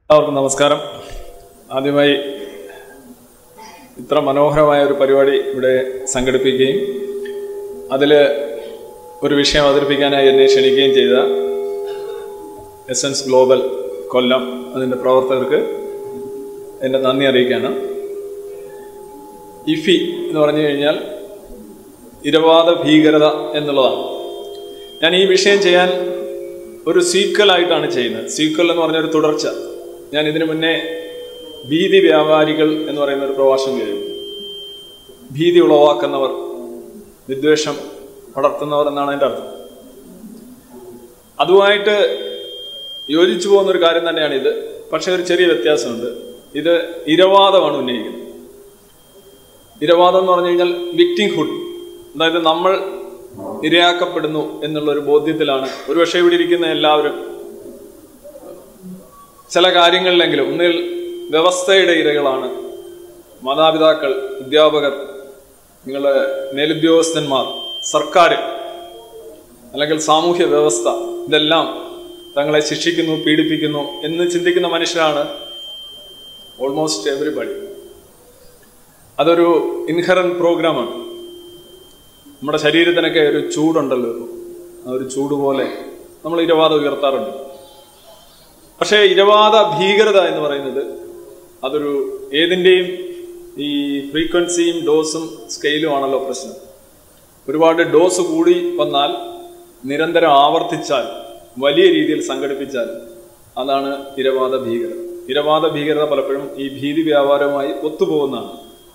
എല്ലാവർക്കും നമസ്കാരം ആദ്യമായി ഇത്ര മനോഹരമായ ഒരു പരിപാടി ഇവിടെ സംഘടിപ്പിക്കുകയും അതിൽ ഒരു വിഷയം അവതരിപ്പിക്കാനായി എന്നെ ക്ഷണിക്കുകയും ചെയ്ത എസൻസ് ഗ്ലോബൽ കൊല്ലം അതിൻ്റെ പ്രവർത്തകർക്ക് എൻ്റെ നന്ദി അറിയിക്കുകയാണ് ഇഫി എന്ന് പറഞ്ഞു കഴിഞ്ഞാൽ ഇരവാദ ഭീകരത എന്നുള്ളതാണ് ഞാൻ ഈ വിഷയം ചെയ്യാൻ ഒരു സീക്വലായിട്ടാണ് ചെയ്യുന്നത് സീക്വൽ എന്ന് പറഞ്ഞ ഒരു തുടർച്ച ഞാൻ ഇതിനു മുന്നേ ഭീതി വ്യാപാരികൾ എന്ന് പറയുന്ന ഒരു പ്രഭാഷണം ചെയ്തു ഭീതി ഉളവാക്കുന്നവർ വിദ്വേഷം വളർത്തുന്നവർ എന്നാണ് എൻ്റെ അർത്ഥം അതുമായിട്ട് യോജിച്ചു പോകുന്ന ഒരു കാര്യം തന്നെയാണ് ഇത് പക്ഷെ ഒരു ചെറിയ വ്യത്യാസമുണ്ട് ഇത് ഇരവാദമാണ് ഉന്നയിക്കുന്നത് ഇരവാദം എന്ന് പറഞ്ഞു കഴിഞ്ഞാൽ വിക്ടിംഹുഡ് അതായത് നമ്മൾ ഇരയാക്കപ്പെടുന്നു എന്നുള്ള ഒരു ബോധ്യത്തിലാണ് ഒരുപക്ഷെ ഇവിടെ ഇരിക്കുന്ന എല്ലാവരും ചില കാര്യങ്ങളിലെങ്കിലും ഒന്നിൽ വ്യവസ്ഥയുടെ ഇരകളാണ് മാതാപിതാക്കൾ അധ്യാപകർ നിങ്ങളുടെ മേലുദ്യോഗസ്ഥന്മാർ സർക്കാർ അല്ലെങ്കിൽ സാമൂഹ്യ വ്യവസ്ഥ ഇതെല്ലാം തങ്ങളെ ശിക്ഷിക്കുന്നു പീഡിപ്പിക്കുന്നു എന്ന് ചിന്തിക്കുന്ന മനുഷ്യരാണ് ഓൾമോസ്റ്റ് എവറിബഡി അതൊരു ഇൻഹറൻ പ്രോഗ്രാമാണ് നമ്മുടെ ശരീരത്തിനൊക്കെ ഒരു ചൂടുണ്ടല്ലോ ഇപ്പോൾ ആ ഒരു ചൂട് പോലെ നമ്മൾ ഇരവാദം ഉയർത്താറുണ്ട് പക്ഷേ ഇരവാദ ഭീകരത എന്ന് പറയുന്നത് അതൊരു ഏതിൻ്റെയും ഈ ഫ്രീക്വൻസിയും ഡോസും സ്കെയിലും ആണല്ലോ പ്രശ്നം ഒരുപാട് ഡോസ് കൂടി വന്നാൽ നിരന്തരം ആവർത്തിച്ചാൽ വലിയ രീതിയിൽ സംഘടിപ്പിച്ചാൽ അതാണ് ഇരവാദ ഭീകരത ഇരവാദ ഭീകരത പലപ്പോഴും ഈ ഭീതി വ്യാപാരവുമായി ഒത്തുപോകുന്നതാണ്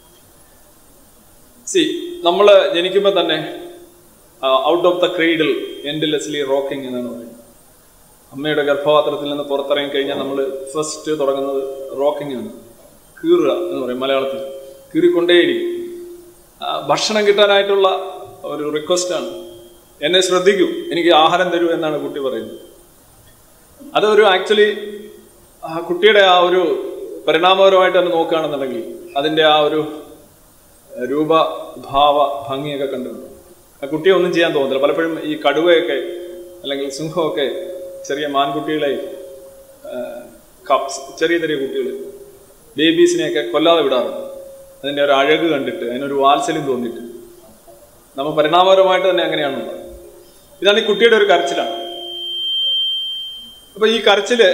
സി നമ്മൾ ജനിക്കുമ്പോൾ തന്നെ out of the cradle endlessly rocking എന്നാണ് പറയുന്നത് അമ്മയുടെ ഗർഭപാത്രത്തിൽ നിന്ന് പുറത്തിറങ്ങി കഴിഞ്ഞാൽ നമ്മൾ ഫസ്റ്റ് തുടങ്ങുന്നത് റോക്കിംഗ് ആണ് കീറുക എന്ന് പറയും മലയാളത്തിൽ കീറിക്കൊണ്ടേയിരിക്കും ആ, ഭക്ഷണം കിട്ടാനായിട്ടുള്ള ഒരു റിക്വസ്റ്റാണ് എന്നെ ശ്രദ്ധിക്കൂ എനിക്ക് ആഹാരം തരൂ എന്നാണ് കുട്ടി പറയുന്നത് അതൊരു ആക്ച്വലി ആ കുട്ടിയുടെ ആ ഒരു പരിണാമപരമായിട്ട് തന്നെ നോക്കുകയാണെന്നുണ്ടെങ്കിൽ അതിൻ്റെ ആ ഒരു രൂപ ഭാവ ഭംഗിയൊക്കെ കണ്ടിട്ടുണ്ട് ആ കുട്ടിയെ ഒന്നും ചെയ്യാൻ തോന്നുന്നില്ല പലപ്പോഴും ഈ കടുവയൊക്കെ അല്ലെങ്കിൽ സിംഹമൊക്കെ ചെറിയ മാൻകുട്ടികളെ ആ, കപ്സ് ചെറിയ ചെറിയ കുട്ടികൾ ബേബീസിനെയൊക്കെ കൊല്ലാതെ വിടാറുണ്ട് അതിൻ്റെ ഒരു അഴക് കണ്ടിട്ട് അതിനൊരു വാത്സല്യം തോന്നിയിട്ട് നമ്മൾ പരിണാമപരമായിട്ട് തന്നെ അങ്ങനെയാണുള്ളത് ഇതാണ് ഈ കുട്ടിയുടെ ഒരു കരച്ചിലാണ് അപ്പൊ ഈ കരച്ചില്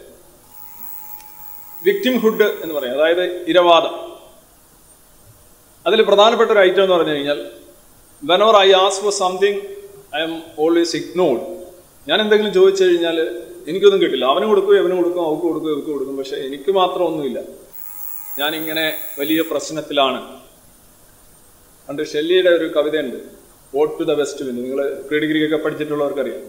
വിക്ടിംഹുഡ് എന്ന് പറയും അതായത് ഇരവാദം അതിൽ പ്രധാനപ്പെട്ട ഒരു ഐറ്റം എന്ന് പറഞ്ഞു കഴിഞ്ഞാൽ whenever I ask for something I'm always ignored ഞാൻ എന്തെങ്കിലും ചോദിച്ചു കഴിഞ്ഞാൽ എനിക്കൊന്നും കിട്ടില്ല അവന് കൊടുക്കും അവന് കൊടുക്കും അവർക്ക് കൊടുക്കും ഇവർക്ക് കൊടുക്കും പക്ഷെ എനിക്ക് മാത്രം ഒന്നുമില്ല ഞാനിങ്ങനെ വലിയ പ്രശ്നത്തിലാണ് പണ്ട് ഷെല്ലിയുടെ ഒരു കവിതയുണ്ട് ode to the west wind നിങ്ങൾ പ്രീ ഡിഗ്രിക്കൊക്കെ പഠിച്ചിട്ടുള്ളവർക്കറിയാം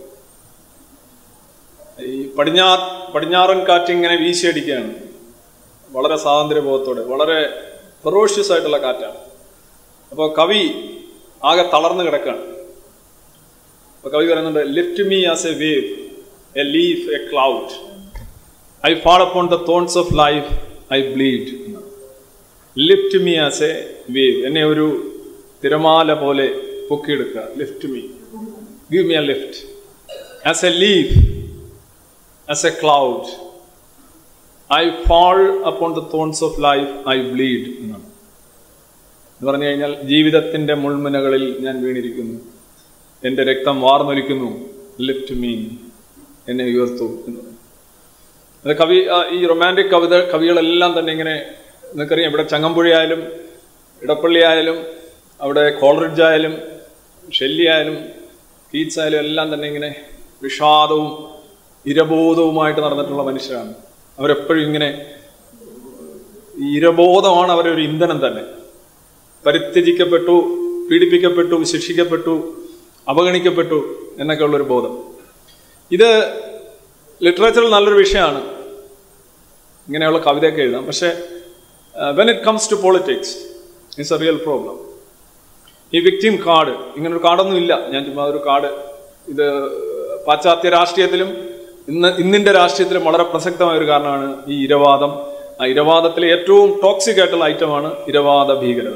ഈ പടിഞ്ഞാ പടിഞ്ഞാറൻ കാറ്റ് ഇങ്ങനെ വീശിയടിക്കുകയാണ് വളരെ സ്വാതന്ത്ര്യബോധത്തോടെ വളരെ ഫെറോഷ്യസ് ആയിട്ടുള്ള കാറ്റാണ് അപ്പോൾ കവി ആകെ തളർന്നു കിടക്കാണ് അപ്പൊ കവി പറയുന്നുണ്ട് lift me as a wave a leaf a cloud I fall upon the thorns of life I bleed lift me as a wave എന്നെ ഒരു തിരമാല പോലെ പൊക്കിയെടുക്കുക lift me give me a lift as a leaf as a cloud I fall upon the thorns of life I bleed എന്നാണ് എന്ന് പറഞ്ഞു കഴിഞ്ഞാൽ ജീവിതത്തിന്റെ മുൾമുനകളിൽ ഞാൻ വീണിരിക്കുന്നു എന്റെ രക്തം വാർന്നൊലിക്കുന്നു ലിഫ്റ്റ് മീ എന്നെ ഉയർത്തു എന്ന് പറയും അത് കവി ആ, ഈ റൊമാൻറ്റിക് കവിത കവികളെല്ലാം തന്നെ ഇങ്ങനെ നിങ്ങൾക്കറിയാം ഇവിടെ ചങ്ങമ്പുഴ ആയാലും ഇടപ്പള്ളി ആയാലും അവിടെ കോളറിഡ്ജ് ആയാലും ഷെല്ലി ആയാലും കീറ്റ്സ് ആയാലും എല്ലാം തന്നെ ഇങ്ങനെ വിഷാദവും ഇരബോധവുമായിട്ട് നടന്നിട്ടുള്ള മനുഷ്യരാണ് അവരെപ്പോഴും ഇങ്ങനെ ഈ ഇരബോധമാണ് അവരുടെ ഒരു ഇന്ധനം തന്നെ പരിത്യജിക്കപ്പെട്ടു പീഡിപ്പിക്കപ്പെട്ടു ശിക്ഷിക്കപ്പെട്ടു അവഗണിക്കപ്പെട്ടു എന്നൊക്കെ ഉള്ളൊരു ബോധം ഇത് ലിറ്ററേച്ചറിൽ നല്ലൊരു വിഷയമാണ് ഇങ്ങനെയുള്ള കവിതയൊക്കെ എഴുതാം പക്ഷേ when it comes to politics it's a real problem ഈ വിക്ടിം കാർഡ് ഇങ്ങനൊരു കാർഡൊന്നും ഇല്ല ഞാൻ ചുമ്മാ ഒരു കാർഡ് ഇത് പാശ്ചാത്യ രാഷ്ട്രീയത്തിലും ഇന്ന് ഇന്നിന്റെ രാഷ്ട്രീയത്തിലും വളരെ പ്രസക്തമായ ഒരു കാരണമാണ് ഈ ഇരവാദം ആ ഇരവാദത്തിലെ ഏറ്റവും ടോക്സിക് ആയിട്ടുള്ള ഐറ്റമാണ് ഇരവാദ ഭീകരത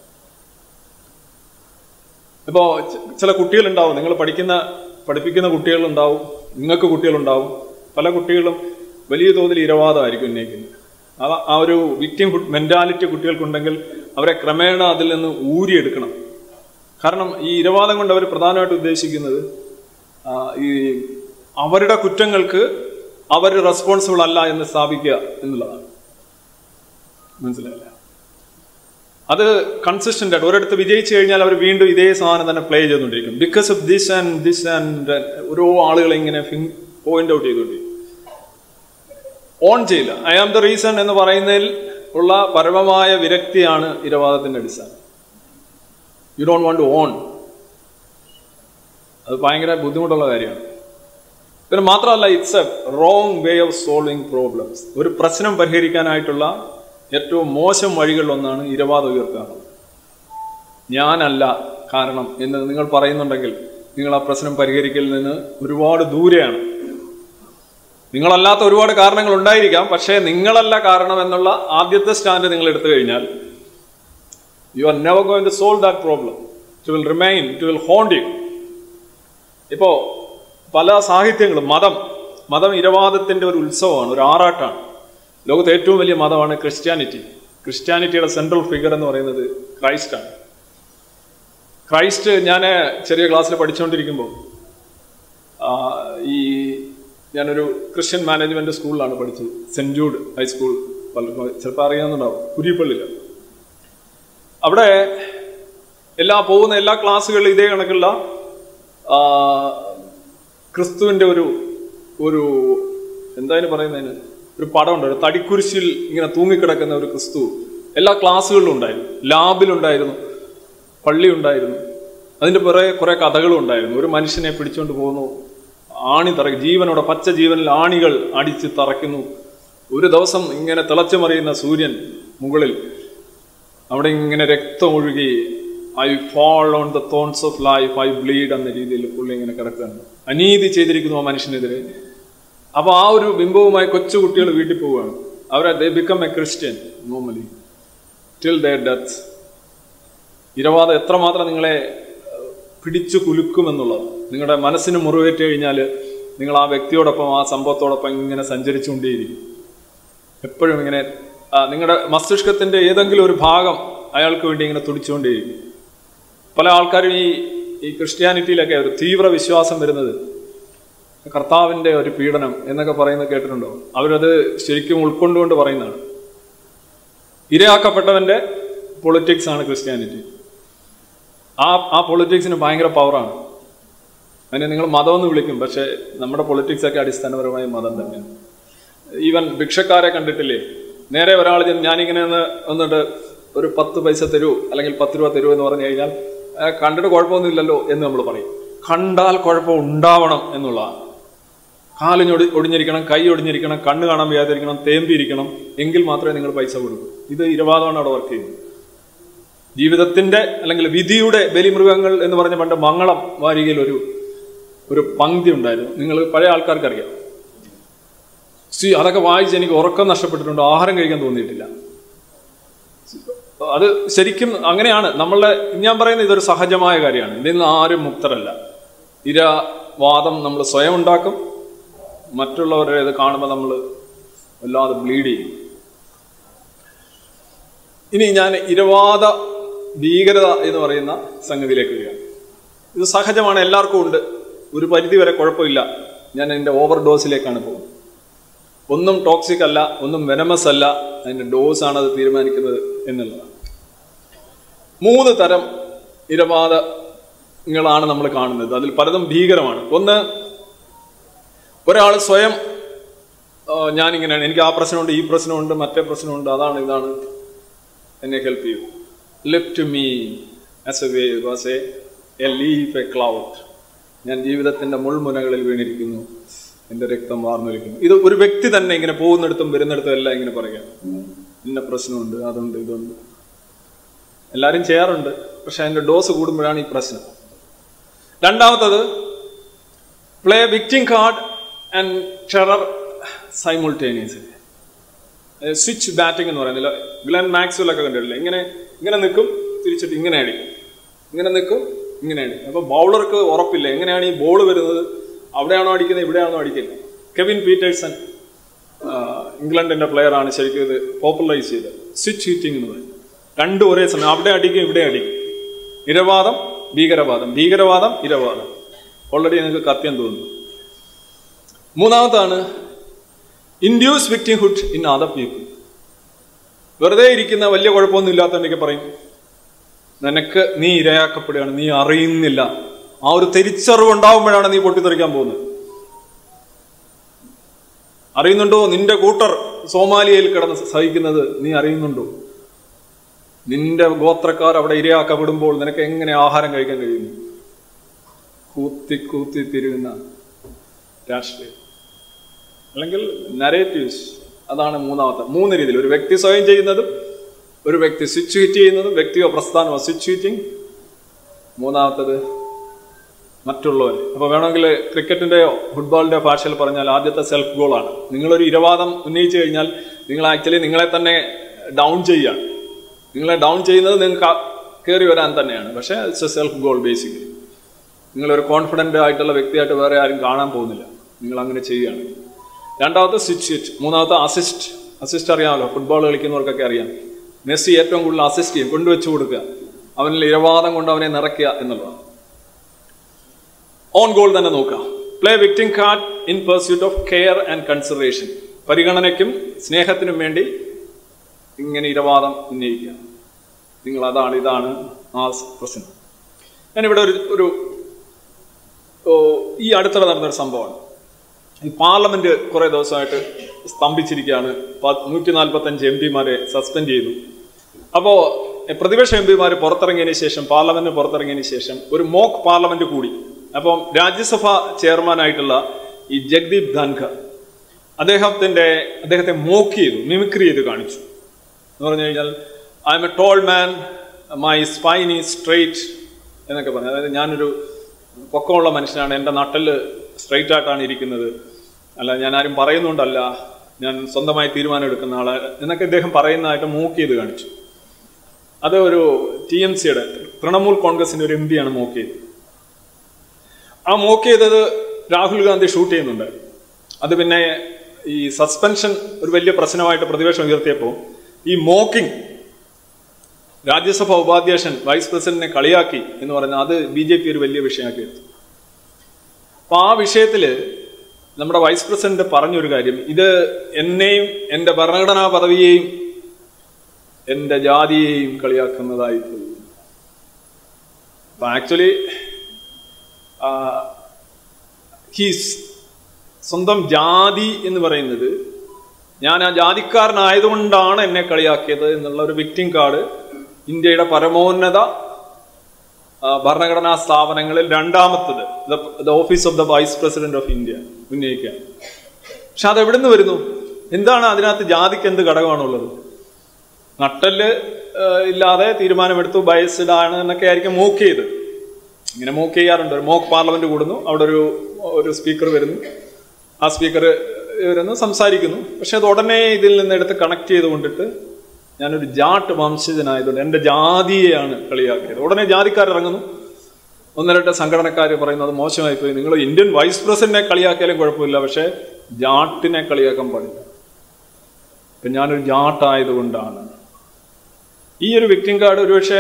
ഇപ്പോ ച- ചില കുട്ടികളുണ്ടാവും നിങ്ങൾ പഠിക്കുന്ന പഠിപ്പിക്കുന്ന കുട്ടികളുണ്ടാവും നിങ്ങൾക്ക് കുട്ടികളുണ്ടാവും പല കുട്ടികളും വലിയ തോതിൽ ഇരവാദമായിരിക്കും ഉന്നയിക്കുന്നത് ആ ആ ഒരു വിക്ടിം മെന്റാലിറ്റി കുട്ടികൾക്കുണ്ടെങ്കിൽ അവരെ ക്രമേണ അതിൽ നിന്ന് ഊരിയെടുക്കണം കാരണം ഈ ഇരവാദം കൊണ്ട് അവർ പ്രധാനമായിട്ട് ഉദ്ദേശിക്കുന്നത് ആ, ഈ അവരുടെ കുറ്റങ്ങൾക്ക് അവർ റെസ്പോൺസിബിൾ അല്ല എന്ന് സ്ഥാപിക്കുക എന്നുള്ളതാണ് മനസ്സിലായില്ല അത് കൺസിസ്റ്റന്റ് ആയിട്ട് ഒരിടത്ത് വിജയിച്ചു കഴിഞ്ഞാൽ അവർ വീണ്ടും ഇതേ സാധനം തന്നെ പ്ലേ ചെയ്തുകൊണ്ടിരിക്കും because of this and this and ഓരോ ആളുകളെ ഇങ്ങനെ പോയിന്റ് ഔട്ട് ചെയ്തുകൊണ്ടിരിക്കും ഓൺ ചെയ്യില്ല ഐ ആം ദ റീസൺ എന്ന് പറയുന്നതിൽ ഉള്ള പരമമായ വിരക്തിയാണ് ഇരവാദത്തിന്റെ അടിസ്ഥാനം you don't want to own അത് ഭയങ്കര ബുദ്ധിമുട്ടുള്ള കാര്യമാണ് പിന്നെ മാത്രമല്ല it's a wrong way of solving problems ഒരു പ്രശ്നം പരിഹരിക്കാനായിട്ടുള്ള ഏറ്റവും മോശം വഴികളിലൊന്നാണ് ഇരവാദം ഉയർത്തുക എന്നുള്ളത്. ഞാനല്ല കാരണം എന്ന് നിങ്ങൾ പറയുന്നുണ്ടെങ്കിൽ നിങ്ങൾ ആ പ്രശ്നം പരിഹരിക്കലിൽ നിന്ന് ഒരുപാട് ദൂരെയാണ് നിങ്ങളല്ലാത്ത ഒരുപാട് കാരണങ്ങൾ ഉണ്ടായിരിക്കാം പക്ഷേ നിങ്ങളല്ല കാരണം എന്നുള്ള ആദ്യത്തെ സ്റ്റാൻഡ് നിങ്ങൾ എടുത്തു കഴിഞ്ഞാൽ you are never going to solve that problem it will remain it will haunt you ഇപ്പോ പല സാഹിത്യങ്ങളും മതം മതം ഇരവാദത്തിന്റെ ഒരു ഉത്സവമാണ് ഒരു ആറാട്ടാണ് ലോകത്തെ ഏറ്റവും വലിയ മതമാണ് ക്രിസ്ത്യാനിറ്റി ക്രിസ്ത്യാനിറ്റിയുടെ സെൻട്രൽ ഫിഗർ എന്ന് പറയുന്നത് ക്രൈസ്റ്റാണ് ക്രൈസ്റ്റ് ഞാൻ ചെറിയ ക്ലാസ്സിൽ പഠിച്ചുകൊണ്ടിരിക്കുമ്പോൾ ആ, ഈ ഞാനൊരു ക്രിസ്ത്യൻ മാനേജ്മെന്റ് സ്കൂളിലാണ് പഠിച്ചത് സെന്റ് ജൂഡ് ഹൈസ്കൂൾ പലർക്കും ചിലപ്പോൾ അറിയാവുന്നുണ്ടാവും കുരിപ്പള്ളിയിൽ അവിടെ എല്ലാ പോകുന്ന എല്ലാ ക്ലാസ്സുകളിലും ഇതേ കണക്കുള്ള ആ, ക്രിസ്തുവിന്റെ ഒരു ഒരു എന്തായാലും പറയുന്നതിന് ഒരു പടമുണ്ട് ഒരു തടിക്കുരിശിൽ ഇങ്ങനെ തൂങ്ങിക്കിടക്കുന്ന ഒരു ക്രിസ്തു എല്ലാ ക്ലാസ്സുകളിലും ഉണ്ടായിരുന്നു ലാബിലുണ്ടായിരുന്നു പള്ളി ഉണ്ടായിരുന്നു അതിന്റെ പുറകെ കുറെ കഥകളും ഉണ്ടായിരുന്നു ഒരു മനുഷ്യനെ പിടിച്ചുകൊണ്ട് പോകുന്നു ആണി തറ ജീവനോടെ പച്ച ജീവനിൽ ആണികൾ അടിച്ച് തറയ്ക്കുന്നു ഒരു ദിവസം ഇങ്ങനെ തിളച്ചു മറിയുന്ന സൂര്യൻ മുകളിൽ അവിടെ ഇങ്ങനെ രക്തം ഒഴുകി I fall on the thorns of life I bleed എന്ന രീതിയിൽ പുള്ളി ഇങ്ങനെ കിടക്കുകയാണ് അനീതി ചെയ്തിരിക്കുന്നു ആ മനുഷ്യനെതിരെ അപ്പൊ ആ ഒരു ബിംബവുമായി കൊച്ചു കുട്ടികൾ വീട്ടിൽ പോവുകയാണ് അവരെ they become a Christian normally till the death ഇരവാദം എത്രമാത്രം നിങ്ങളെ ഏഹ്, പിടിച്ചു കുലുക്കുമെന്നുള്ളത് നിങ്ങളുടെ മനസ്സിന് മുറിവേറ്റ് കഴിഞ്ഞാൽ നിങ്ങൾ ആ വ്യക്തിയോടൊപ്പം ആ സംഭവത്തോടൊപ്പം ഇങ്ങനെ സഞ്ചരിച്ചുകൊണ്ടേയിരിക്കും എപ്പോഴും ഇങ്ങനെ ആ, നിങ്ങളുടെ മസ്തിഷ്കത്തിന്റെ ഏതെങ്കിലും ഒരു ഭാഗം അയാൾക്ക് വേണ്ടി ഇങ്ങനെ തുടിച്ചുകൊണ്ടേയിരിക്കും പല ആൾക്കാരും ഈ ഈ ക്രിസ്ത്യാനിറ്റിയിലൊക്കെ ഒരു തീവ്ര വിശ്വാസം വരുന്നത് കർത്താവിന്റെ ഒരു പീഡനം എന്നൊക്കെ പറയുന്നത് കേട്ടിട്ടുണ്ടോ അവരത് ശരിക്കും ഉൾക്കൊണ്ടുകൊണ്ട് പറയുന്നതാണ് ഇരയാക്കപ്പെട്ടവന്റെ പൊളിറ്റിക്സ് ആണ് ക്രിസ്ത്യാനിറ്റി ആ ആ പൊളിറ്റിക്സിന് ഭയങ്കര പവറാണ് അതിനെ നിങ്ങൾ മതമെന്ന് വിളിക്കും പക്ഷെ നമ്മുടെ പൊളിറ്റിക്സ് ഒക്കെ അടിസ്ഥാനപരമായ മതം തന്നെയാണ് ഈവൻ ഭിക്ഷക്കാരെ കണ്ടിട്ടില്ലേ നേരെ ഒരാൾ ചെന്ന് ഞാനിങ്ങനെ ഒന്ന് വന്നിട്ട് ഒരു പത്ത് പൈസ തരൂ അല്ലെങ്കിൽ പത്ത് രൂപ തരൂ എന്ന് പറഞ്ഞു കഴിഞ്ഞാൽ "ആ, കണ്ടിട്ട് കുഴപ്പമൊന്നുമില്ലല്ലോ എന്ന് നമ്മൾ പറയും കണ്ടാൽ കുഴപ്പം ഉണ്ടാവണം എന്നുള്ളതാണ് കാലിഞ്ഞൊടി ഒടിഞ്ഞിരിക്കണം കൈ ഒടിഞ്ഞിരിക്കണം കണ്ണ് കാണാൻ വയ്യാതിരിക്കണം തേമ്പിയിരിക്കണം എങ്കിൽ മാത്രമേ നിങ്ങൾ പൈസ കൊടുക്കൂ ഇത് ഇരവാദമാണ് അവിടെ വർക്ക് ചെയ്യുന്നത് ജീവിതത്തിന്റെ അല്ലെങ്കിൽ വിധിയുടെ ബലിമൃഗങ്ങൾ എന്ന് പറഞ്ഞ പണ്ട് മംഗളം വാരികയിൽ ഒരു ഒരു പങ്ക്തി ഉണ്ടായിരുന്നു നിങ്ങൾ പഴയ ആൾക്കാർക്ക് അറിയാം സി അതൊക്കെ വായിച്ച് എനിക്ക് ഉറക്കം നഷ്ടപ്പെട്ടിട്ടുണ്ട് ആഹാരം കഴിക്കാൻ തോന്നിയിട്ടില്ല അത് ശരിക്കും അങ്ങനെയാണ് നമ്മളുടെ ഞാൻ പറയുന്നത് ഇതൊരു സഹജമായ കാര്യമാണ് ഇതിൽ നിന്ന് ആരും മുക്തരല്ല ഇരവാദം നമ്മൾ സ്വയം ഉണ്ടാക്കും മറ്റുള്ളവരുടെ ഇത് കാണുമ്പോൾ നമ്മൾ വല്ലാതെ ബ്ലീഡ് ചെയ്യും ഇനി ഞാൻ ഇരവാദ ഭീകരത എന്ന് പറയുന്ന സംഗതിയിലേക്ക് വരികയാണ് ഇത് സഹജമാണ് എല്ലാവർക്കും ഉണ്ട് ഒരു പരിധി വരെ കുഴപ്പമില്ല ഞാൻ എൻ്റെ ഓവർ ഡോസിലേക്കാണ് പോകുന്നത് ഒന്നും ടോക്സിക് അല്ല ഒന്നും വെനമസ് അല്ല അതിന്റെ ഡോസ് ആണ് അത് തീരുമാനിക്കുന്നത് എന്നുള്ളതാണ് മൂന്ന് തരം ഇരവാദങ്ങളാണ് നമ്മൾ കാണുന്നത് അതിൽ പലതും ഭീകരമാണ് ഒന്ന് ഒരാൾ സ്വയം ആ, ഞാനിങ്ങനെയാണ് എനിക്ക് ആ പ്രശ്നമുണ്ട് ഈ പ്രശ്നമുണ്ട് മറ്റേ പ്രശ്നമുണ്ട് അതാണ് ഇതാണ് എന്നെ ഹെൽപ്പ് ചെയ്യൂ lift me as a way was a a leaf a cloud ഞാൻ ജീവിതത്തിന്റെ മുൾമുനകളിൽ വീണിരിക്കുന്നു എന്റെ രക്തം വാർന്നൊലിക്കുന്നു ഇത് ഒരു വ്യക്തി തന്നെ ഇങ്ങനെ പോകുന്നിടത്തും വരുന്നിടത്തും എല്ലാം ഇങ്ങനെ പറയാം ഇന്ന പ്രശ്നമുണ്ട് അതുണ്ട് ഇതുണ്ട് എല്ലാവരും ചെയ്യാറുണ്ട് പക്ഷെ അതിന്റെ ഡോസ് കൂടുമ്പോഴാണ് ഈ പ്രശ്നം രണ്ടാമത്തത് play victim card and terror simultaneously switch batting എന്ന് പറയുന്നില്ല ഗ്ലെൻ മാക്സ്വെൽ ഒക്കെ കണ്ടിട്ടില്ല ഇങ്ങനെ ഇങ്ങനെ നിൽക്കും തിരിച്ചിട്ട് ഇങ്ങനെ അടിക്കും ഇങ്ങനെ നിൽക്കും ഇങ്ങനെ അടിക്കും അപ്പൊ ബൗളർക്ക് ഉറപ്പില്ല എങ്ങനെയാണ് ഈ ബോൾ വരുന്നത് അവിടെയാണോ അടിക്കുന്നത് ഇവിടെയാണോ അടിക്കുന്നത് കെവിൻ പീറ്റേഴ്സൺ ഇംഗ്ലണ്ടിന്റെ പ്ലെയർ ആണ് ശരിക്കും ഇത് പോപ്പുലറൈസ് ചെയ്തത് സ്വിച്ച് ഹീറ്റിംഗ് എന്ന് പറയും രണ്ടും ഒരേ സമയം അവിടെ അടിക്കും ഇവിടെ അടിക്കും ഇരവാദം ഭീകരവാദം ഭീകരവാദം ഇരവാദം ഓൾറെഡി നിങ്ങൾക്ക് കത്യം തോന്നുന്നു മൂന്നാമതാണ് induce victimhood in other people വെറുതെ ഇരിക്കുന്ന വലിയ കുഴപ്പമൊന്നും ഇല്ലാത്തതൊക്കെ പറയും നിനക്ക് നീ ഇരയാക്കപ്പെടുകയാണ് നീ അറിയുന്നില്ല ആ ഒരു തിരിച്ചറിവ് ഉണ്ടാവുമ്പോഴാണ് നീ പൊട്ടിത്തെറിക്കാൻ പോകുന്നത് അറിയുന്നുണ്ടോ നിന്റെ കൂട്ടർ സോമാലിയയിൽ കിടന്ന് സഹിക്കുന്നത് നീ അറിയുന്നുണ്ടോ നിന്റെ ഗോത്രക്കാർ അവിടെ ഇരയാക്കപ്പെടുമ്പോൾ നിനക്ക് എങ്ങനെ ആഹാരം കഴിക്കാൻ കഴിയുന്നു കൂത്തി കൂത്തി തിരുകുന്ന രാഷ്ട്രീയം അല്ലെങ്കിൽ നരേറ്റീവ്സ് അതാണ് മൂന്നാമത്തെ മൂന്ന് രീതിയിൽ ഒരു വ്യക്തി സ്വയം ചെയ്യുന്നതും ഒരു വ്യക്തി സ്വിച്ച് ഹിറ്റ് ചെയ്യുന്നതും വ്യക്തിയോ പ്രസ്ഥാനമോ സ്വിച്ച് ഹിറ്റിംഗ് മൂന്നാമത്തത് മറ്റുള്ളവർ അപ്പോൾ വേണമെങ്കിൽ ക്രിക്കറ്റിന്റെയോ ഫുട്ബോളിന്റെയോ ഭാഷയിൽ പറഞ്ഞാൽ ആദ്യത്തെ സെൽഫ് ഗോളാണ് നിങ്ങളൊരു ഇരവാദം ഉന്നയിച്ചു കഴിഞ്ഞാൽ നിങ്ങൾ ആക്ച്വലി നിങ്ങളെ തന്നെ ഡൗൺ ചെയ്യുകയാണ് നിങ്ങളെ ഡൗൺ ചെയ്യുന്നത് നിങ്ങൾക്ക് കയറി വരാൻ തന്നെയാണ് പക്ഷേ it's a self goal basically നിങ്ങളൊരു കോൺഫിഡൻ്റ് ആയിട്ടുള്ള വ്യക്തിയായിട്ട് വേറെ ആരും കാണാൻ പോകുന്നില്ല നിങ്ങൾ അങ്ങനെ ചെയ്യുകയാണ് രണ്ടാമത്തെ സ്വിച്ച് ഹിറ്റ് മൂന്നാമത്തെ അസിസ്റ്റ് അസിസ്റ്റ് അറിയാമല്ലോ ഫുട്ബോൾ കളിക്കുന്നവർക്കൊക്കെ അറിയാം മെസ്സി ഏറ്റവും കൂടുതൽ അസിസ്റ്റ് ചെയ്യും കൊണ്ടുവച്ചു കൊടുക്കുക അവനിൽ ഇരവാദം കൊണ്ട് അവനെ നിറയ്ക്കുക എന്നുള്ളതാണ് ഓൺ ഗോൾ തന്നെ നോക്കുക play victim card in pursuit of care and consideration പരിഗണനയ്ക്കും സ്നേഹത്തിനും വേണ്ടി ഇങ്ങനെ ഇരവാദം ഉന്നയിക്കുക നിങ്ങൾ അതാണ് ഇതാണ് ആ പ്രശ്നം ഞാനിവിടെ ഒരു ഒരു ഓ, ഈ അടുത്തിടെ നടന്നൊരു സംഭവമാണ് ഈ പാർലമെന്റ് കുറെ ദിവസമായിട്ട് സ്തംഭിച്ചിരിക്കുകയാണ് നൂറ്റി നാൽപ്പത്തഞ്ച് എം പിമാരെ സസ്പെൻഡ് ചെയ്തു അപ്പോ എ, പ്രതിപക്ഷ എം പിമാർ പുറത്തിറങ്ങിയതിന് ശേഷം പാർലമെന്റ് പുറത്തിറങ്ങിയതിന് ശേഷം ഒരു മോക്ക് പാർലമെന്റ് കൂടി അപ്പം രാജ്യസഭ ചെയർമാനായിട്ടുള്ള ഈ ജഗ്ദീപ് ധൻഖർ അദ്ദേഹത്തിന്റെ അദ്ദേഹത്തെ മോക്ക് ചെയ്തു മിമിക്രി ചെയ്ത് കാണിച്ചു എന്ന് പറഞ്ഞു കഴിഞ്ഞാൽ I'm a tall man my spine is straight എന്നൊക്കെ പറഞ്ഞു അതായത് ഞാനൊരു പൊക്കമുള്ള മനുഷ്യനാണ് എൻ്റെ നട്ടല് സ്ട്രെയിറ്റ് ആയിട്ടാണ് ഇരിക്കുന്നത് അല്ല ഞാൻ ആരും പറയുന്നുണ്ടല്ല ഞാൻ സ്വന്തമായി തീരുമാനം എടുക്കുന്ന ആള് എന്നൊക്കെ ഇദ്ദേഹം പറയുന്നതായിട്ട് മൂക്ക് ചെയ്ത് കാണിച്ചു അത് ഒരു ടി എം സിയുടെ തൃണമൂൽ കോൺഗ്രസിന്റെ ഒരു എം പിയാണ് മൂക്ക് ചെയ്തത് ആ മോക്ക് ചെയ്തത് രാഹുൽ ഗാന്ധി ഷൂട്ട് ചെയ്യുന്നുണ്ട് അത് പിന്നെ ഈ സസ്പെൻഷൻ ഒരു വലിയ പ്രശ്നമായിട്ട് പ്രതിപക്ഷം ഉയർത്തിയപ്പോൾ ഈ മോക്കിംഗ് രാജ്യസഭ ഉപാധ്യക്ഷൻ വൈസ് പ്രസിഡന്റിനെ കളിയാക്കി എന്ന് പറഞ്ഞാൽ അത് ബി ജെ പി ഒരു വലിയ വിഷയമാക്കി എടുത്തു അപ്പൊ ആ വിഷയത്തില് നമ്മുടെ വൈസ് പ്രസിഡന്റ് പറഞ്ഞൊരു കാര്യം ഇത് എന്നെയും എന്റെ ഭരണഘടനാ പദവിയെയും എന്റെ ജാതിയെയും കളിയാക്കുന്നതായി തോന്നി അപ്പൊ ആക്ച്വലി ഹീസ് സ്വന്തം ജാതി എന്ന് പറയുന്നത് ഞാൻ ആ ജാതിക്കാരനായതുകൊണ്ടാണ് എന്നെ കളിയാക്കിയത് എന്നുള്ള ഒരു വിക്ടിം കാർഡ് ഇന്ത്യയുടെ പരമോന്നത ആ, ഭരണഘടനാ സ്ഥാപനങ്ങളിൽ രണ്ടാമത്തത് the office of the vice president of India ഉന്നയിക്കുകയാണ് പക്ഷെ അത് എവിടെ നിന്ന് വരുന്നു എന്താണ് അതിനകത്ത് ജാതിക്ക് എന്ത് ഘടകമാണുള്ളത് നട്ടല് ആ, ഇല്ലാതെ തീരുമാനമെടുത്തു ബയസ്ഡ് ആണ് എന്നൊക്കെ ആയിരിക്കും മൂക്ക് ചെയ്ത് ഇങ്ങനെ മൂക്ക് ചെയ്യാറുണ്ട് ഒരു മോക്ക് പാർലമെന്റ് കൂടുന്നു അവിടെ ഒരു ഒരു സ്പീക്കർ വരുന്നു ആ സ്പീക്കർ വരുന്നു സംസാരിക്കുന്നു പക്ഷെ അത് ഉടനെ ഇതിൽ നിന്ന് എടുത്ത് കണക്ട് ചെയ്ത് കൊണ്ടിട്ട് ഞാനൊരു ജാട്ട് വംശജനായതുകൊണ്ട് എൻ്റെ ജാതിയെയാണ് കളിയാക്കിയത് ഉടനെ ജാതിക്കാർ ഇറങ്ങുന്നു ഒന്ന് രണ്ട് സംഘടനക്കാർ പറയുന്നത് മോശമായി പോയി നിങ്ങൾ ഇന്ത്യൻ വൈസ് പ്രസിഡന്റിനെ കളിയാക്കിയാലും കുഴപ്പമില്ല പക്ഷെ ജാട്ടിനെ കളിയാക്കാൻ പാടില്ല ഇപ്പൊ ഞാനൊരു ജാട്ടായതുകൊണ്ടാണ് ഈ ഒരു വിക്ടിം കാർഡ് ഒരുപക്ഷെ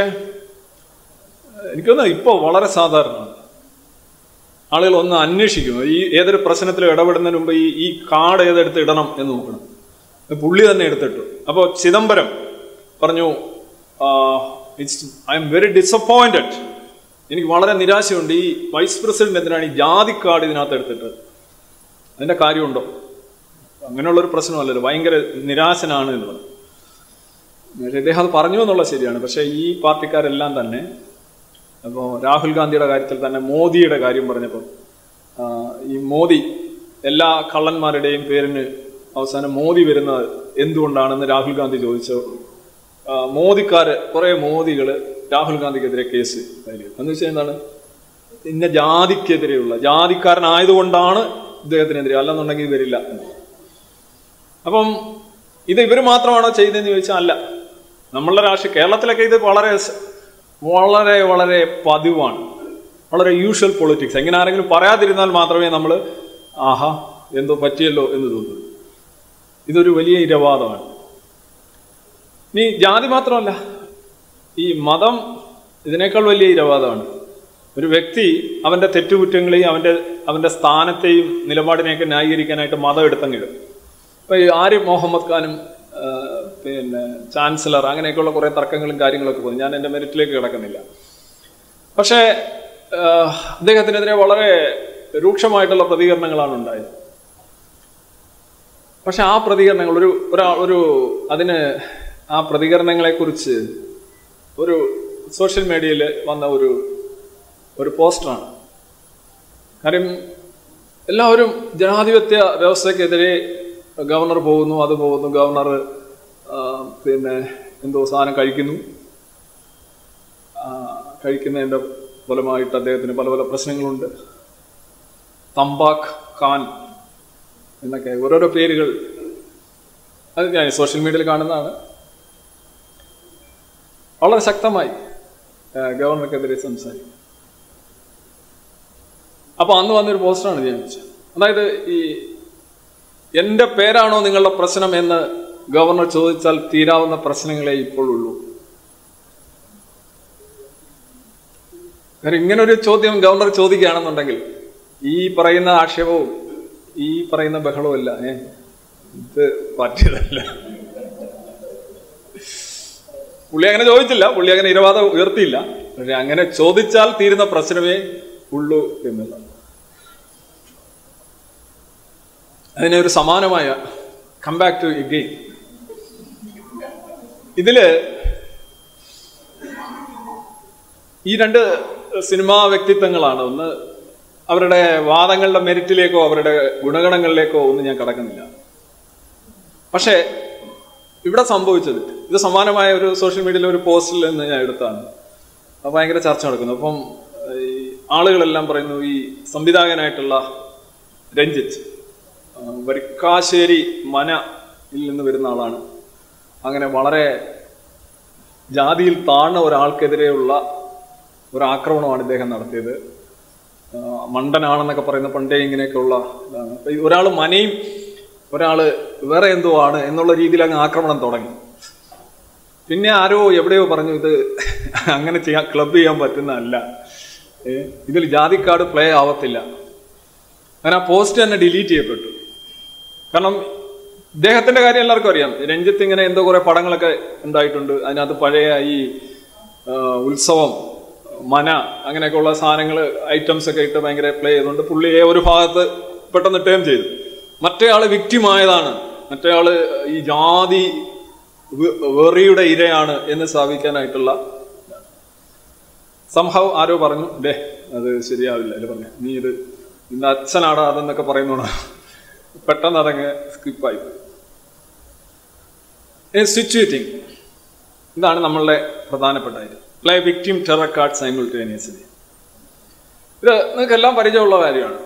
എനിക്ക് തോന്നുന്നു ഇപ്പോൾ വളരെ സാധാരണമാണ് ആളുകൾ ഒന്ന് അന്വേഷിക്കും ഈ ഏതൊരു പ്രശ്നത്തിലും ഇടപെടുന്നതിന് മുമ്പ് ഈ ഈ കാർഡ് ഏതെടുത്ത് ഇടണം എന്ന് നോക്കണം ഇത് പുള്ളി തന്നെ എടുത്തിട്ടു അപ്പോൾ ചിദംബരം പറഞ്ഞു it's I'm very disappointed എനിക്ക് വളരെ നിരാശയുണ്ട് ഈ വൈസ് പ്രസിഡന്റ് എന്തിനാണ് ഈ ജാതി കാർഡ് ഇതിനകത്ത് എടുത്തിട്ട് അതിന്റെ കാര്യമുണ്ടോ അങ്ങനെയുള്ളൊരു പ്രശ്നമല്ലല്ലോ ഭയങ്കര നിരാശനാണ് എന്നുള്ളത് പക്ഷേ ഇദ്ദേഹം അത് പറഞ്ഞു എന്നുള്ളത് ശരിയാണ് പക്ഷേ ഈ പാർട്ടിക്കാരെല്ലാം തന്നെ അപ്പോൾ രാഹുൽ ഗാന്ധിയുടെ കാര്യത്തിൽ തന്നെ മോദിയുടെ കാര്യം പറഞ്ഞപ്പോൾ ആ, ഈ മോദി എല്ലാ കള്ളന്മാരുടെയും പേരിന് അവസാനം മോദി വരുന്നത് എന്തുകൊണ്ടാണെന്ന് രാഹുൽ ഗാന്ധി ചോദിച്ചു ആ, മോദിക്കാര് കുറെ മോദികള് രാഹുൽ ഗാന്ധിക്കെതിരെ കേസ് ഫയൽ ചെയ്തു എന്ന് വെച്ചാൽ എന്താണ് ഇന്ന ജാതിക്കെതിരെയുള്ള ജാതിക്കാരനായതുകൊണ്ടാണ് ഇദ്ദേഹത്തിനെതിരെ അല്ലെന്നുണ്ടെങ്കിൽ വരില്ല എന്ന്. അപ്പം ഇത് ഇവർ മാത്രമാണോ ചെയ്തതെന്ന് ചോദിച്ചാൽ അല്ല നമ്മളുടെ രാഷ്ട്രീയ കേരളത്തിലൊക്കെ ഇത് വളരെ സ- വളരെ വളരെ പതിവാണ് വളരെ യൂഷ്വൽ പൊളിറ്റിക്സ് എങ്ങനെ ആരെങ്കിലും പറയാതിരുന്നാൽ മാത്രമേ നമ്മൾ ആഹാ എന്തോ പറ്റിയല്ലോ എന്ന് തോന്നുള്ളൂ ഇതൊരു വലിയ ഇരവാദമാണ് ഇനി ജാതി മാത്രമല്ല ഈ മതം ഇതിനേക്കാൾ വലിയ ഇരവാദമാണ് ഒരു വ്യക്തി അവന്റെ തെറ്റുകുറ്റങ്ങളെയും അവന്റെ അവന്റെ സ്ഥാനത്തെയും നിലപാടിനെയൊക്കെ ന്യായീകരിക്കാനായിട്ട് മതം എടുത്തങ്ങിടും ഇപ്പൊ ഈ ആരിഫ് മുഹമ്മദ് ഖാനും ആ, പിന്നെ ചാൻസലർ അങ്ങനെയൊക്കെയുള്ള കുറെ തർക്കങ്ങളും കാര്യങ്ങളൊക്കെ പോകും ഞാൻ എൻ്റെ മെറിറ്റിലേക്ക് കിടക്കുന്നില്ല പക്ഷേ ആ, അദ്ദേഹത്തിനെതിരെ വളരെ രൂക്ഷമായിട്ടുള്ള പ്രതികരണങ്ങളാണ് ഉണ്ടായത് പക്ഷെ ആ പ്രതികരണങ്ങൾ ഒരു ഒരാ ഒരു അതിന് ആ പ്രതികരണങ്ങളെക്കുറിച്ച് ഒരു സോഷ്യൽ മീഡിയയിൽ വന്ന ഒരു ഒരു പോസ്റ്ററാണ് കാര്യം എല്ലാവരും ജനാധിപത്യ വ്യവസ്ഥയ്ക്കെതിരെ ഗവർണർ പോകുന്നു അത് പോകുന്നു ഗവർണർ ആ, പിന്നെ എന്തോ സാധനം കഴിക്കുന്നു ആ, കഴിക്കുന്നതിൻ്റെ ഫലമായിട്ട് അദ്ദേഹത്തിന് പല പല പ്രശ്നങ്ങളുണ്ട് തമ്പാക്ക് ഖാൻ എന്നൊക്കെ ഓരോരോ പേരുകൾ അത് ഞാൻ സോഷ്യൽ മീഡിയയിൽ കാണുന്നതാണ് വളരെ ശക്തമായി ആ, ഗവർണർക്കെതിരെ സംസാരിക്കും അപ്പൊ അന്ന് വന്നൊരു പോസ്റ്ററാണ് ഞാൻ വെച്ചത് അതായത് ഈ എന്റെ പേരാണോ നിങ്ങളുടെ പ്രശ്നം എന്ന് ഗവർണർ ചോദിച്ചാൽ തീരാവുന്ന പ്രശ്നങ്ങളെ ഇപ്പോഴുള്ളൂ കാര്യം ഇങ്ങനെ ഒരു ചോദ്യം ഗവർണർ ചോദിക്കുകയാണെന്നുണ്ടെങ്കിൽ ഈ പറയുന്ന ആക്ഷേപവും ഈ പറയുന്ന ബഹളവും ഇല്ല ഏ ഇത് പറ്റിയതല്ല പുള്ളി അങ്ങനെ ചോദിച്ചില്ല പുള്ളി അങ്ങനെ ഇരവാദം ഉയർത്തിയില്ല പക്ഷെ അങ്ങനെ ചോദിച്ചാൽ തീരുന്ന പ്രശ്നമേ ഉള്ളൂ എന്നുള്ള അതിനെ ഒരു സമാനമായ കം ബാക്ക് ടു എഗെയിൻ ഇതില് ഈ രണ്ട് സിനിമാ വ്യക്തിത്വങ്ങളാണ് ഒന്ന് അവരുടെ വാദങ്ങളുടെ മെരിറ്റിലേക്കോ അവരുടെ ഗുണഗണങ്ങളിലേക്കോ ഒന്നും ഞാൻ കടക്കുന്നില്ല പക്ഷേ ഇവിടെ സംഭവിച്ചത് ഇത് സമാനമായ ഒരു സോഷ്യൽ മീഡിയയിലെ ഒരു പോസ്റ്റിൽ നിന്ന് ഞാൻ എടുത്താണ് അത് ഭയങ്കര ചർച്ച നടക്കുന്നു അപ്പം ഈ ആളുകളെല്ലാം പറയുന്നു ഈ സംവിധായകനായിട്ടുള്ള രഞ്ജിത്ത് ആ, വരിക്കാശ്ശേരി മനയിൽ നിന്ന് വരുന്ന ആളാണ് അങ്ങനെ വളരെ ജാതിയിൽ താഴ്ന്ന ഒരാൾക്കെതിരെയുള്ള ഒരു ആക്രമണമാണ് ഇദ്ദേഹം നടത്തിയത് ആ, മണ്ടനാണെന്നൊക്കെ പറയുന്ന പണ്ടേ ഇങ്ങനെയൊക്കെയുള്ള ഇതാണ് അപ്പൊ ഈ ഒരാൾ മനയും ഒരാള് വേറെ എന്തോ ആണ് എന്നുള്ള രീതിയിൽ അങ്ങ് ആക്രമണം തുടങ്ങി പിന്നെ ആരോ എവിടെയോ പറഞ്ഞു ഇത് അങ്ങനെ ചെയ്യാൻ ക്ലബ് ചെയ്യാൻ പറ്റുന്നതല്ല ഏ, ഇതിൽ ജാതിക്കാട് പ്ലേ ആവത്തില്ല അങ്ങനെ ആ പോസ്റ്റ് തന്നെ ഡിലീറ്റ് ചെയ്യപ്പെട്ടു കാരണം ഇദ്ദേഹത്തിന്റെ കാര്യം എല്ലാവർക്കും അറിയാം രഞ്ജിത്ത് ഇങ്ങനെ എന്തോ കുറെ പടങ്ങളൊക്കെ ഉണ്ടായിട്ടുണ്ട് അതിനകത്ത് പഴയ ഈ ആ, ഉത്സവം മന അങ്ങനെയൊക്കെയുള്ള സാധനങ്ങൾ ഐറ്റംസ് ഒക്കെ ഇട്ട് ഭയങ്കര പ്ലേ ചെയ്തുകൊണ്ട് പുള്ളിയെ ഒരു ഭാഗത്ത് പെട്ടെന്ന് ടേം ചെയ്തു മറ്റേയാള് വിക്റ്റിമായതാണ് മറ്റേയാള് ഈ ജാതി വെ- വെറിയുടെ ഇരയാണ് എന്ന് സ്ഥാപിക്കാനായിട്ടുള്ള സംഭവം ആരോ പറഞ്ഞു ഡേ അത് ശരിയാവില്ല അല്ലെ പറഞ്ഞു നീ ഇത് നിന്റെ അച്ഛനാടാ അതെന്നൊക്കെ പറയുന്നോടാ പെട്ടെന്ന് അതങ്ങ് സ്കിപ്പായി സിറ്റുവേറ്റിംഗ് ഇതാണ് നമ്മളുടെ പ്രധാനപ്പെട്ട കാര്യം play victim terror card simultaneously ഇത് നിങ്ങൾക്ക് എല്ലാം പരിചയമുള്ള കാര്യമാണ്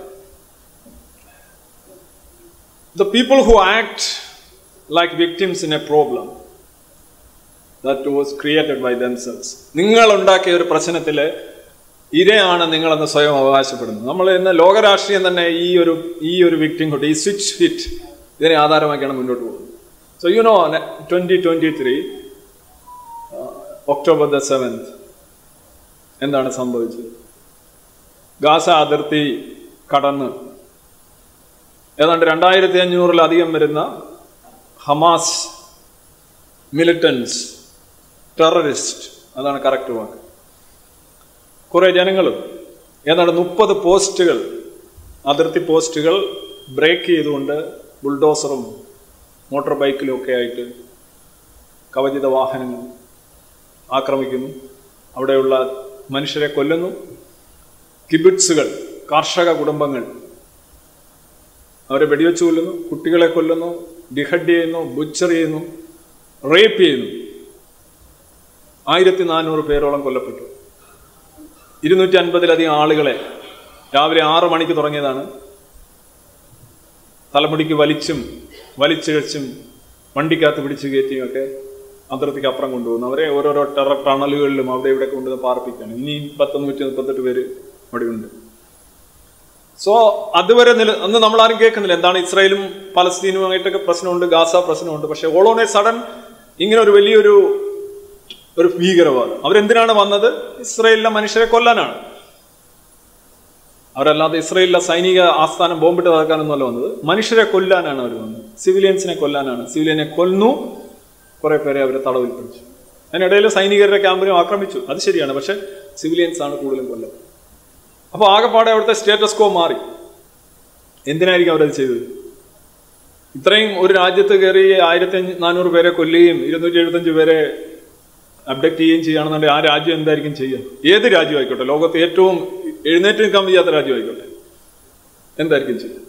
the people who act like victims in a problem that was created by themselves നിങ്ങൾ ഉണ്ടാക്കിയ ഒരു പ്രശ്നത്തിൽ ഇരയാണ് നിങ്ങളെന്ന് സ്വയം അവകാശപ്പെടുന്നു നമ്മൾ ഇന്ന് ലോകരാഷ്ട്രീയം തന്നെ ഈ ഒരു ഈ ഒരു വിക്ടിം കൊണ്ട് ഈ സ്വിച്ച് ഹിറ്റ് ഇതിനെ ആധാരമാക്കിയാണ് മുന്നോട്ട് പോകുന്നത് so you know twenty twenty three October the seventh എന്താണ് സംഭവിച്ചത് ഗാസ അതിർത്തി കടന്ന് ഏതാണ്ട് രണ്ടായിരത്തി അഞ്ഞൂറിലധികം വരുന്ന ഹമാസ് മിലിറ്റൻസ് ടെററിസ്റ്റ് അതാണ് കറക്റ്റ് വാക്ക് കുറെ ജനങ്ങളും ഏതാണ്ട് മുപ്പത് പോസ്റ്റുകൾ അതിർത്തി പോസ്റ്റുകൾ ബ്രേക്ക് ചെയ്തുകൊണ്ട് ബുൾഡോസറും മോട്ടോർ ബൈക്കിലും ഒക്കെ ആയിട്ട് കവചിത വാഹനങ്ങൾ ആക്രമിക്കുന്നു അവിടെയുള്ള മനുഷ്യരെ കൊല്ലുന്നു കിബിറ്റ്സുകൾ കാർഷക കുടുംബങ്ങൾ അവരെ വെടിവെച്ച് കൊല്ലുന്നു കുട്ടികളെ കൊല്ലുന്നു ഡിഹഡ് ചെയ്യുന്നു ബുച്ചർ ചെയ്യുന്നു റേപ്പ് ചെയ്യുന്നു ആയിരത്തി നാനൂറ് പേരോളം കൊല്ലപ്പെട്ടു ഇരുന്നൂറ്റി അൻപതിലധികം ആളുകളെ രാവിലെ ആറ് മണിക്ക് തുടങ്ങിയതാണ് തലമുടിക്ക് വലിച്ചും വലിച്ചിഴച്ചും വണ്ടിക്കകത്ത് പിടിച്ചു കയറ്റിയും ഒക്കെ അതിർത്തിക്ക് അപ്പുറം കൊണ്ടുപോകുന്നു അവരെ ഓരോരോ ടെറർ ടണലുകളിലും അവിടെ ഇവിടെ കൊണ്ടുവന്ന് പാർപ്പിക്കുകയാണ് ഇനി പത്ത് നൂറ്റി മുപ്പത്തെട്ട് പേര് അവിടെ ഉണ്ട് സോ അതുവരെ നില അന്ന് നമ്മൾ ആരും കേൾക്കുന്നില്ല എന്താണ് ഇസ്രായേലും പലസ്തീനുമായിട്ടൊക്കെ പ്രശ്നമുണ്ട് ഗാസ പ്രശ്നമുണ്ട് പക്ഷെ ഓൾ ഓൺ എ സഡൻ ഇങ്ങനെ ഒരു വലിയൊരു ഒരു ഭീകരവാദം അവരെന്തിനാണ് വന്നത് ഇസ്രായേലിലെ മനുഷ്യരെ കൊല്ലാനാണ് അവരല്ലാതെ ഇസ്രായേലിലെ സൈനിക ആസ്ഥാനം ബോംബിട്ട് തകർക്കാനൊന്നുമല്ല വന്നത് മനുഷ്യരെ കൊല്ലാനാണ് അവർ വന്നത് സിവിലിയൻസിനെ കൊല്ലാനാണ് സിവിലിയനെ കൊന്നു കുറെ പേരെ അവരെ തടവിൽ പിടിച്ചു അതിനിടയിൽ സൈനികരുടെ ക്യാമ്പിനും ആക്രമിച്ചു അത് ശരിയാണ് പക്ഷെ സിവിലിയൻസ് ആണ് കൂടുതലും കൊല്ലം അപ്പോൾ ആകെപ്പാടെ അവിടുത്തെ സ്റ്റേറ്റസ് കോ മാറി എന്തിനായിരിക്കും അവരത് ചെയ്തത് ഇത്രയും ഒരു രാജ്യത്ത് കയറി ആയിരത്തി നാനൂറ് പേരെ കൊല്ലുകയും ഇരുന്നൂറ്റി എഴുപത്തഞ്ച് പേരെ അബ്ഡക്ട് ചെയ്യുകയും ചെയ്യുകയാണെന്നുണ്ടെങ്കിൽ ആ രാജ്യം എന്തായിരിക്കും ചെയ്യുക ഏത് രാജ്യം ആയിക്കോട്ടെ ലോകത്ത് ഏറ്റവും എഴുന്നേറ്റ് നിൽക്കാൻ വയ്യാത്ത രാജ്യം ആയിക്കോട്ടെ എന്തായിരിക്കും ചെയ്യുക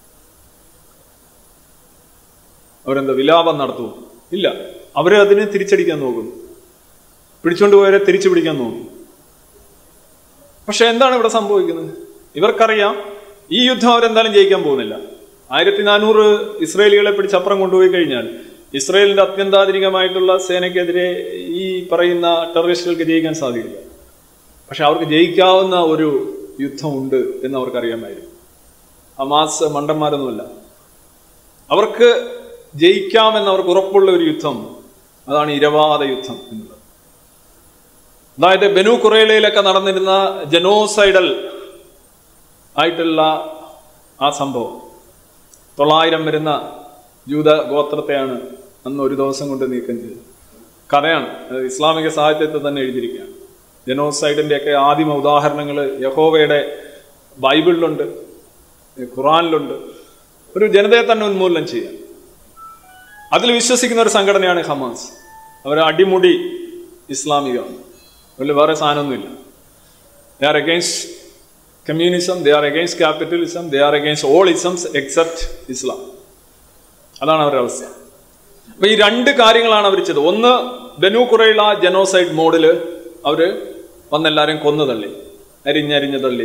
അവരെന്താ വിലാപം നടത്തുമോ ഇല്ല അവരെ അതിനെ തിരിച്ചടിക്കാൻ നോക്കും പിടിച്ചുകൊണ്ട് പോയവരെ തിരിച്ചു പിടിക്കാൻ നോക്കും പക്ഷെ എന്താണ് ഇവിടെ സംഭവിക്കുന്നത് ഇവർക്കറിയാം ഈ യുദ്ധം അവരെന്തായാലും ജയിക്കാൻ പോകുന്നില്ല ആയിരത്തി നാനൂറ് ഇസ്രയേലികളെ പിടിച്ചപ്പുറം കൊണ്ടുപോയി കഴിഞ്ഞാൽ ഇസ്രയേലിന്റെ അത്യന്താധുനികമായിട്ടുള്ള സേനയ്ക്കെതിരെ ഈ പറയുന്ന ടെററിസ്റ്റുകൾക്ക് ജയിക്കാൻ സാധിക്കില്ല പക്ഷെ അവർക്ക് ജയിക്കാവുന്ന ഒരു യുദ്ധമുണ്ട് എന്ന് അവർക്കറിയാമായിരുന്നു ഹമാസ് മണ്ടന്മാരൊന്നുമല്ല അവർക്ക് ജയിക്കാമെന്ന് അവർക്ക് ഉറപ്പുള്ള ഒരു യുദ്ധം അതാണ് ഇരവാദ യുദ്ധം എന്നുള്ളത് അതായത് ബനു കുറേലയിലൊക്കെ നടന്നിരുന്ന ജനോസൈഡൽ ആയിട്ടുള്ള ആ സംഭവം തൊള്ളായിരം വരുന്ന ജൂത ഗോത്രത്തെയാണ് അന്ന് ഒരു ദിവസം കൊണ്ട് നീക്കം ചെയ്തത് കഥയാണ് അത് ഇസ്ലാമിക സാഹിത്യത്തിൽ തന്നെ എഴുതിയിരിക്കുകയാണ് ജനോസൈഡിന്റെ ഒക്കെ ആദിമ ഉദാഹരണങ്ങൾ യഹോവയുടെ ബൈബിളിലുണ്ട് ഖുറാനിലുണ്ട് ഒരു ജനതയെ തന്നെ ഉന്മൂലനം ചെയ്യാൻ അതിൽ വിശ്വസിക്കുന്ന ഒരു സംഘടനയാണ് ഹമാസ് അവർ അടിമുടി ഇസ്ലാമികമാണ് അതിൽ വേറെ സാധനമൊന്നുമില്ല they are against communism they are against capitalism they are against all isms except Islam അതാണ് അവരുടെ അവസ്ഥ അപ്പൊ ഈ രണ്ട് കാര്യങ്ങളാണ് അവർ ചെയ്തത് ഒന്ന് ബനു കുറയുള്ള ജനോസൈഡ് മോഡില് അവര് വന്നെല്ലാരും കൊന്നു തള്ളി അരിഞ്ഞരിഞ്ഞ് തള്ളി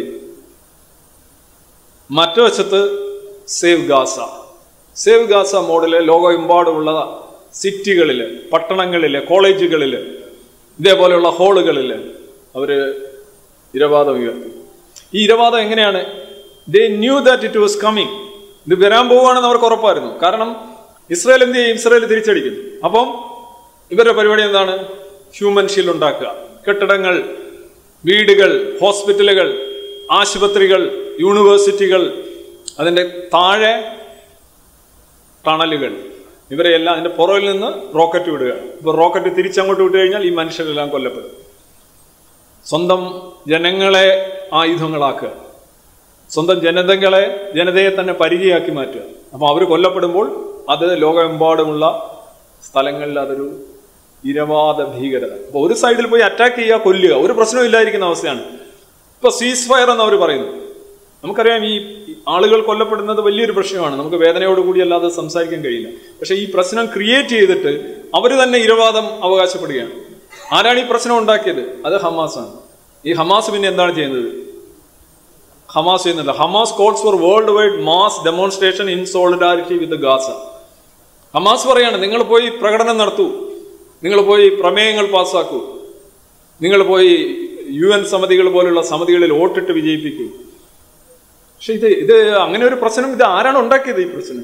മറ്റു വശത്ത് സേവ് ഗാസ സേവ് ഗാസ മോഡില് ലോകമെമ്പാടുമുള്ള സിറ്റികളില് പട്ടണങ്ങളില് കോളേജുകളില് ഇതേപോലെയുള്ള ഹോളുകളില് അവര് ഇരവാദം ഉയർത്തി ഈ ഇരവാദം എങ്ങനെയാണ് they knew that it was coming ഇത് വരാൻ പോവുകയാണെന്ന് അവർക്ക് ഉറപ്പായിരുന്നു കാരണം ഇസ്രായേൽ എന്ത് ചെയ്യും ഇസ്രായേൽ തിരിച്ചടിക്കും അപ്പം ഇവരുടെ പരിപാടി എന്താണ് ഹ്യൂമൻ ഷീൽഡ് ഉണ്ടാക്കുക കെട്ടിടങ്ങൾ വീടുകൾ ഹോസ്പിറ്റലുകൾ ആശുപത്രികൾ യൂണിവേഴ്സിറ്റികൾ അതിന്റെ താഴെ ടണലുകൾ ഇവരെല്ലാം അതിന്റെ പുറകിൽ നിന്ന് റോക്കറ്റ് വിടുകയാണ് ഇപ്പൊ റോക്കറ്റ് തിരിച്ചങ്ങോട്ട് വിട്ടു കഴിഞ്ഞാൽ ഈ മനുഷ്യരെല്ലാം കൊല്ലപ്പെടും സ്വന്തം ജനങ്ങളെ ആയുധങ്ങളാക്കുക സ്വന്തം ജനതകളെ ജനതയെ തന്നെ പരിചയമാക്കി മാറ്റുക അപ്പൊ അവർ കൊല്ലപ്പെടുമ്പോൾ അത് ലോകമെമ്പാടുമുള്ള സ്ഥലങ്ങളിൽ അതൊരു ഇരവാദ ഭീകരത അപ്പൊ ഒരു സൈഡിൽ പോയി അറ്റാക്ക് ചെയ്യുക കൊല്ലുക ഒരു പ്രശ്നവും ഇല്ലായിരിക്കുന്ന അവസ്ഥയാണ് ഇപ്പൊ സീസ് ഫയർ എന്ന് അവർ പറയുന്നു നമുക്കറിയാം ഈ ആളുകൾ കൊല്ലപ്പെടുന്നത് വലിയൊരു പ്രശ്നമാണ് നമുക്ക് വേദനയോടുകൂടി അല്ലാതെ സംസാരിക്കാൻ കഴിയില്ല പക്ഷെ ഈ പ്രശ്നം ക്രിയേറ്റ് ചെയ്തിട്ട് അവർ തന്നെ ഇരവാദം അവകാശപ്പെടുകയാണ് ആരാണ് ഈ പ്രശ്നം ഉണ്ടാക്കിയത് അത് ഹമാസാണ് ഈ ഹമാസ് പിന്നെ എന്താണ് ചെയ്യുന്നത് ഹമാസ് ചെയ്യുന്നില്ല Hamas calls for world wide mass demonstration in solidarity with Gaza Hamas പറയാണ് നിങ്ങൾ പോയി പ്രകടനം നടത്തൂ നിങ്ങൾ പോയി പ്രമേയങ്ങൾ പാസ്സാക്കൂ നിങ്ങൾ പോയി യു എൻ സമിതികൾ പോലുള്ള സമിതികളിൽ വോട്ടിട്ട് വിജയിപ്പിക്കൂ പക്ഷെ ഇത് ഇത് അങ്ങനെ ഒരു പ്രശ്നം ഇത് ആരാണ് ഉണ്ടാക്കിയത് ഈ പ്രശ്നം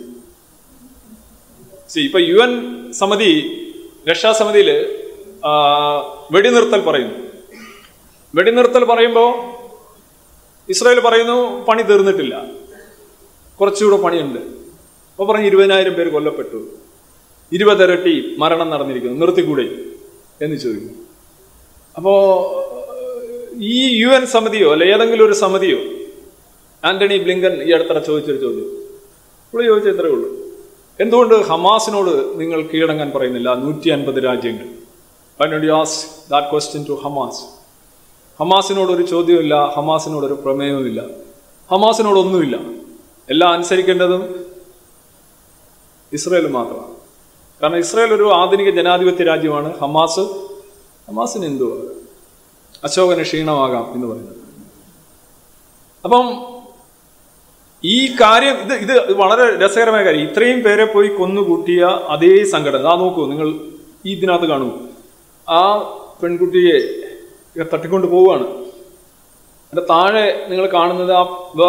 സി ഇപ്പൊ യു എൻ സമിതി രക്ഷാസമിതിയില് ആ, വെടിനിർത്തൽ പറയുന്നു വെടിനിർത്തൽ പറയുമ്പോൾ ഇസ്രായേൽ പറയുന്നു പണി തീർന്നിട്ടില്ല കുറച്ചുകൂടെ പണിയുണ്ട് അപ്പൊ പറഞ്ഞു ഇരുപതിനായിരം പേര് കൊല്ലപ്പെട്ടു ഇരുപതിരട്ടി മരണം നടന്നിരിക്കുന്നു നിർത്തിക്കൂടെ എന്ന് ചോദിക്കുന്നു അപ്പോ ഈ യു എൻ സമിതിയോ അല്ലെ ഏതെങ്കിലും ഒരു സമിതിയോ ആന്റണി ബ്ലിങ്കൻ ഈ അടുത്തിടെ ചോദിച്ചൊരു ചോദ്യം പുള്ളി ചോദിച്ച ഇത്രേ ഉള്ളൂ എന്തുകൊണ്ട് ഹമാസിനോട് നിങ്ങൾ കീഴടങ്ങാൻ പറയുന്നില്ല നൂറ്റി അൻപത് രാജ്യങ്ങൾ ask that question to Hamas ഹമാസിനോട് ഒരു ചോദ്യമില്ല ഹമാസിനോട് ഒരു പ്രമേയവുമില്ല ഹമാസിനോടൊന്നുമില്ല എല്ലാം അനുസരിക്കേണ്ടതും ഇസ്രയേൽ മാത്രമാണ് കാരണം ഇസ്രയേൽ ഒരു ആധുനിക ജനാധിപത്യ രാജ്യമാണ് ഹമാസ് ഹമാസിന് എന്തുവാ അശോകന് ക്ഷീണമാകാം എന്ന് പറയുന്നത് അപ്പം ഈ കാര്യം ഇത് ഇത് വളരെ രസകരമായ കാര്യം ഇത്രയും പേരെ പോയി കൊന്നുകൂട്ടിയ അതേ സംഘടന ആ നോക്കൂ നിങ്ങൾ ഈ ഇതിനകത്ത് കാണൂ ആ പെൺകുട്ടിയെ തട്ടിക്കൊണ്ട് പോവുകയാണ് അതിന്റെ താഴെ നിങ്ങൾ കാണുന്നത് ആ വേറൊരു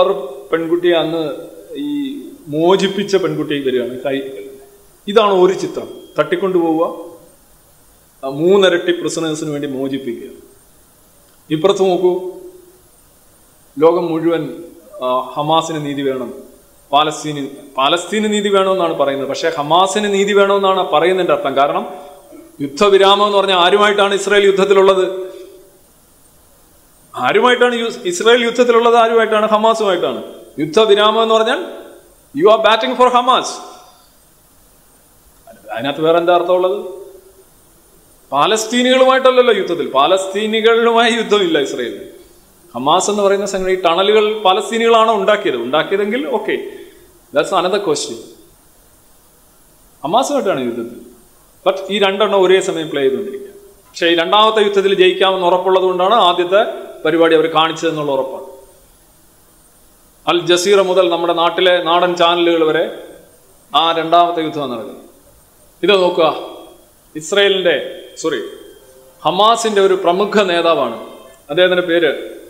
പെൺകുട്ടിയെ അന്ന് ഈ മോചിപ്പിച്ച പെൺകുട്ടി വരികയാണ് കൈ ഇതാണ് ഒരു ചിത്രം തട്ടിക്കൊണ്ടുപോവുക ആ മൂന്നരട്ടി പ്രിസണേഴ്സിന് വേണ്ടി മോചിപ്പിക്കുക ഇപ്പുറത്ത് നോക്കൂ ലോകം മുഴുവൻ ആ, ഹമാസിന് നീതി വേണം പാലസ്തീന് പാലസ്തീന് നീതി വേണമെന്നാണ് പറയുന്നത് പക്ഷേ ഹമാസിന് നീതി വേണമെന്നാണ് പറയുന്നതിന്റെ അർത്ഥം കാരണം യുദ്ധവിരാമം എന്ന് പറഞ്ഞാൽ ആരുമായിട്ടാണ് ഇസ്രായേൽ യുദ്ധത്തിലുള്ളത് ആരുമായിട്ടാണ് യു- ഇസ്രായേൽ യുദ്ധത്തിലുള്ളത് ആരുമായിട്ടാണ് ഹമാസുമായിട്ടാണ് യുദ്ധവിരാമം എന്ന് പറഞ്ഞാൽ you are batting for Hamas അതിനകത്ത് വേറെ എന്താ അർത്ഥമുള്ളത് പാലസ്തീനികളുമായിട്ടല്ലല്ലോ യുദ്ധത്തിൽ പാലസ്തീനികളുമായി യുദ്ധമില്ല ഇസ്രയേലിന് ഹമാസ് എന്ന് പറയുന്ന സംഘടന ഈ ടണലുകൾ പാലസ്തീനികളാണോ ഉണ്ടാക്കിയത് ഉണ്ടാക്കിയതെങ്കിൽ ഓക്കെ ദാറ്റ്സ് അനദർ ക്വസ്റ്റ്യൻ ഹമാസുമായിട്ടാണ് യുദ്ധത്തിൽ ബട്ട് ഈ രണ്ടെണ്ണം ഒരേ സമയം പ്ലേ ചെയ്തുകൊണ്ടിരിക്കുക പക്ഷേ ഈ രണ്ടാമത്തെ യുദ്ധത്തിൽ ജയിക്കാമെന്ന് ഉറപ്പുള്ളത് കൊണ്ടാണ് ആദ്യത്തെ പരിപാടി അവർ കാണിച്ചതെന്നുള്ള ഉറപ്പാണ് അൽ ജസീറ മുതൽ നമ്മുടെ നാട്ടിലെ നാടൻ ചാനലുകൾ വരെ ആ രണ്ടാമത്തെ യുദ്ധം നടക്കുന്നത് ഇത് നോക്കുക ഇസ്രയേലിന്റെ സോറി ഹമാസിന്റെ ഒരു പ്രമുഖ നേതാവാണ് അദ്ദേഹത്തിന്റെ പേര്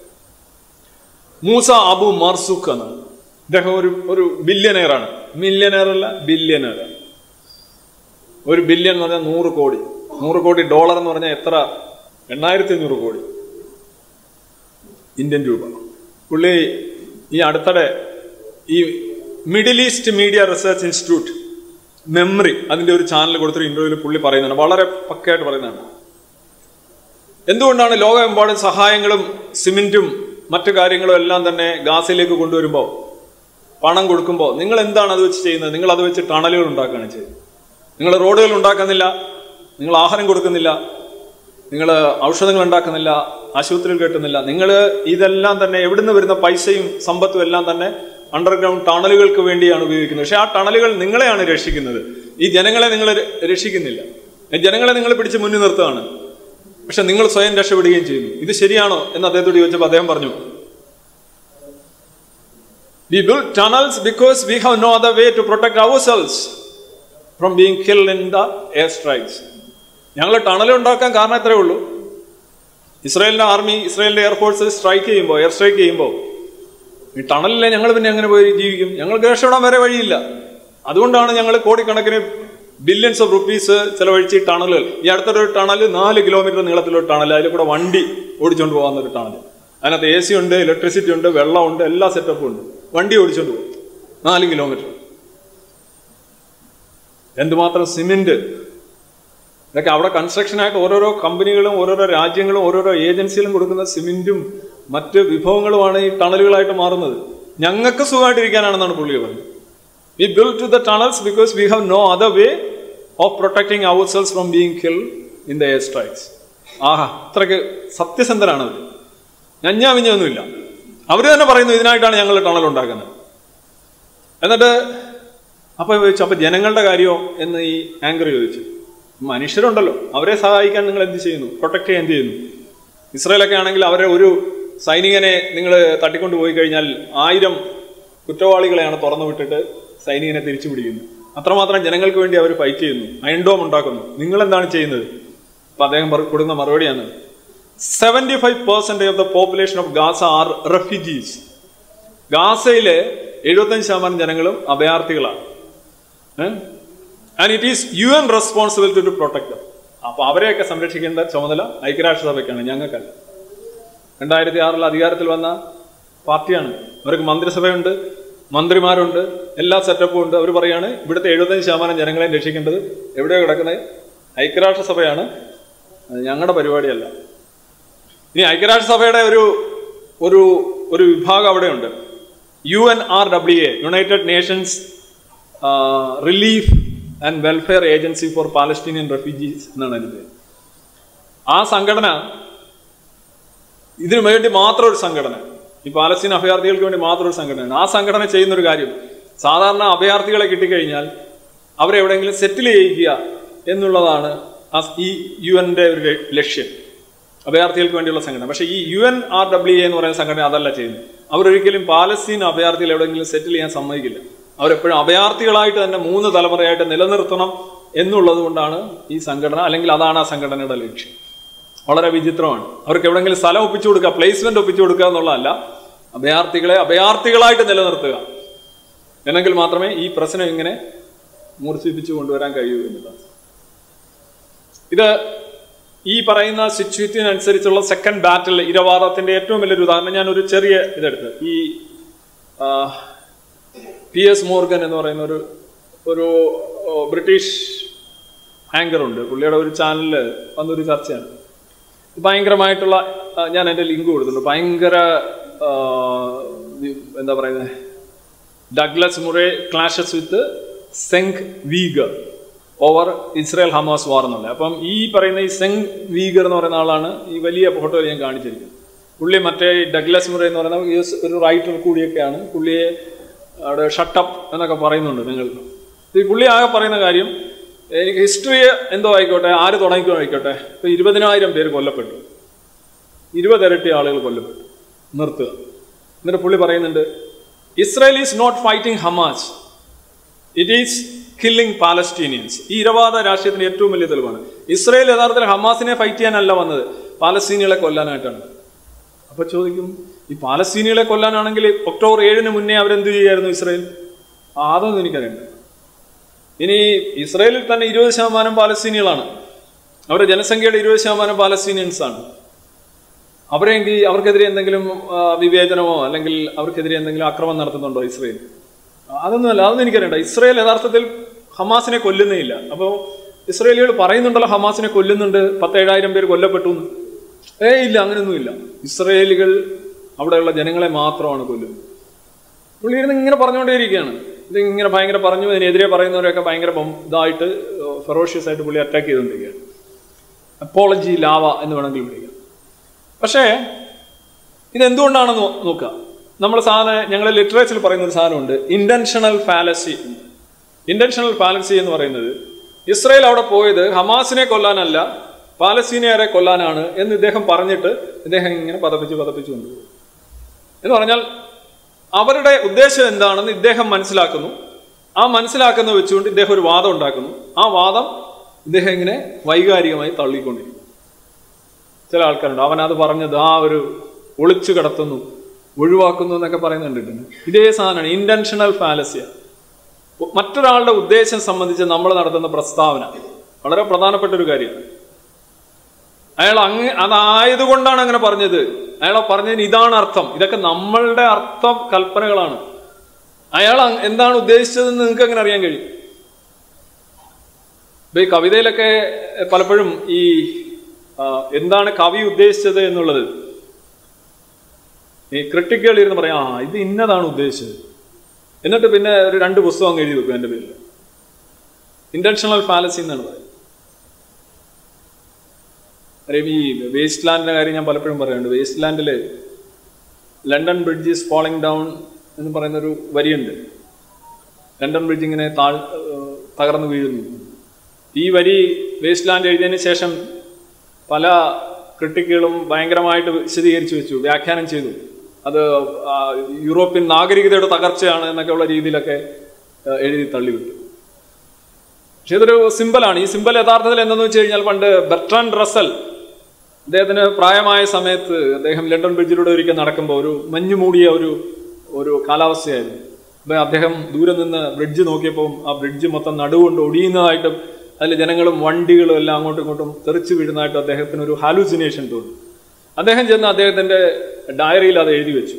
മൂസ അബു മർസുഖ് എന്നാണ് ഇദ്ദേഹം ഒരു ഒരു ബില്യനെയറാണ് മില്യനെയർ അല്ല ബില്യനെയർ ഒരു ബില്യൺ എന്ന് പറഞ്ഞാൽ നൂറ് കോടി നൂറ് കോടി ഡോളർ എന്ന് പറഞ്ഞാൽ എത്ര എണ്ണായിരത്തി അഞ്ഞൂറ് കോടി ഇന്ത്യൻ രൂപ പുള്ളി ഈ അടുത്തിടെ ഈ Middle East Media Research Institute MEMRI അതിന്റെ ഒരു ചാനൽ കൊടുത്തൊരു ഇന്റർവ്യൂവിൽ പുള്ളി പറയുന്നുണ്ട് വളരെ പക്കയായിട്ട് പറയുന്നതാണ് എന്തുകൊണ്ടാണ് ലോകമെമ്പാടും സഹായങ്ങളും സിമെന്റും മറ്റു കാര്യങ്ങളും എല്ലാം തന്നെ ഗാസയിലേക്ക് കൊണ്ടുവരുമ്പോൾ പണം കൊടുക്കുമ്പോൾ നിങ്ങൾ എന്താണ് അത് വെച്ച് ചെയ്യുന്നത് നിങ്ങൾ അത് വെച്ച് ടണലുകൾ ഉണ്ടാക്കുകയാണ് ചെയ്യുന്നത് നിങ്ങൾ റോഡുകൾ ഉണ്ടാക്കുന്നില്ല നിങ്ങൾ ആഹാരം കൊടുക്കുന്നില്ല നിങ്ങൾ ഔഷധങ്ങൾ ഉണ്ടാക്കുന്നില്ല ആശുപത്രികൾ കെട്ടുന്നില്ല നിങ്ങൾ ഇതെല്ലാം തന്നെ എവിടുന്ന് വരുന്ന പൈസയും സമ്പത്തും എല്ലാം തന്നെ അണ്ടർഗ്രൗണ്ട് ടണലുകൾക്ക് വേണ്ടിയാണ് ഉപയോഗിക്കുന്നത് പക്ഷെ ആ ടണലുകൾ നിങ്ങളെയാണ് രക്ഷിക്കുന്നത് ഈ ജനങ്ങളെ നിങ്ങൾ ര- രക്ഷിക്കുന്നില്ല ഈ ജനങ്ങളെ നിങ്ങൾ പിടിച്ച് മുന്നിൽ നിർത്തുകയാണ് പക്ഷെ നിങ്ങൾ സ്വയം രക്ഷപ്പെടുകയും ചെയ്യുന്നു ഇത് ശരിയാണോ എന്ന് അദ്ദേഹത്തോട് ചോദിച്ചപ്പോൾ അദ്ദേഹം പറഞ്ഞു we build tunnels because we have no other way to protect ourselves from being killed in the air strikes. ഞങ്ങൾ ടണൽ ഉണ്ടാക്കാൻ കാരണം ഇത്രയേ ഉള്ളൂ ഇസ്രായേലിന്റെ ആർമി ഇസ്രായേലിന്റെ എയർഫോഴ്സ് സ്ട്രൈക്ക് ചെയ്യുമ്പോൾ എയർ സ്ട്രൈക്ക് ചെയ്യുമ്പോൾ ഈ ടണലിലെ ഞങ്ങൾ പിന്നെ എങ്ങനെ പോയി ജീവിക്കും ഞങ്ങൾക്ക് രക്ഷപ്പെടാൻ വേറെ വഴിയില്ല അതുകൊണ്ടാണ് ഞങ്ങൾ കോടിക്കണക്കിന് ബില്യൺസ് ഓഫ് റുപ്പീസ് ചെലവഴിച്ച് ഈ ടണലുകൾ ഈ അടുത്തൊരു ടണൽ നാല് കിലോമീറ്റർ നീളത്തിലൊരു ടണൽ അതിൽ കൂടെ വണ്ടി ഓടിച്ചുകൊണ്ട് പോകാവുന്ന ഒരു ടണൽ അതിനകത്ത് എ സി ഉണ്ട് ഇലക്ട്രിസിറ്റി ഉണ്ട് വെള്ളമുണ്ട് എല്ലാ സെറ്റപ്പും ഉണ്ട് വണ്ടി ഓടിച്ചുകൊണ്ട് പോകും നാല് കിലോമീറ്റർ എന്തുമാത്രം സിമെന്റ് ഇതൊക്കെ അവിടെ കൺസ്ട്രക്ഷനായിട്ട് ഓരോരോ കമ്പനികളും ഓരോരോ രാജ്യങ്ങളും ഓരോരോ ഏജൻസികളും കൊടുക്കുന്ന സിമെന്റും മറ്റ് വിഭവങ്ങളുമാണ് ഈ ടണലുകളായിട്ട് മാറുന്നത് ഞങ്ങൾക്ക് സുഖമായിട്ടിരിക്കാനാണെന്നാണ് പുള്ളി പറഞ്ഞത് we build to the tunnels because we have no other way of protecting ourselves from being kill in the air strikes ആഹാ അത്രയ്ക്ക് സത്യസന്ധരാണ് അവർ ഞഞ്ഞാവിഞ്ഞൊന്നുമില്ല അവർ തന്നെ പറയുന്നു ഇതിനായിട്ടാണ് ഞങ്ങൾ ടണൽ ഉണ്ടാക്കുന്നത് എന്നിട്ട് അപ്പൊ ചോദിച്ചു അപ്പൊ ജനങ്ങളുടെ കാര്യമോ എന്ന് ഈ ആങ്കർ ചോദിച്ചു മനുഷ്യരുണ്ടല്ലോ അവരെ സഹായിക്കാൻ നിങ്ങൾ എന്ത് ചെയ്യുന്നു പ്രൊട്ടക്ട് ചെയ്യാൻ എന്ത് ചെയ്യുന്നു ഇസ്രായേലൊക്കെ ആണെങ്കിൽ അവരെ ഒരു സൈനികനെ നിങ്ങൾ തട്ടിക്കൊണ്ട് പോയി കഴിഞ്ഞാൽ ആയിരം കുറ്റവാളികളെയാണ് തുറന്നു വിട്ടിട്ട് സൈനികനെ തിരിച്ചു പിടിക്കുന്നത് അത്രമാത്രം ജനങ്ങൾക്ക് വേണ്ടി അവർ ഫൈറ്റ് ചെയ്യുന്നു അയൺഡോം ഉണ്ടാക്കുന്നു നിങ്ങൾ എന്താണ് ചെയ്യുന്നത് അപ്പൊ അദ്ദേഹം പറ- കൊടുക്കുന്ന മറുപടിയാണ് seventy five percentage of the population of Gaza are refugees ഗാസയിലെ എഴുപത്തഞ്ച് ശതമാനം ജനങ്ങളും അഭയാർത്ഥികളാണ് and it is U N responsibility to protect അപ്പൊ അവരെയൊക്കെ സംരക്ഷിക്കേണ്ട ചുമതല ഐക്യരാഷ്ട്രസഭയ്ക്കാണ് ഞങ്ങൾക്കല്ല രണ്ടായിരത്തി ആറിൽ അധികാരത്തിൽ വന്ന പാർട്ടിയാണ് അവർക്ക് മന്ത്രിസഭയുണ്ട് മന്ത്രിമാരുണ്ട് എല്ലാ സെറ്റപ്പും ഉണ്ട് അവർ പറയാണ് ഇവിടുത്തെ എഴുപത്തഞ്ച് ശതമാനം ജനങ്ങളെയും രക്ഷിക്കേണ്ടത് എവിടെയോ കിടക്കുന്നത് ഐക്യരാഷ്ട്രസഭയാണ് അത് ഞങ്ങളുടെ പരിപാടിയല്ല ഇനി ഐക്യരാഷ്ട്രസഭയുടെ ഒരു ഒരു ഒരു വിഭാഗം അവിടെയുണ്ട് U N R W A United Nations Relief and Welfare Agency for Palestinian refugees എന്നാണ് അതിന്റെ പേര് ആ സംഘടന ഇതിനു വേണ്ടി മാത്രം ഒരു സംഘടന ഈ പാലസ്തീൻ അഭയാർത്ഥികൾക്ക് വേണ്ടി മാത്രം ഒരു സംഘടനയാണ് ആ സംഘടന ചെയ്യുന്ന ഒരു കാര്യം സാധാരണ അഭയാർത്ഥികളെ കിട്ടിക്കഴിഞ്ഞാൽ അവരെ എവിടെയെങ്കിലും സെറ്റിൽ ചെയ്യിക്കുക എന്നുള്ളതാണ് ആ ഈ യു എൻ്റെ ഒരു ല- ലക്ഷ്യം അഭയാർത്ഥികൾക്ക് വേണ്ടിയുള്ള സംഘടന പക്ഷേ ഈ U N R W A എന്ന് പറയുന്ന സംഘടന അതല്ല ചെയ്യുന്നത് അവരൊരിക്കലും പാലസ്തീൻ അഭയാർത്ഥികൾ എവിടെയെങ്കിലും സെറ്റിൽ ചെയ്യാൻ സമ്മതിക്കില്ല അവരെപ്പോഴും അഭയാർത്ഥികളായിട്ട് തന്നെ മൂന്ന് തലമുറയായിട്ട് നിലനിർത്തണം എന്നുള്ളത് കൊണ്ടാണ് ഈ സംഘടന അല്ലെങ്കിൽ അതാണ് ആ സംഘടനയുടെ ലക്ഷ്യം വളരെ വിചിത്രമാണ് അവർക്ക് എവിടെയെങ്കിലും സ്ഥലം ഒപ്പിച്ചു കൊടുക്കുക പ്ലേസ്മെന്റ് ഒപ്പിച്ചു കൊടുക്കുക എന്നുള്ളതല്ല അഭയാർത്ഥികളെ അഭയാർത്ഥികളായിട്ട് നിലനിർത്തുക എന്നെങ്കിൽ മാത്രമേ ഈ പ്രശ്നം ഇങ്ങനെ മൂർച്ഛിപ്പിച്ചു കൊണ്ടുവരാൻ കഴിയൂ എന്നതാണ് ഇത് ഈ പറയുന്ന സിറ്റുവേഷനനുസരിച്ചുള്ള സെക്കൻഡ് ബാറ്റിൽ ഇരവാദത്തിന്റെ ഏറ്റവും വലിയൊരു ഉദാഹരണം ഞാൻ ഒരു ചെറിയ ഇതെടുത്ത് ഈ പി എസ് മോർഗൻ എന്ന് പറയുന്ന ഒരു ഒരു ഓ, ബ്രിട്ടീഷ് ആങ്കർ ഉണ്ട് പുള്ളിയുടെ ഒരു ചാനലിൽ വന്നൊരു ചർച്ചയാണ് ഭയങ്കരമായിട്ടുള്ള ആ, ഞാൻ എൻ്റെ ലിങ്ക് കൊടുത്തിട്ടുണ്ട് ഭയങ്കര ആ, വി- എന്താ പറയുന്നത് Douglas Murray clashes with Cenk Uygur over Israel Hamas war എന്നുള്ളത് അപ്പം ഈ പറയുന്ന ഈ സെങ് വീഗർ എന്ന് പറയുന്ന ആളാണ് ഈ വലിയ ഫോട്ടോയിൽ ഞാൻ കാണിച്ചിരിക്കുന്നത് പുള്ളി മറ്റേ ഈ ഡഗ്ലസ് മുറേ എന്ന് പറയുന്ന ഈ സ് ഒരു റൈറ്റർ കൂടിയൊക്കെയാണ് പുള്ളിയെ അവിടെ ഷട്ടപ്പ് എന്നൊക്കെ പറയുന്നുണ്ട് നിങ്ങൾ ഈ പുള്ളി ആകെ പറയുന്ന കാര്യം എനിക്ക് ഹിസ്റ്ററി എന്തോ ആയിക്കോട്ടെ ആര് തുടങ്ങിക്കോ ആയിക്കോട്ടെ ഇപ്പൊ ഇരുപതിനായിരം പേര് കൊല്ലപ്പെട്ടു ഇരുപതിരട്ടി ആളുകൾ കൊല്ലപ്പെട്ടു നിർത്തുക എന്നിട്ട് പുള്ളി പറയുന്നുണ്ട് Israel is not fighting Hamas it is killing Palestinians ഈ ഇരവാദ രാഷ്ട്രീയത്തിന്റെ ഏറ്റവും വലിയ തെളിവാണ് ഇസ്രായേൽ യഥാർത്ഥത്തിൽ ഹമാസിനെ ഫൈറ്റ് ചെയ്യാനല്ല വന്നത് പാലസ്തീനികളെ കൊല്ലാനായിട്ടാണ് അപ്പൊ ചോദിക്കും ഈ പാലസ്തീനികളെ കൊല്ലാനാണെങ്കിൽ ഒക്ടോബർ ഏഴിന് മുന്നേ അവരെന്ത് ചെയ്യായിരുന്നു ഇസ്രായേൽ ആ, അതൊന്നും എനിക്കറിയണ്ട ഇനി ഇസ്രായേലിൽ തന്നെ ഇരുപത് ശതമാനം പാലസ്തീനികളാണ് അവരുടെ ജനസംഖ്യയുടെ ഇരുപത് ശതമാനം പാലസ്തീനിയൻസ് ആണ് അവരെങ്കിൽ അവർക്കെതിരെ എന്തെങ്കിലും ആ, വിവേചനമോ അല്ലെങ്കിൽ അവർക്കെതിരെ എന്തെങ്കിലും ആക്രമണം നടത്തുന്നുണ്ടോ ഇസ്രയേൽ അതൊന്നുമല്ല അതൊന്നും എനിക്കറിയണ്ട ഇസ്രയേൽ യഥാർത്ഥത്തിൽ ഹമാസിനെ കൊല്ലുന്നേ ഇല്ല അപ്പോൾ ഇസ്രയേലികൾ പറയുന്നുണ്ടല്ലോ ഹമാസിനെ കൊല്ലുന്നുണ്ട് പത്തേഴായിരം പേര് കൊല്ലപ്പെട്ടു എന്ന് ഏ ഇല്ല അങ്ങനെയൊന്നുമില്ല ഇസ്രയേലികൾ അവിടെയുള്ള ജനങ്ങളെ മാത്രമാണ് കൊല്ലുന്നത് പുള്ളി ഇരുന്ന് ഇങ്ങനെ പറഞ്ഞുകൊണ്ടേയിരിക്കുകയാണ് ഇത് ഇങ്ങനെ ഭയങ്കര പറഞ്ഞു ഇതിനെതിരെ പറയുന്നവരൊക്കെ ഭയങ്കര ബം- ഇതായിട്ട് ഫെറോഷ്യസ് ആയിട്ട് പുള്ളി അറ്റാക്ക് ചെയ്തുകൊണ്ടിരിക്കുകയാണ് അപ്പോളജി ലാവ എന്ന് വേണമെങ്കിൽ വിളിക്കാം പക്ഷേ ഇതെന്തുകൊണ്ടാണെന്ന് നോ- നോക്കുക നമ്മൾ സാധാരണ ഞങ്ങൾ ലിറ്ററേച്ചറിൽ പറയുന്ന ഒരു സാധനമുണ്ട് ഇന്റൻഷണൽ ഫാലസി ഇന്റൻഷണൽ ഫാലസി എന്ന് പറയുന്നത് ഇസ്രായേൽ അവിടെ പോയത് ഹമാസിനെ കൊല്ലാനല്ല പാലസ്തീനയാരെ കൊല്ലാനാണ് എന്ന് ഇദ്ദേഹം പറഞ്ഞിട്ട് ഇദ്ദേഹം ഇങ്ങനെ പതപ്പിച്ച് പതപ്പിച്ച് കൊണ്ടുപോകും എന്ന് പറഞ്ഞാൽ അവരുടെ ഉദ്ദേശം എന്താണെന്ന് ഇദ്ദേഹം മനസ്സിലാക്കുന്നു ആ മനസ്സിലാക്കുന്ന വെച്ചുകൊണ്ട് ഇദ്ദേഹം ഒരു വാദം ഉണ്ടാക്കുന്നു ആ വാദം ഇദ്ദേഹം ഇങ്ങനെ വൈകാരികമായി തള്ളിക്കൊണ്ടിരിക്കും ചില ആൾക്കാരുണ്ട് അവൻ അത് പറഞ്ഞത് ആ ഒരു ഒളിച്ചു കടത്തുന്നു ഒഴിവാക്കുന്നു എന്നൊക്കെ പറയുന്നത് കണ്ടിട്ടുണ്ട് ഇതേ സാധനമാണ് ഇന്റൻഷണൽ ഫാലസിയ മറ്റൊരാളുടെ ഉദ്ദേശം സംബന്ധിച്ച് നമ്മൾ നടത്തുന്ന പ്രസ്താവന വളരെ പ്രധാനപ്പെട്ട ഒരു കാര്യമാണ് അയാൾ അങ്ങ് അതായതുകൊണ്ടാണ് അങ്ങനെ പറഞ്ഞത് അയാൾ പറഞ്ഞതിന് ഇതാണ് അർത്ഥം ഇതൊക്കെ നമ്മളുടെ അർത്ഥം കൽപ്പനകളാണ് അയാൾ അങ് എന്താണ് ഉദ്ദേശിച്ചതെന്ന് നിങ്ങൾക്ക് എങ്ങനെ അറിയാൻ കഴിയും ഇപ്പൊ ഈ കവിതയിലൊക്കെ പലപ്പോഴും ഈ ആ, എന്താണ് കവി ഉദ്ദേശിച്ചത് എന്നുള്ളത് ഈ ക്രിട്ടിക്കുകൾ ഇരുന്ന് പറയാം ആ ഇത് ഇന്നതാണ് ഉദ്ദേശിച്ചത് എന്നിട്ട് പിന്നെ ഒരു രണ്ട് പുസ്തകം എഴുതി വെക്കും എൻ്റെ പേരിൽ ഇന്റൻഷണൽ ഫാലസി എന്നാണ് പറയുന്നത് കാര്യം ഈ വേസ്റ്റ് ലാൻഡിന്റെ കാര്യം ഞാൻ പലപ്പോഴും പറയാറുണ്ട് വേസ്റ്റ് ലാൻഡിൽ London Bridge is falling down എന്ന് പറയുന്ന ഒരു വരിയുണ്ട് ലണ്ടൻ ബ്രിഡ്ജ് ഇങ്ങനെ താഴ് ഏഹ് തകർന്നു വീഴുന്നു ഈ വരി വേസ്റ്റ് ലാൻഡ് എഴുതിയതിന് ശേഷം പല ക്രിട്ടിക്കുകളും ഭയങ്കരമായിട്ട് വിശദീകരിച്ചു വെച്ചു വ്യാഖ്യാനം ചെയ്തു അത് ആ, യൂറോപ്യൻ നാഗരികതയുടെ തകർച്ചയാണ് എന്നൊക്കെയുള്ള രീതിയിലൊക്കെ ഏഹ് എഴുതി തള്ളിവിട്ടു പക്ഷെ ഇതൊരു സിമ്പലാണ് ഈ സിമ്പൽ യഥാർത്ഥത്തിൽ എന്തെന്ന് വെച്ച് കഴിഞ്ഞാൽ പണ്ട് ബെർട്രാൻ റസൽ അദ്ദേഹത്തിന് പ്രായമായ സമയത്ത് അദ്ദേഹം ലണ്ടൻ ബ്രിഡ്ജിലൂടെ ഒരിക്കൽ നടക്കുമ്പോൾ ഒരു മഞ്ഞു മൂടിയ ഒരു ഒരു കാലാവസ്ഥയായിരുന്നു അപ്പൊ അദ്ദേഹം ദൂരെ നിന്ന് ബ്രിഡ്ജ് നോക്കിയപ്പോൾ ആ ബ്രിഡ്ജ് മൊത്തം നടുകൊണ്ട് ഒടിയുന്നതായിട്ടും അതിൽ ജനങ്ങളും വണ്ടികളും എല്ലാം അങ്ങോട്ടും ഇങ്ങോട്ടും തെറിച്ചു വീഴുന്നതായിട്ടും അദ്ദേഹത്തിന് ഒരു ഹാലൂസിനേഷൻ തോന്നി അദ്ദേഹം ചെന്ന് അദ്ദേഹത്തിന്റെ ഡയറിയിൽ അത് എഴുതി വെച്ചു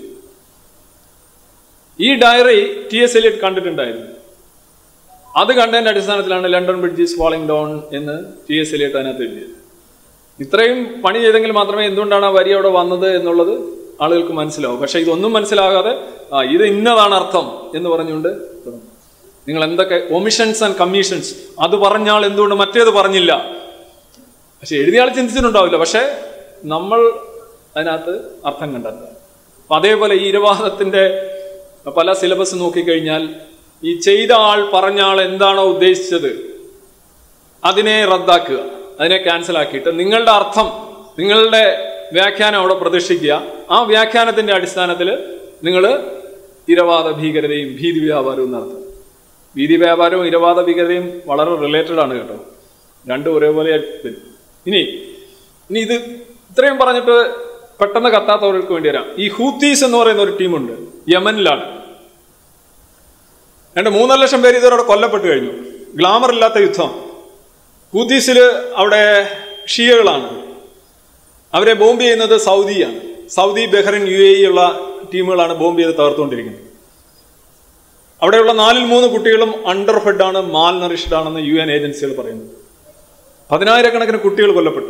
ഈ ഡയറി ടി എസ് എലിയറ്റ് കണ്ടിട്ടുണ്ടായിരുന്നു അത് കണ്ടതിന്റെ അടിസ്ഥാനത്തിലാണ് London Bridge is falling down എന്ന് ടി എസ് എലിയറ്റ് അതിനകത്ത് എഴുതിയത് ഇത്രയും പണി ചെയ്തെങ്കിൽ മാത്രമേ എന്തുകൊണ്ടാണ് ആ വരി അവിടെ വന്നത് എന്നുള്ളത് ആളുകൾക്ക് മനസ്സിലാവും പക്ഷെ ഇതൊന്നും മനസ്സിലാകാതെ ആ ഇത് ഇന്നതാണ് അർത്ഥം എന്ന് പറഞ്ഞുകൊണ്ട് തുടങ്ങും. നിങ്ങൾ എന്തൊക്കെ ഒമിഷൻസ് ആൻഡ് കമ്മീഷൻസ് അത് പറഞ്ഞാൽ എന്തുകൊണ്ട് മറ്റേത് പറഞ്ഞില്ല പക്ഷെ എഴുതിയ ആൾ ചിന്തിച്ചിട്ടുണ്ടാവില്ല പക്ഷെ നമ്മൾ അതിനകത്ത് അർത്ഥം കണ്ടെത്തുക അപ്പൊ അതേപോലെ ഈ ഇരവാദത്തിന്റെ പല സിലബസ് നോക്കിക്കഴിഞ്ഞാൽ ഈ ചെയ്ത ആൾ പറഞ്ഞ ആൾ എന്താണോ ഉദ്ദേശിച്ചത് അതിനെ റദ്ദാക്കുക അതിനെ ക്യാൻസൽ ആക്കിയിട്ട് നിങ്ങളുടെ അർത്ഥം നിങ്ങളുടെ വ്യാഖ്യാനം അവിടെ പ്രദർശിക്കുക ആ വ്യാഖ്യാനത്തിന്റെ അടിസ്ഥാനത്തിൽ നിങ്ങൾ ഇരവാദ ഭീകരതയും ഭീതി വ്യാപാരവും നടത്തുക ഭീതി വ്യാപാരവും ഇരവാദ ഭീകരതയും വളരെ റിലേറ്റഡ് ആണ് കേട്ടോ രണ്ടും ഒരേപോലെ വരും. ഇനി ഇനി ഇത് ഇത്രയും പറഞ്ഞിട്ട് പെട്ടെന്ന് കത്താത്തവർക്ക് വേണ്ടി വരാം ഈ ഹൂത്തീസ് എന്ന് പറയുന്ന ഒരു ടീമുണ്ട് യമനിലാണ് രണ്ട് മൂന്നര ലക്ഷം പേര് ഇതോടെ കൊല്ലപ്പെട്ടു കഴിഞ്ഞു ഗ്ലാമർ ഇല്ലാത്ത യുദ്ധം ഹൂത്തീസിൽ അവിടെ ഷിയകളാണ് അവരെ ബോംബ് ചെയ്യുന്നത് സൗദിയാണ് സൗദി ബഹ്റിൻ യു എ ഉള്ള ടീമുകളാണ് ബോംബ് ചെയ്ത് തകർത്തുകൊണ്ടിരിക്കുന്നത് അവിടെയുള്ള നാലിൽ മൂന്ന് കുട്ടികളും അണ്ടർ ഫെഡ് ആണ് മാൽ നറിഷ്ഡ് ആണെന്ന് യു എൻ ഏജൻസികൾ പറയുന്നത് പതിനായിരക്കണക്കിന് കുട്ടികൾ കൊല്ലപ്പെട്ടു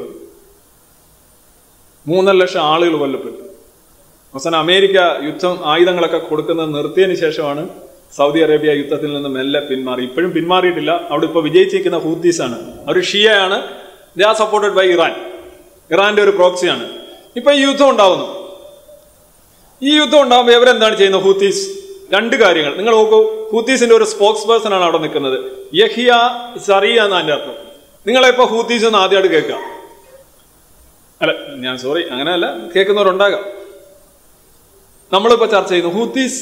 മൂന്നര ലക്ഷം ആളുകൾ കൊല്ലപ്പെട്ടു അവസാനം അമേരിക്ക യുദ്ധം ആയുധങ്ങളൊക്കെ കൊടുക്കുന്നത് നിർത്തിയതിന് ശേഷമാണ് സൗദി അറേബ്യ യുദ്ധത്തിൽ നിന്ന് മെല്ലെ പിന്മാറി ഇപ്പോഴും പിന്മാറിയിട്ടില്ല അവിടെ ഇപ്പോൾ വിജയിച്ചിരിക്കുന്ന ഹൂത്തീസാണ് അവർ ഷിയയാണ് they are supported by Iran ഇറാന്റെ ഒരു പ്രോക്സിയാണ് ഇപ്പൊ ഈ യുദ്ധം ഉണ്ടാവുന്നു ഈ യുദ്ധം ഉണ്ടാകുമ്പോൾ ഇവരെന്താണ് ചെയ്യുന്നത് ഹൂത്തീസ് രണ്ട് കാര്യങ്ങൾ നിങ്ങൾ നോക്കൂ ഹൂത്തീസിന്റെ ഒരു സ്പോക്സ് പേഴ്സൺ ആണ് അവിടെ നിൽക്കുന്നത് യഹിയ സറിയ എന്നാണ് അർത്ഥം നിങ്ങളിപ്പോ ഹൂത്തീസ് എന്ന് ആദ്യമായിട്ട് കേൾക്കുക അല്ല ഞാൻ സോറി അങ്ങനെയല്ല കേൾക്കുന്നവരുണ്ടാകാം നമ്മളിപ്പോ ചർച്ച ചെയ്യുന്നു ഹൂത്തീസ്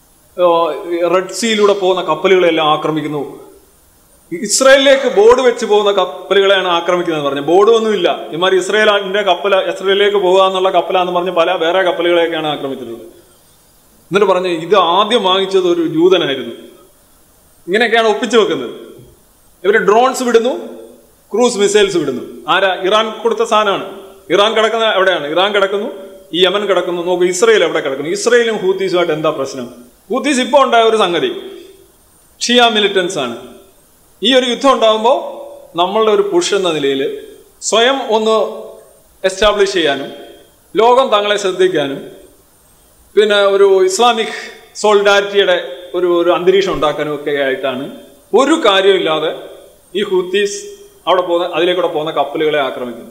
റെഡ് സീയിലൂടെ പോകുന്ന കപ്പലുകളെല്ലാം ആക്രമിക്കുന്നു ഇസ്രയേലിലേക്ക് ബോർഡ് വെച്ച് പോകുന്ന കപ്പലുകളെയാണ് ആക്രമിക്കുന്നത് പറഞ്ഞു ബോർഡ് ഒന്നുമില്ല ഇമാർ ഇസ്രയേലിന്റെ കപ്പല ഇസ്രയേലിലേക്ക് പോകുക എന്നുള്ള കപ്പലാന്ന് പറഞ്ഞ് പല വേറെ കപ്പലുകളെയൊക്കെയാണ് ആക്രമിച്ചിട്ടുള്ളത് എന്നിട്ട് പറഞ്ഞു ഇത് ആദ്യം വാങ്ങിച്ചത് ഒരു ജൂതനായിരുന്നു ഇങ്ങനെയൊക്കെയാണ് ഒപ്പിച്ചു വെക്കുന്നത് ഇവര് ഡ്രോൺസ് വിടുന്നു ക്രൂസ് മിസൈൽസ് വിടുന്നു ആരാ ഇറാൻ കൊടുത്ത സാധനമാണ് ഇറാൻ കിടക്കുന്ന എവിടെയാണ് ഇറാൻ കിടക്കുന്നു ഈ യമൻ കിടക്കുന്നു നോക്കൂ ഇസ്രയേൽ എവിടെ കിടക്കുന്നു ഇസ്രയേലും ഹൂത്തീസുമായിട്ട് എന്താ പ്രശ്നം ഹൂത്തീസ് ഇപ്പോൾ ഉണ്ടായ ഒരു സംഗതി ഷിയ മിലിറ്റൻസ് ആണ് ഈ ഒരു യുദ്ധം ഉണ്ടാകുമ്പോൾ നമ്മളുടെ ഒരു പുഷ് എന്ന നിലയിൽ സ്വയം ഒന്ന് എസ്റ്റാബ്ലിഷ് ചെയ്യാനും ലോകം തങ്ങളെ ശ്രദ്ധിക്കാനും പിന്നെ ഒരു ഇസ്ലാമിക് സോളിഡാരിറ്റിയുടെ ഒരു ഒരു അന്തരീക്ഷം ഉണ്ടാക്കാനും ഒക്കെ ആയിട്ടാണ് ഒരു കാര്യമില്ലാതെ ഈ ഹൂത്തീസ് അവിടെ പോകുന്ന അതിലേക്കൂടെ പോകുന്ന കപ്പലുകളെ ആക്രമിക്കുന്നത്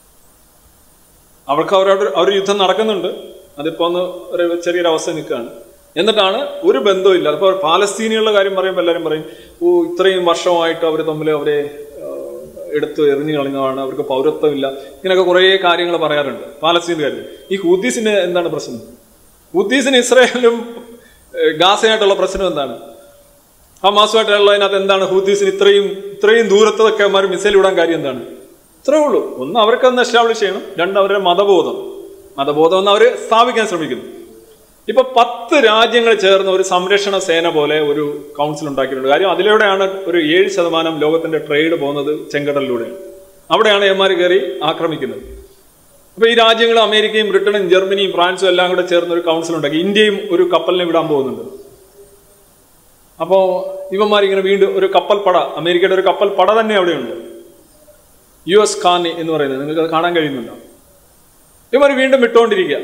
അവർക്ക് അവരോട് ഒരു യുദ്ധം നടക്കുന്നുണ്ട് അതിപ്പോ ഒന്ന് ഒരു ചെറിയൊരു അവസ്ഥ നിൽക്കുകയാണ് എന്നിട്ടാണ് ഒരു ബന്ധവും അപ്പോൾ പാലസ്തീനികളുടെ കാര്യം പറയുമ്പോൾ എല്ലാവരും പറയും ഓ ഇത്രയും വർഷമായിട്ട് അവർ തമ്മിൽ അവരെ ആ, എടുത്ത് എറിഞ്ഞു കളഞ്ഞതാണ് അവർക്ക് പൗരത്വമില്ല ഇങ്ങനെയൊക്കെ കുറേ കാര്യങ്ങൾ പറയാറുണ്ട് പാലസ്തീൻ കാര്യം ഈ ഹൂത്തീസിന് എന്താണ് പ്രശ്നം ഹൂത്തീസിന് ഇസ്രായേലും ഏഹ്, ഗാസയായിട്ടുള്ള പ്രശ്നം എന്താണ് ഹമാസുമായിട്ടുള്ളതിനകത്ത് എന്താണ് ഹൂത്തീസിന് ഇത്രയും ഇത്രയും ദൂരത്തൊക്കെ അവന്മാർ മിസൈൽ വിടാൻ കാര്യം എന്താണ് ഇത്രേ ഉള്ളൂ ഒന്ന് അവർക്കൊന്ന് എസ്റ്റാബ്ലിഷ് ചെയ്യണം രണ്ട് അവരുടെ മതബോധം മതബോധം ഒന്ന് അവർ സ്ഥാപിക്കാൻ ശ്രമിക്കുന്നു ഇപ്പൊ പത്ത് രാജ്യങ്ങൾ ചേർന്ന് ഒരു സംരക്ഷണ സേന പോലെ ഒരു കൗൺസിൽ ഉണ്ടാക്കിയിട്ടുണ്ട് കാര്യം അതിലൂടെയാണ് ഒരു ഏഴ് ശതമാനം ലോകത്തിന്റെ ട്രേഡ് പോകുന്നത് ചെങ്കടലിലൂടെയാണ് അവിടെയാണ് എമാർ കയറി ആക്രമിക്കുന്നത് അപ്പൊ ഈ രാജ്യങ്ങൾ അമേരിക്കയും ബ്രിട്ടനും ജർമ്മനിയും ഫ്രാൻസും എല്ലാം കൂടെ ചേർന്ന് ഒരു കൗൺസിൽ ഉണ്ടാക്കി ഇന്ത്യയും ഒരു കപ്പലിനെ വിടാൻ പോകുന്നുണ്ട് അപ്പോ ഇവന്മാർ ഇങ്ങനെ വീണ്ടും ഒരു കപ്പൽ പട അമേരിക്കയുടെ ഒരു കപ്പൽ പട തന്നെ അവിടെയുണ്ട് യു എസ് കാനി എന്ന് പറയുന്നത് നിങ്ങൾക്ക് അത് കാണാൻ കഴിയുന്നുണ്ടോ ഇവന്മാർ വീണ്ടും വിട്ടുകൊണ്ടിരിക്കുക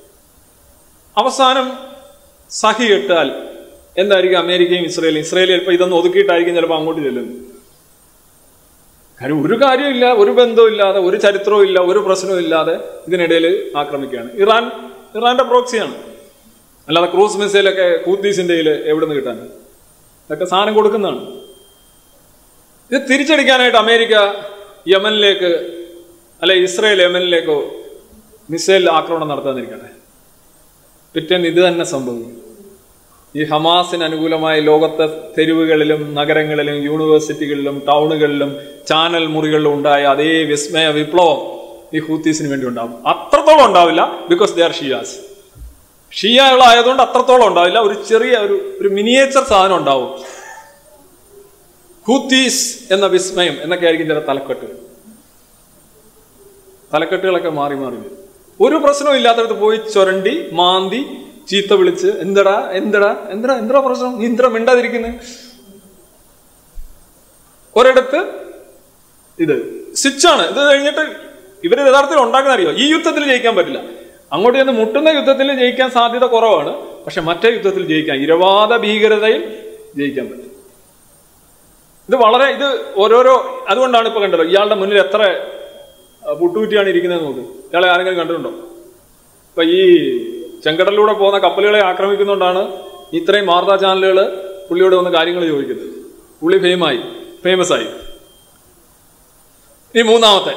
അവസാനം സഹി കെട്ടാൽ എന്തായിരിക്കും അമേരിക്കയും ഇസ്രയേലും ഇസ്രയേൽ ചിലപ്പോൾ ഇതൊന്ന് ഒതുക്കിയിട്ടായിരിക്കും ചിലപ്പോൾ അങ്ങോട്ട് ചെല്ലുന്നത് കാര്യം ഒരു കാര്യമില്ല ഒരു ബന്ധവും ഇല്ലാതെ ഒരു ചരിത്രവും ഇല്ല ഒരു പ്രശ്നവും ഇല്ലാതെ ഇതിനിടയിൽ ആക്രമിക്കുകയാണ് ഇറാൻ ഇറാന്റെ പ്രോക്സിയാണ് അല്ലാതെ ക്രൂസ് മിസൈലൊക്കെ കൂത്തീസിന്റെ കയ്യിൽ എവിടെ നിന്ന് കിട്ടാൻ ഇതൊക്കെ സാധനം കൊടുക്കുന്നതാണ് ഇത് തിരിച്ചടിക്കാനായിട്ട് അമേരിക്ക യമനിലേക്ക് അല്ലെ ഇസ്രയേൽ യമനിലേക്കോ മിസൈൽ ആക്രമണം നടത്താതിരിക്കട്ടെ പിറ്റേന്ന് ഇത് തന്നെ സംഭവിക്കും ഈ ഹമാസിന് അനുകൂലമായ ലോകത്തെ തെരുവുകളിലും നഗരങ്ങളിലും യൂണിവേഴ്സിറ്റികളിലും ടൗണുകളിലും ചാനൽ മുറികളിലും ഉണ്ടായ അതേ വിസ്മയ വിപ്ലവം ഈ ഹൂത്തീസിന് വേണ്ടി ഉണ്ടാവും അത്രത്തോളം ഉണ്ടാവില്ല ബിക്കോസ് ദേ ആർ ഷിയാസ് ഷിയകളായതുകൊണ്ട് അത്രത്തോളം ഉണ്ടാവില്ല ഒരു ചെറിയ ഒരു ഒരു മിനിയേച്ചർ സാധനം ഉണ്ടാവും ഹൂത്തീസ് എന്ന വിസ്മയം എന്നൊക്കെ ആയിരിക്കും ചില തലക്കെട്ടുകൾ തലക്കെട്ടുകളൊക്കെ മാറി മാറി വരും ഒരു പ്രശ്നവും ഇല്ലാത്തടത്ത് പോയി ചൊരണ്ടി മാന്തി ചീത്ത വിളിച്ച് എന്തടാ എന്തടാ എന്തടാ എന്തടാ പ്രശ്നം നീ ഇത്ര മിണ്ടാതിരിക്കുന്നത് ഒരിടത്ത് ഇത് സ്വിച്ചാണ് ഇത് കഴിഞ്ഞിട്ട് ഇവര് യഥാർത്ഥത്തിൽ ഉണ്ടാക്കുന്ന അറിയോ ഈ യുദ്ധത്തിൽ ജയിക്കാൻ പറ്റില്ല അങ്ങോട്ട് ചെന്ന് മുട്ടുന്ന യുദ്ധത്തിൽ ജയിക്കാൻ സാധ്യത കുറവാണ് പക്ഷെ മറ്റേ യുദ്ധത്തിൽ ജയിക്കാൻ ഇരവാദ ഭീകരതയിൽ ജയിക്കാൻ പറ്റും ഇത് വളരെ ഇത് ഓരോരോ അതുകൊണ്ടാണ് ഇപ്പൊ കണ്ടല്ലോ ഇയാളുടെ മുന്നിൽ എത്ര ആ, പുട്ടുകുറ്റിയാണ് ഇരിക്കുന്നത് നോക്ക് ഇയാളെ ആരെങ്കിലും കണ്ടിട്ടുണ്ടോ ഇപ്പൊ ഈ ചെങ്കടലിലൂടെ പോകുന്ന കപ്പലുകളെ ആക്രമിക്കുന്നതുകൊണ്ടാണ് ഇത്രയും വാർത്താ ചാനലുകൾ പുള്ളിയോട് വന്ന് കാര്യങ്ങൾ ചോദിക്കുന്നത് പുള്ളി ഫെയിമായി ഫേമസ് ആയി ഇനി മൂന്നാമത്തെ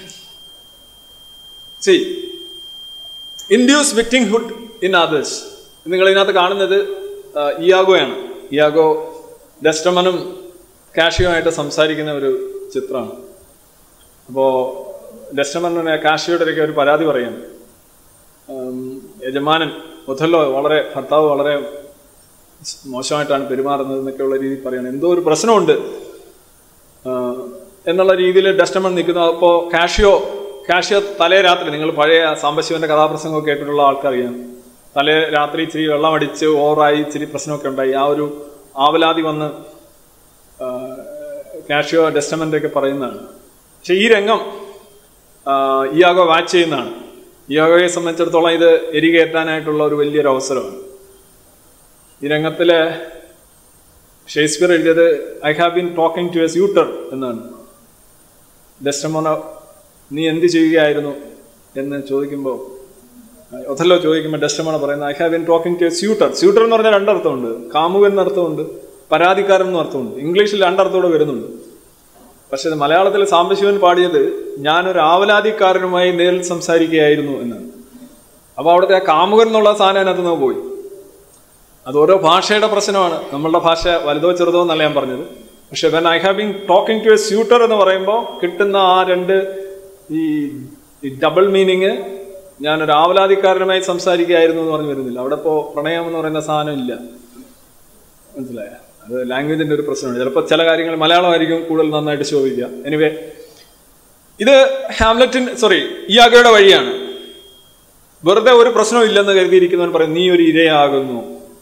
see induces victimhood in others നിങ്ങൾ ഇതിനകത്ത് കാണുന്നത് ആ, ഇയാഗോയാണ് ഇയാഗോ ഡസ്റ്റമനും കാഷിയുമായിട്ട് സംസാരിക്കുന്ന ഒരു ചിത്രമാണ് അപ്പോൾ ഡസ്റ്റമനെ കാഷിയോടൊക്കെ ഒരു പരാതി പറയുന്നു ഉം, യജമാനൻ ഒഥല്ലോ വളരെ ഭർത്താവ് വളരെ മോശമായിട്ടാണ് പെരുമാറുന്നത് എന്നൊക്കെയുള്ള രീതിയിൽ പറയണം എന്തോ ഒരു പ്രശ്നമുണ്ട് ആ, എന്നുള്ള രീതിയിൽ ഡസ്റ്റമൺ നിൽക്കുന്നു അപ്പോൾ കാഷിയോ കാഷിയോ തലേ രാത്രി നിങ്ങൾ പഴയ സാമ്പശിവന്റെ കഥാപ്രസംഗമൊക്കെ കേട്ടിട്ടുള്ള ആൾക്കറിയാം തലേ രാത്രി ഇച്ചിരി വെള്ളം അടിച്ച് ഓവറായി ഇച്ചിരി പ്രശ്നമൊക്കെ ഉണ്ടായി ആ ഒരു ആവലാതി വന്ന് ആ, കാഷിയോ ഡെസ്റ്റമെന്റ് ഒക്കെ പറയുന്നതാണ് പക്ഷെ ഈ രംഗം ആ, ഇയാഗോ വാച്ച് ചെയ്യുന്നതാണ് ഇയാഗോയെ സംബന്ധിച്ചിടത്തോളം ഇത് എരികേറ്റാനായിട്ടുള്ള ഒരു വലിയൊരു അവസരമാണ് ഈ രംഗത്തില് ഷേക്സ്പിയർ എഴുതിയത് I have been talking to a suitor എന്നാണ് ഡെസ്റ്റമോന നീ എന്ത് ചെയ്യുകയായിരുന്നു എന്ന് ചോദിക്കുമ്പോൾ ഒഥല്ലോ ചോദിക്കുമ്പോൾ ഡെസ്റ്റമോണ പറയുന്നത് I have been talking to a suitor suitor എന്ന് പറഞ്ഞാൽ രണ്ടർത്ഥമുണ്ട് കാമുകൻ എന്നർത്ഥമുണ്ട് പരാതിക്കാരൻ എന്നും അർത്ഥമുണ്ട് ഇംഗ്ലീഷിൽ രണ്ടർത്ഥത്തോടെ വരുന്നുണ്ട് പക്ഷെ ഇത് മലയാളത്തിൽ സാംബശിവൻ പാടിയത് ഞാനൊരു ആവലാതിക്കാരനുമായി നേരിൽ സംസാരിക്കുകയായിരുന്നു എന്നാണ് അപ്പോൾ അവിടുത്തെ ആ കാമുകൻ എന്നുള്ള സാധനം അതിനകത്ത് നിന്ന് പോയി അത് ഓരോ ഭാഷയുടെ പ്രശ്നമാണ് നമ്മളുടെ ഭാഷ വലുതോ ചെറുതോ എന്നല്ല ഞാൻ പറഞ്ഞത് പക്ഷെ when I have been talking to a suitor എന്ന് പറയുമ്പോൾ കിട്ടുന്ന ആ രണ്ട് ഈ ഈ ഡബിൾ മീനിങ് ഞാനൊരു ആവലാതിക്കാരനുമായി സംസാരിക്കുകയായിരുന്നു എന്ന് പറഞ്ഞു വരുന്നില്ല അവിടെ ഇപ്പോൾ പ്രണയം എന്ന് പറയുന്ന സാധനം ഇല്ല മനസ്സിലായ അത് ലാംഗ്വേജിന്റെ ഒരു പ്രശ്നമാണ് ചിലപ്പോൾ ചില കാര്യങ്ങൾ മലയാളമായിരിക്കും കൂടുതൽ നന്നായിട്ട് ശോഭിക്കുക എനിവേ ഇത് ഹാംലറ്റിൻ സോറി ഇയാഗയുടെ വഴിയാണ് വെറുതെ ഒരു പ്രശ്നവും ഇല്ലെന്ന് കരുതിയിരിക്കുന്നവൻ പറയും നീ ഒരു ഇരയാകുന്നു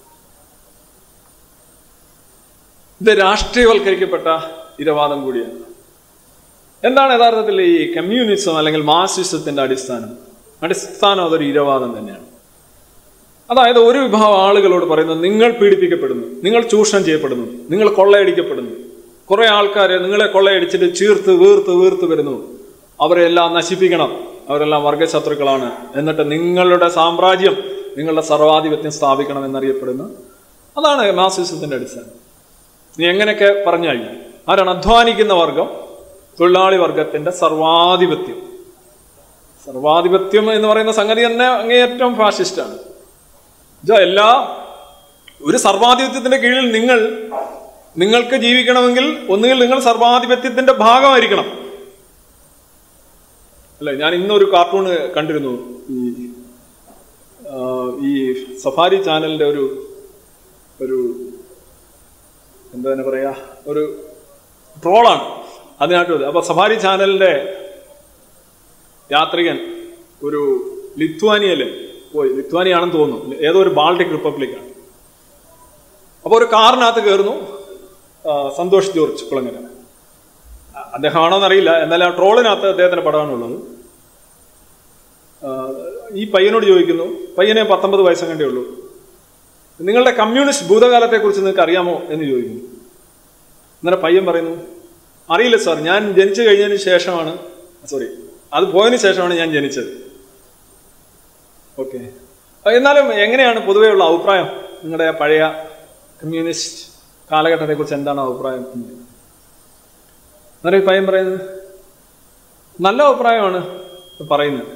ഇത് രാഷ്ട്രീയവൽക്കരിക്കപ്പെട്ട ഇരവാദം കൂടിയാണ് എന്താണ് യഥാർത്ഥത്തിൽ ഈ കമ്മ്യൂണിസം അല്ലെങ്കിൽ മാർസിസത്തിന്റെ അടിസ്ഥാനം അടിസ്ഥാനം അതൊരു ഇരവാദം തന്നെയാണ് അതായത് ഒരു വിഭാഗം ആളുകളോട് പറയുന്നത് നിങ്ങൾ പീഡിപ്പിക്കപ്പെടുന്നു നിങ്ങൾ ചൂഷണം ചെയ്യപ്പെടുന്നു നിങ്ങൾ കൊള്ളയടിക്കപ്പെടുന്നു കുറെ ആൾക്കാരെ നിങ്ങളെ കൊള്ളയടിച്ചിട്ട് ചീർത്ത് വീർത്ത് വീർത്ത് വരുന്നു അവരെ എല്ലാം നശിപ്പിക്കണം അവരെല്ലാം വർഗശത്രുക്കളാണ് എന്നിട്ട് നിങ്ങളുടെ സാമ്രാജ്യം നിങ്ങളുടെ സർവാധിപത്യം സ്ഥാപിക്കണം എന്നറിയപ്പെടുന്നു അതാണ് മാർസിസത്തിന്റെ അടിസ്ഥാനം നീ എങ്ങനെയൊക്കെ പറഞ്ഞു കഴിഞ്ഞാൽ ആരാണ് അധ്വാനിക്കുന്ന വർഗം തൊഴിലാളി വർഗത്തിന്റെ സർവാധിപത്യം സർവാധിപത്യം എന്ന് പറയുന്ന സംഗതി തന്നെ അങ്ങേയറ്റം ഫാഷിസ്റ്റാണ് ഇതോ എല്ലാ ഒരു സർവാധിപത്യത്തിന്റെ കീഴിൽ നിങ്ങൾ നിങ്ങൾക്ക് ജീവിക്കണമെങ്കിൽ ഒന്നുകിൽ നിങ്ങൾ സർവാധിപത്യത്തിന്റെ ഭാഗമായിരിക്കണം അല്ലെ ഞാൻ ഇന്നൊരു കാർട്ടൂൺ കണ്ടിരുന്നു ഈ ആ, ഈ സഫാരി ചാനലിന്റെ ഒരു ഒരു എന്താ തന്നെ പറയാ ഒരു ട്രോളാണ് അതിനായിട്ട് അപ്പൊ സഫാരി ചാനലിന്റെ യാത്രികൻ ഒരു ലിത്വാനിയയില് പോയി ലിത്വാനിയാണെന്ന് തോന്നുന്നു ഏതോ ഒരു ബാൾട്ടിക് റിപ്പബ്ലിക്കാണ് അപ്പൊ ഒരു കാറിനകത്ത് കയറുന്നു ആ, സന്തോഷ് ജോർജ് കുളങ്ങര അദ്ദേഹമാണോ എന്നറിയില്ല എന്നാലും ആ ട്രോളിനകത്ത് അദ്ദേഹത്തിന്റെ പടമാണുള്ളത് ആ, ഈ പയ്യനോട് ചോദിക്കുന്നു പയ്യനെ പത്തൊമ്പത് വയസ്സെങ്ങണ്ടേ ഉള്ളൂ നിങ്ങളുടെ കമ്മ്യൂണിസ്റ്റ് ഭൂതകാലത്തെക്കുറിച്ച് നിങ്ങൾക്ക് അറിയാമോ എന്ന് ചോദിക്കുന്നു അന്നേരം പയ്യൻ പറയുന്നു അറിയില്ല സാർ ഞാൻ ജനിച്ചു കഴിഞ്ഞതിന് ശേഷമാണ് സോറി അത് പോയതിന് ശേഷമാണ് ഞാൻ ജനിച്ചത് ഓക്കെ എന്നാലും എങ്ങനെയാണ് പൊതുവെയുള്ള അഭിപ്രായം നിങ്ങളുടെ ആ പഴയ കമ്മ്യൂണിസ്റ്റ് കാലഘട്ടത്തെക്കുറിച്ച് എന്താണ് അഭിപ്രായം എന്ന്? അന്നേരം ഈ പയ്യൻ പറയുന്നത് നല്ല അഭിപ്രായമാണ് പറയുന്നത്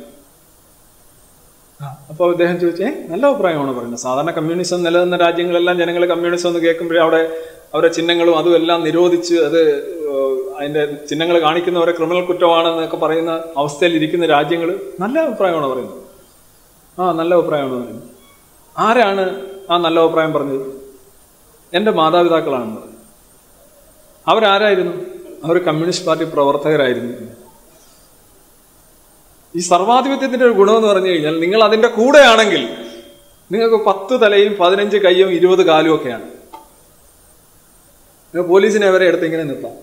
അപ്പോൾ അദ്ദേഹം ചോദിച്ചേ നല്ല അഭിപ്രായമാണ് പറയുന്നത് സാധാരണ കമ്മ്യൂണിസം നിലനിന്ന രാജ്യങ്ങളെല്ലാം ജനങ്ങൾ കമ്മ്യൂണിസം എന്ന് കേൾക്കുമ്പോഴേ അവിടെ അവരുടെ ചിഹ്നങ്ങളും അതും എല്ലാം നിരോധിച്ച് അത് ഏഹ്, അതിന്റെ ചിഹ്നങ്ങൾ കാണിക്കുന്നവരെ ക്രിമിനൽ കുറ്റമാണെന്നൊക്കെ പറയുന്ന അവസ്ഥയിൽ ഇരിക്കുന്ന രാജ്യങ്ങൾ നല്ല അഭിപ്രായമാണ് പറയുന്നത് ആ നല്ല അഭിപ്രായമാണ് പറയുന്നത് ആരാണ് ആ നല്ല അഭിപ്രായം പറഞ്ഞത് എൻ്റെ മാതാപിതാക്കളാണെന്ന് പറഞ്ഞു അവരാരായിരുന്നു അവർ കമ്മ്യൂണിസ്റ്റ് പാർട്ടി പ്രവർത്തകരായിരുന്നു ഈ സർവാധിപത്യത്തിന്റെ ഒരു ഗുണമെന്ന് പറഞ്ഞു കഴിഞ്ഞാൽ നിങ്ങൾ അതിന്റെ കൂടെയാണെങ്കിൽ നിങ്ങൾക്ക് പത്ത് തലയും പതിനഞ്ച് കൈയും ഇരുപത് കാലും ഒക്കെയാണ് നിങ്ങൾ പോലീസിനെ വരെ എടുത്ത് ഇങ്ങനെ നിർത്താം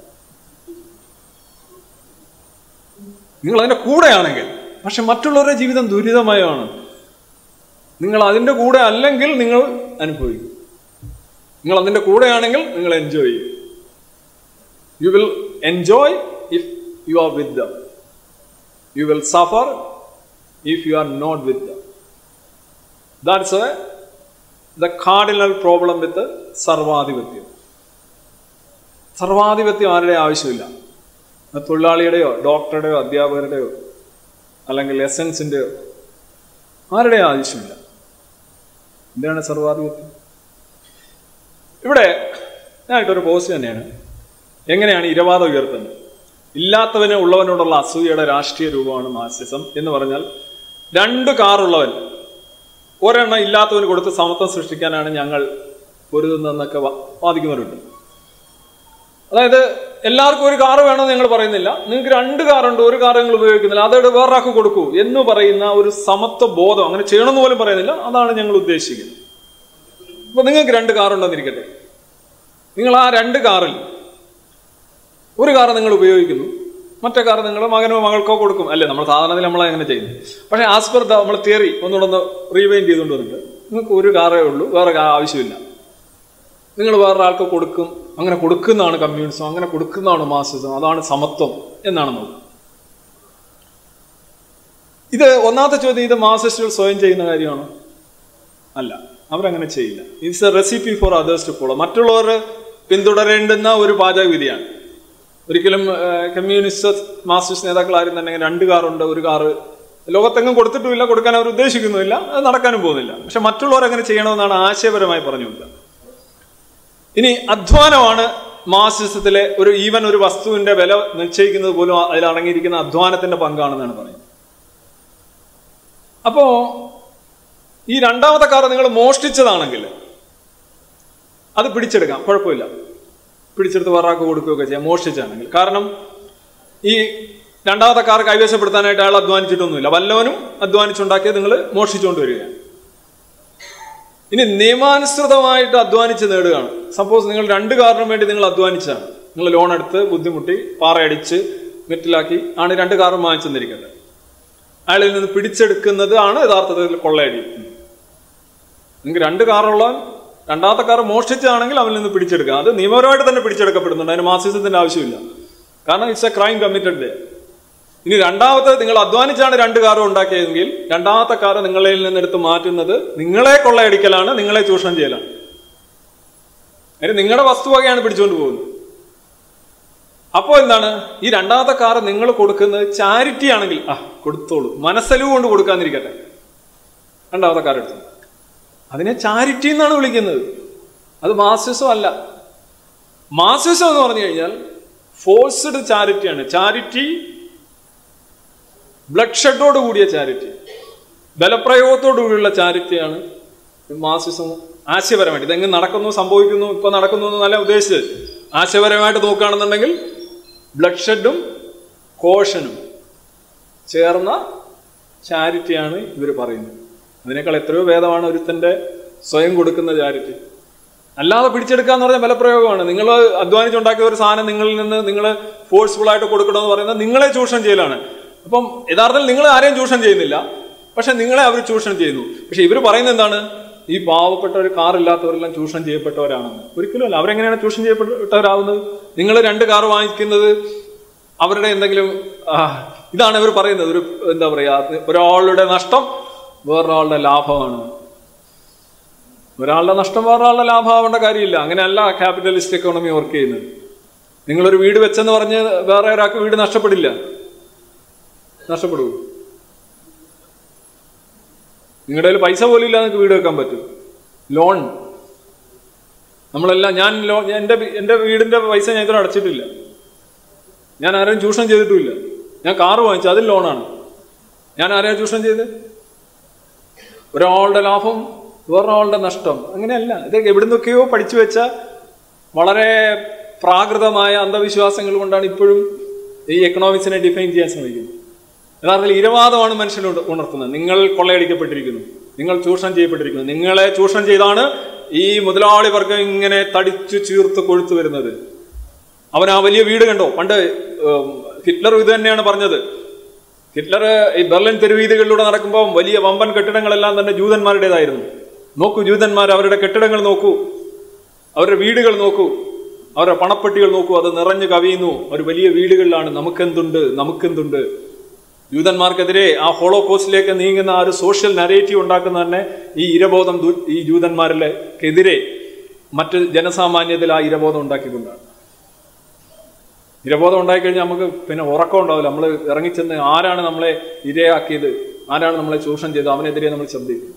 നിങ്ങൾ അതിന്റെ കൂടെയാണെങ്കിൽ പക്ഷെ മറ്റുള്ളവരുടെ ജീവിതം ദുരിതമയമാണ് നിങ്ങൾ അതിന്റെ കൂടെ അല്ലെങ്കിൽ നിങ്ങൾ അനുഭവിക്കും നിങ്ങൾ അതിന്റെ കൂടെയാണെങ്കിൽ നിങ്ങൾ എൻജോയ് ചെയ്യും you will enjoy if you are with them you will suffer if you are not with them that's the cardinal problem with സർവാധിപത്യം സർവാധിപത്യം ആരുടെ ആവശ്യമില്ല അത് തൊഴിലാളിയുടെയോ ഡോക്ടറുടെയോ അധ്യാപകരുടെയോ അല്ലെങ്കിൽ എസൻസിൻ്റെയോ ആരുടെയും ആവശ്യമില്ല എന്താണ് സർവാധിപത്യം ഇവിടെ ഞാനിട്ടൊരു പോസ്റ്റ് തന്നെയാണ് എങ്ങനെയാണ് ഇരവാദം ഉയർത്തുന്നത് ഇല്ലാത്തവന് ഉള്ളവനോടുള്ള അസൂയയുടെ രാഷ്ട്രീയ രൂപമാണ് മാർസിസം എന്ന് പറഞ്ഞാൽ രണ്ട് കാറുള്ളവൻ ഒരെണ്ണം ഇല്ലാത്തവന് കൊടുത്ത് സമത്വം സൃഷ്ടിക്കാനാണ് ഞങ്ങൾ പൊരുതുന്നതെന്നൊക്കെ വാ- വാദിക്കുന്നവരുണ്ട് അതായത് എല്ലാവർക്കും ഒരു കാറ് വേണമെന്ന് ഞങ്ങൾ പറയുന്നില്ല നിങ്ങൾക്ക് രണ്ട് കാറുണ്ട് ഒരു കാർ നിങ്ങൾ ഉപയോഗിക്കുന്നില്ല അതോട് വേറൊരാൾക്ക് കൊടുക്കൂ എന്ന് പറയുന്ന ഒരു സമത്വ ബോധം അങ്ങനെ ചെയ്യണമെന്ന് പോലും പറയുന്നില്ല അതാണ് ഞങ്ങൾ ഉദ്ദേശിക്കുന്നത് അപ്പൊ നിങ്ങൾക്ക് രണ്ട് കാറുണ്ടെന്നിരിക്കട്ടെ നിങ്ങൾ ആ രണ്ട് കാറിൽ ഒരു കാർ നിങ്ങൾ ഉപയോഗിക്കുന്നു മറ്റേ കാർ നിങ്ങൾ മകനോ മകൾക്കോ കൊടുക്കും അല്ലേ നമ്മൾ സാധാരണത്തിൽ നമ്മൾ അങ്ങനെ ചെയ്യുന്നു പക്ഷേ ആസ് പെർ നമ്മൾ തിയറി ഒന്നുകൂടെ ഒന്ന് റീവൈൻഡ് ചെയ്തുകൊണ്ട് വന്നിട്ട് നിങ്ങൾക്ക് ഒരു കാറേ ഉള്ളൂ വേറെ കാർ ആവശ്യമില്ല നിങ്ങൾ വേറൊരാൾക്ക് കൊടുക്കും അങ്ങനെ കൊടുക്കുന്നതാണ് കമ്മ്യൂണിസം അങ്ങനെ കൊടുക്കുന്നതാണ് മാർസിസം അതാണ് സമത്വം എന്നാണ് നോക്കുക ഇത് ഒന്നാമത്തെ ചോദ്യം ഇത് മാർസിസ്റ്റുകൾ സ്വയം ചെയ്യുന്ന കാര്യമാണോ അല്ല അവരങ്ങനെ ചെയ്യില്ല it's a recipe for others to follow മറ്റുള്ളവർ പിന്തുടരേണ്ടുന്ന ഒരു പാചകവിധിയാണ് ഒരിക്കലും കമ്മ്യൂണിസ്റ്റ് മാർക്സിസ്റ്റ് നേതാക്കൾ ആരും തന്നെ രണ്ട് കാറുണ്ട് ഒരു കാറ് ലോകത്തെങ്ങും കൊടുത്തിട്ടുമില്ല കൊടുക്കാൻ അവർ ഉദ്ദേശിക്കുന്നുമില്ല അത് നടക്കാനും പോകുന്നില്ല പക്ഷെ മറ്റുള്ളവർ അങ്ങനെ ചെയ്യണമെന്നാണ് ആശയപരമായി പറഞ്ഞു കൊടുക്കുക ഇനി അധ്വാനമാണ് മാർസിസത്തിലെ ഒരു ഈവൻ ഒരു വസ്തുവിന്റെ വില നിശ്ചയിക്കുന്നത് പോലും അതിൽ അടങ്ങിയിരിക്കുന്ന അധ്വാനത്തിന്റെ പങ്കാണെന്നാണ് പറയുന്നത് അപ്പോ ഈ രണ്ടാമത്തെ കാർ നിങ്ങൾ മോഷ്ടിച്ചതാണെങ്കിൽ അത് പിടിച്ചെടുക്കാം കുഴപ്പമില്ല പിടിച്ചെടുത്ത് വേറൊരാൾക്ക് കൊടുക്കുകയൊക്കെ ചെയ്യാം മോഷ്ടിച്ചാണെങ്കിൽ കാരണം ഈ രണ്ടാമത്തെ കാർ കൈവശപ്പെടുത്താനായിട്ട് അയാൾ അധ്വാനിച്ചിട്ടൊന്നുമില്ല വല്ലവനും അധ്വാനിച്ചുണ്ടാക്കിയത് നിങ്ങൾ മോഷ്ടിച്ചുകൊണ്ട് വരികയാണ് ഇനി നിയമാനുസൃതമായിട്ട് അധ്വാനിച്ച് നേടുകയാണ് സപ്പോസ് നിങ്ങൾ രണ്ട് കാറിനും വേണ്ടി നിങ്ങൾ അധ്വാനിച്ചാണ് നിങ്ങൾ ലോൺ എടുത്ത് ബുദ്ധിമുട്ടി പാറയടിച്ച് മെറ്റിലാക്കി ആണ് രണ്ട് കാറും വാങ്ങിച്ചെന്നിരിക്കുന്നത് അയാളിൽ നിന്ന് പിടിച്ചെടുക്കുന്നത് ആണ് യഥാർത്ഥത്തിൽ കൊള്ളയടി നിങ്ങൾക്ക് രണ്ട് കാറുള്ള രണ്ടാമത്തെ കാർ മോഷ്ടിച്ചാണെങ്കിൽ അവനിൽ നിന്ന് പിടിച്ചെടുക്കുക അത് നിയമപരമായിട്ട് തന്നെ പിടിച്ചെടുക്കപ്പെടുന്നുണ്ട് അതിന് മാസിസത്തിന്റെ ആവശ്യമില്ല കാരണം ഇറ്റ്സ് എ ക്രൈം കമ്മിറ്റഡ് ഇനി രണ്ടാമത്തെ നിങ്ങൾ അധ്വാനിച്ചാണ് രണ്ട് കാറും ഉണ്ടാക്കിയതെങ്കിൽ രണ്ടാമത്തെ കാർ നിങ്ങളിൽ നിന്നെടുത്ത് മാറ്റുന്നത് നിങ്ങളെ കൊള്ളയടിക്കലാണ് നിങ്ങളെ ചൂഷണം ചെയ്യലാണ് അതിന് നിങ്ങളുടെ വസ്തുവകയാണ് പിടിച്ചുകൊണ്ട് പോകുന്നത് അപ്പോൾ എന്താണ് ഈ രണ്ടാമത്തെ കാർ നിങ്ങൾ കൊടുക്കുന്നത് ചാരിറ്റി ആണെങ്കിൽ ആ കൊടുത്തോളൂ മനസ്സലിവ് കൊണ്ട് കൊടുക്കാന്നിരിക്കട്ടെ രണ്ടാമത്തെ കാർ എടുത്തു അതിനെ ചാരിറ്റി എന്നാണ് വിളിക്കുന്നത് അത് മാസിസം അല്ല മാസിസം എന്ന് പറഞ്ഞു കഴിഞ്ഞാൽ ഫോഴ്സ്ഡ് ചാരിറ്റിയാണ് ചാരിറ്റി ബ്ലഡ് ഷെഡോട് കൂടിയ ചാരിറ്റി ബലപ്രയോഗത്തോടു കൂടിയുള്ള ചാരിറ്റിയാണ് മാസിസം ആശയപരമായിട്ട് ഇതെങ്ങനെ നടക്കുന്നു സംഭവിക്കുന്നു ഇപ്പൊ നടക്കുന്നു എന്നല്ല ഉദ്ദേശിച്ചത് ആശയപരമായിട്ട് നോക്കുകയാണെന്നുണ്ടെങ്കിൽ ബ്ലഡ് ഷെഡും കോഷനും ചേർന്ന ചാരിറ്റിയാണ് ഇവർ പറയുന്നത് അതിനേക്കാൾ എത്രയോ ഭേദമാണ് ഒരുത്തന്റെ സ്വയം കൊടുക്കുന്ന ചാരിറ്റി അല്ലാതെ പിടിച്ചെടുക്കുക എന്ന് പറഞ്ഞാൽ ബലപ്രയോഗമാണ് നിങ്ങൾ അധ്വാനിച്ചുണ്ടാക്കിയ ഒരു സാധനം നിങ്ങളിൽ നിന്ന് നിങ്ങൾ ഫോഴ്സ്ഫുൾ ആയിട്ട് കൊടുക്കണമെന്ന് പറയുന്നത് നിങ്ങളെ ചൂഷണം ചെയ്യലാണ് അപ്പം യഥാർത്ഥത്തിൽ നിങ്ങൾ ആരെയും ചൂഷണം ചെയ്യുന്നില്ല പക്ഷെ നിങ്ങളെ അവർ ചൂഷണം ചെയ്യുന്നു പക്ഷെ ഇവർ പറയുന്നത് എന്താണ് ഈ പാവപ്പെട്ടവർ കാറില്ലാത്തവരെല്ലാം ചൂഷണം ചെയ്യപ്പെട്ടവരാണെന്ന് ഒരിക്കലും അല്ല അവരെങ്ങനെയാണ് ചൂഷണം ചെയ്യപ്പെട്ടവരാകുന്നത് നിങ്ങൾ രണ്ട് കാർ വാങ്ങിക്കുന്നത് അവരുടെ എന്തെങ്കിലും ആ, ഇതാണ് ഇവർ പറയുന്നത് ഒരു എന്താ പറയാ ഒരാളുടെ നഷ്ടം വേറൊരാളുടെ ലാഭമാണ് ഒരാളുടെ നഷ്ടം വേറൊരാളുടെ ലാഭമാവേണ്ട കാര്യമില്ല അങ്ങനെയല്ല ക്യാപിറ്റലിസ്റ്റ് എക്കോണമി വർക്ക് ചെയ്യുന്നത് നിങ്ങളൊരു വീട് വെച്ചെന്ന് പറഞ്ഞ് വേറെ ഒരാൾക്ക് വീട് നഷ്ടപ്പെടില്ല നഷ്ടപ്പെടൂ നിങ്ങളുടെ കയ്യിൽ പൈസ പോലും ഇല്ല നിങ്ങൾക്ക് വീട് വെക്കാൻ പറ്റും ലോൺ നമ്മളെല്ലാം ഞാൻ ലോൺ എൻ്റെ എൻ്റെ വീടിൻ്റെ പൈസ ഞാൻ ഇതുവരെ അടച്ചിട്ടില്ല ഞാൻ ആരെയും ചൂഷണം ചെയ്തിട്ടുമില്ല ഞാൻ കാറ് വാങ്ങിച്ചു അതിൽ ലോണാണ് ഞാൻ ആരെയാ ചൂഷണം ചെയ്ത് ഒരാളുടെ ലാഭം വേറൊരാളുടെ നഷ്ടം അങ്ങനെയല്ല ഇത് എവിടുന്നൊക്കെയോ പഠിച്ചു വെച്ച വളരെ പ്രാകൃതമായ അന്ധവിശ്വാസങ്ങൾ കൊണ്ടാണ് ഇപ്പോഴും ഈ എക്കണോമിക്സിനെ ഡിഫൈൻ ചെയ്യാൻ ശ്രമിക്കുന്നത് യഥാർത്ഥത്തിൽ ഇരവാദമാണ് മനുഷ്യൻ ഉണ- ഉണർത്തുന്നത് നിങ്ങൾ കൊള്ളയടിക്കപ്പെട്ടിരിക്കുന്നു നിങ്ങൾ ചൂഷണം ചെയ്യപ്പെട്ടിരിക്കുന്നു നിങ്ങളെ ചൂഷണം ചെയ്താണ് ഈ മുതലാളി വർഗം ഇങ്ങനെ തടിച്ചു ചീർത്ത് കൊഴുത്തു വരുന്നത് അവൻ ആ വലിയ വീട് കണ്ടോ പണ്ട് ഉം, ഹിറ്റ്ലർ ഇത് തന്നെയാണ് പറഞ്ഞത് ഹിറ്റ്ലർ ഈ ബെർലിൻ തെരുവീതികളിലൂടെ നടക്കുമ്പോൾ വലിയ വമ്പൻ കെട്ടിടങ്ങളെല്ലാം തന്നെ ജൂതന്മാരുടേതായിരുന്നു നോക്കൂ ജൂതന്മാർ അവരുടെ കെട്ടിടങ്ങൾ നോക്കൂ അവരുടെ വീടുകൾ നോക്കൂ അവരുടെ പണപ്പെട്ടികൾ നോക്കൂ അത് നിറഞ്ഞു കവിയുന്നു ഒരു വലിയ വീടുകളിലാണ് നമുക്കെന്തുണ്ട് നമുക്കെന്തുണ്ട് ജൂതന്മാർക്കെതിരെ ആ ഹോളോകോസ്റ്റിലേക്ക് നീങ്ങുന്ന ആ ഒരു സോഷ്യൽ നരേറ്റീവ് ഉണ്ടാക്കുന്ന തന്നെ ഈ ഇരബോധം ദു- ഈ ജൂതന്മാരിലെക്കെതിരെ മറ്റ് ജനസാമാന്യത്തിൽ ആ ഇരബോധം ഉണ്ടാക്കിക്കൊണ്ടാണ് ഇരബോധം ഉണ്ടായിക്കഴിഞ്ഞാൽ നമുക്ക് പിന്നെ ഉറക്കം ഉണ്ടാവില്ല നമ്മൾ ഇറങ്ങിച്ചെന്ന് ആരാണ് നമ്മളെ ഇരയാക്കിയത് ആരാണ് നമ്മളെ ചൂഷണം ചെയ്തത് അവനെതിരെ നമ്മൾ ശബ്ദിക്കും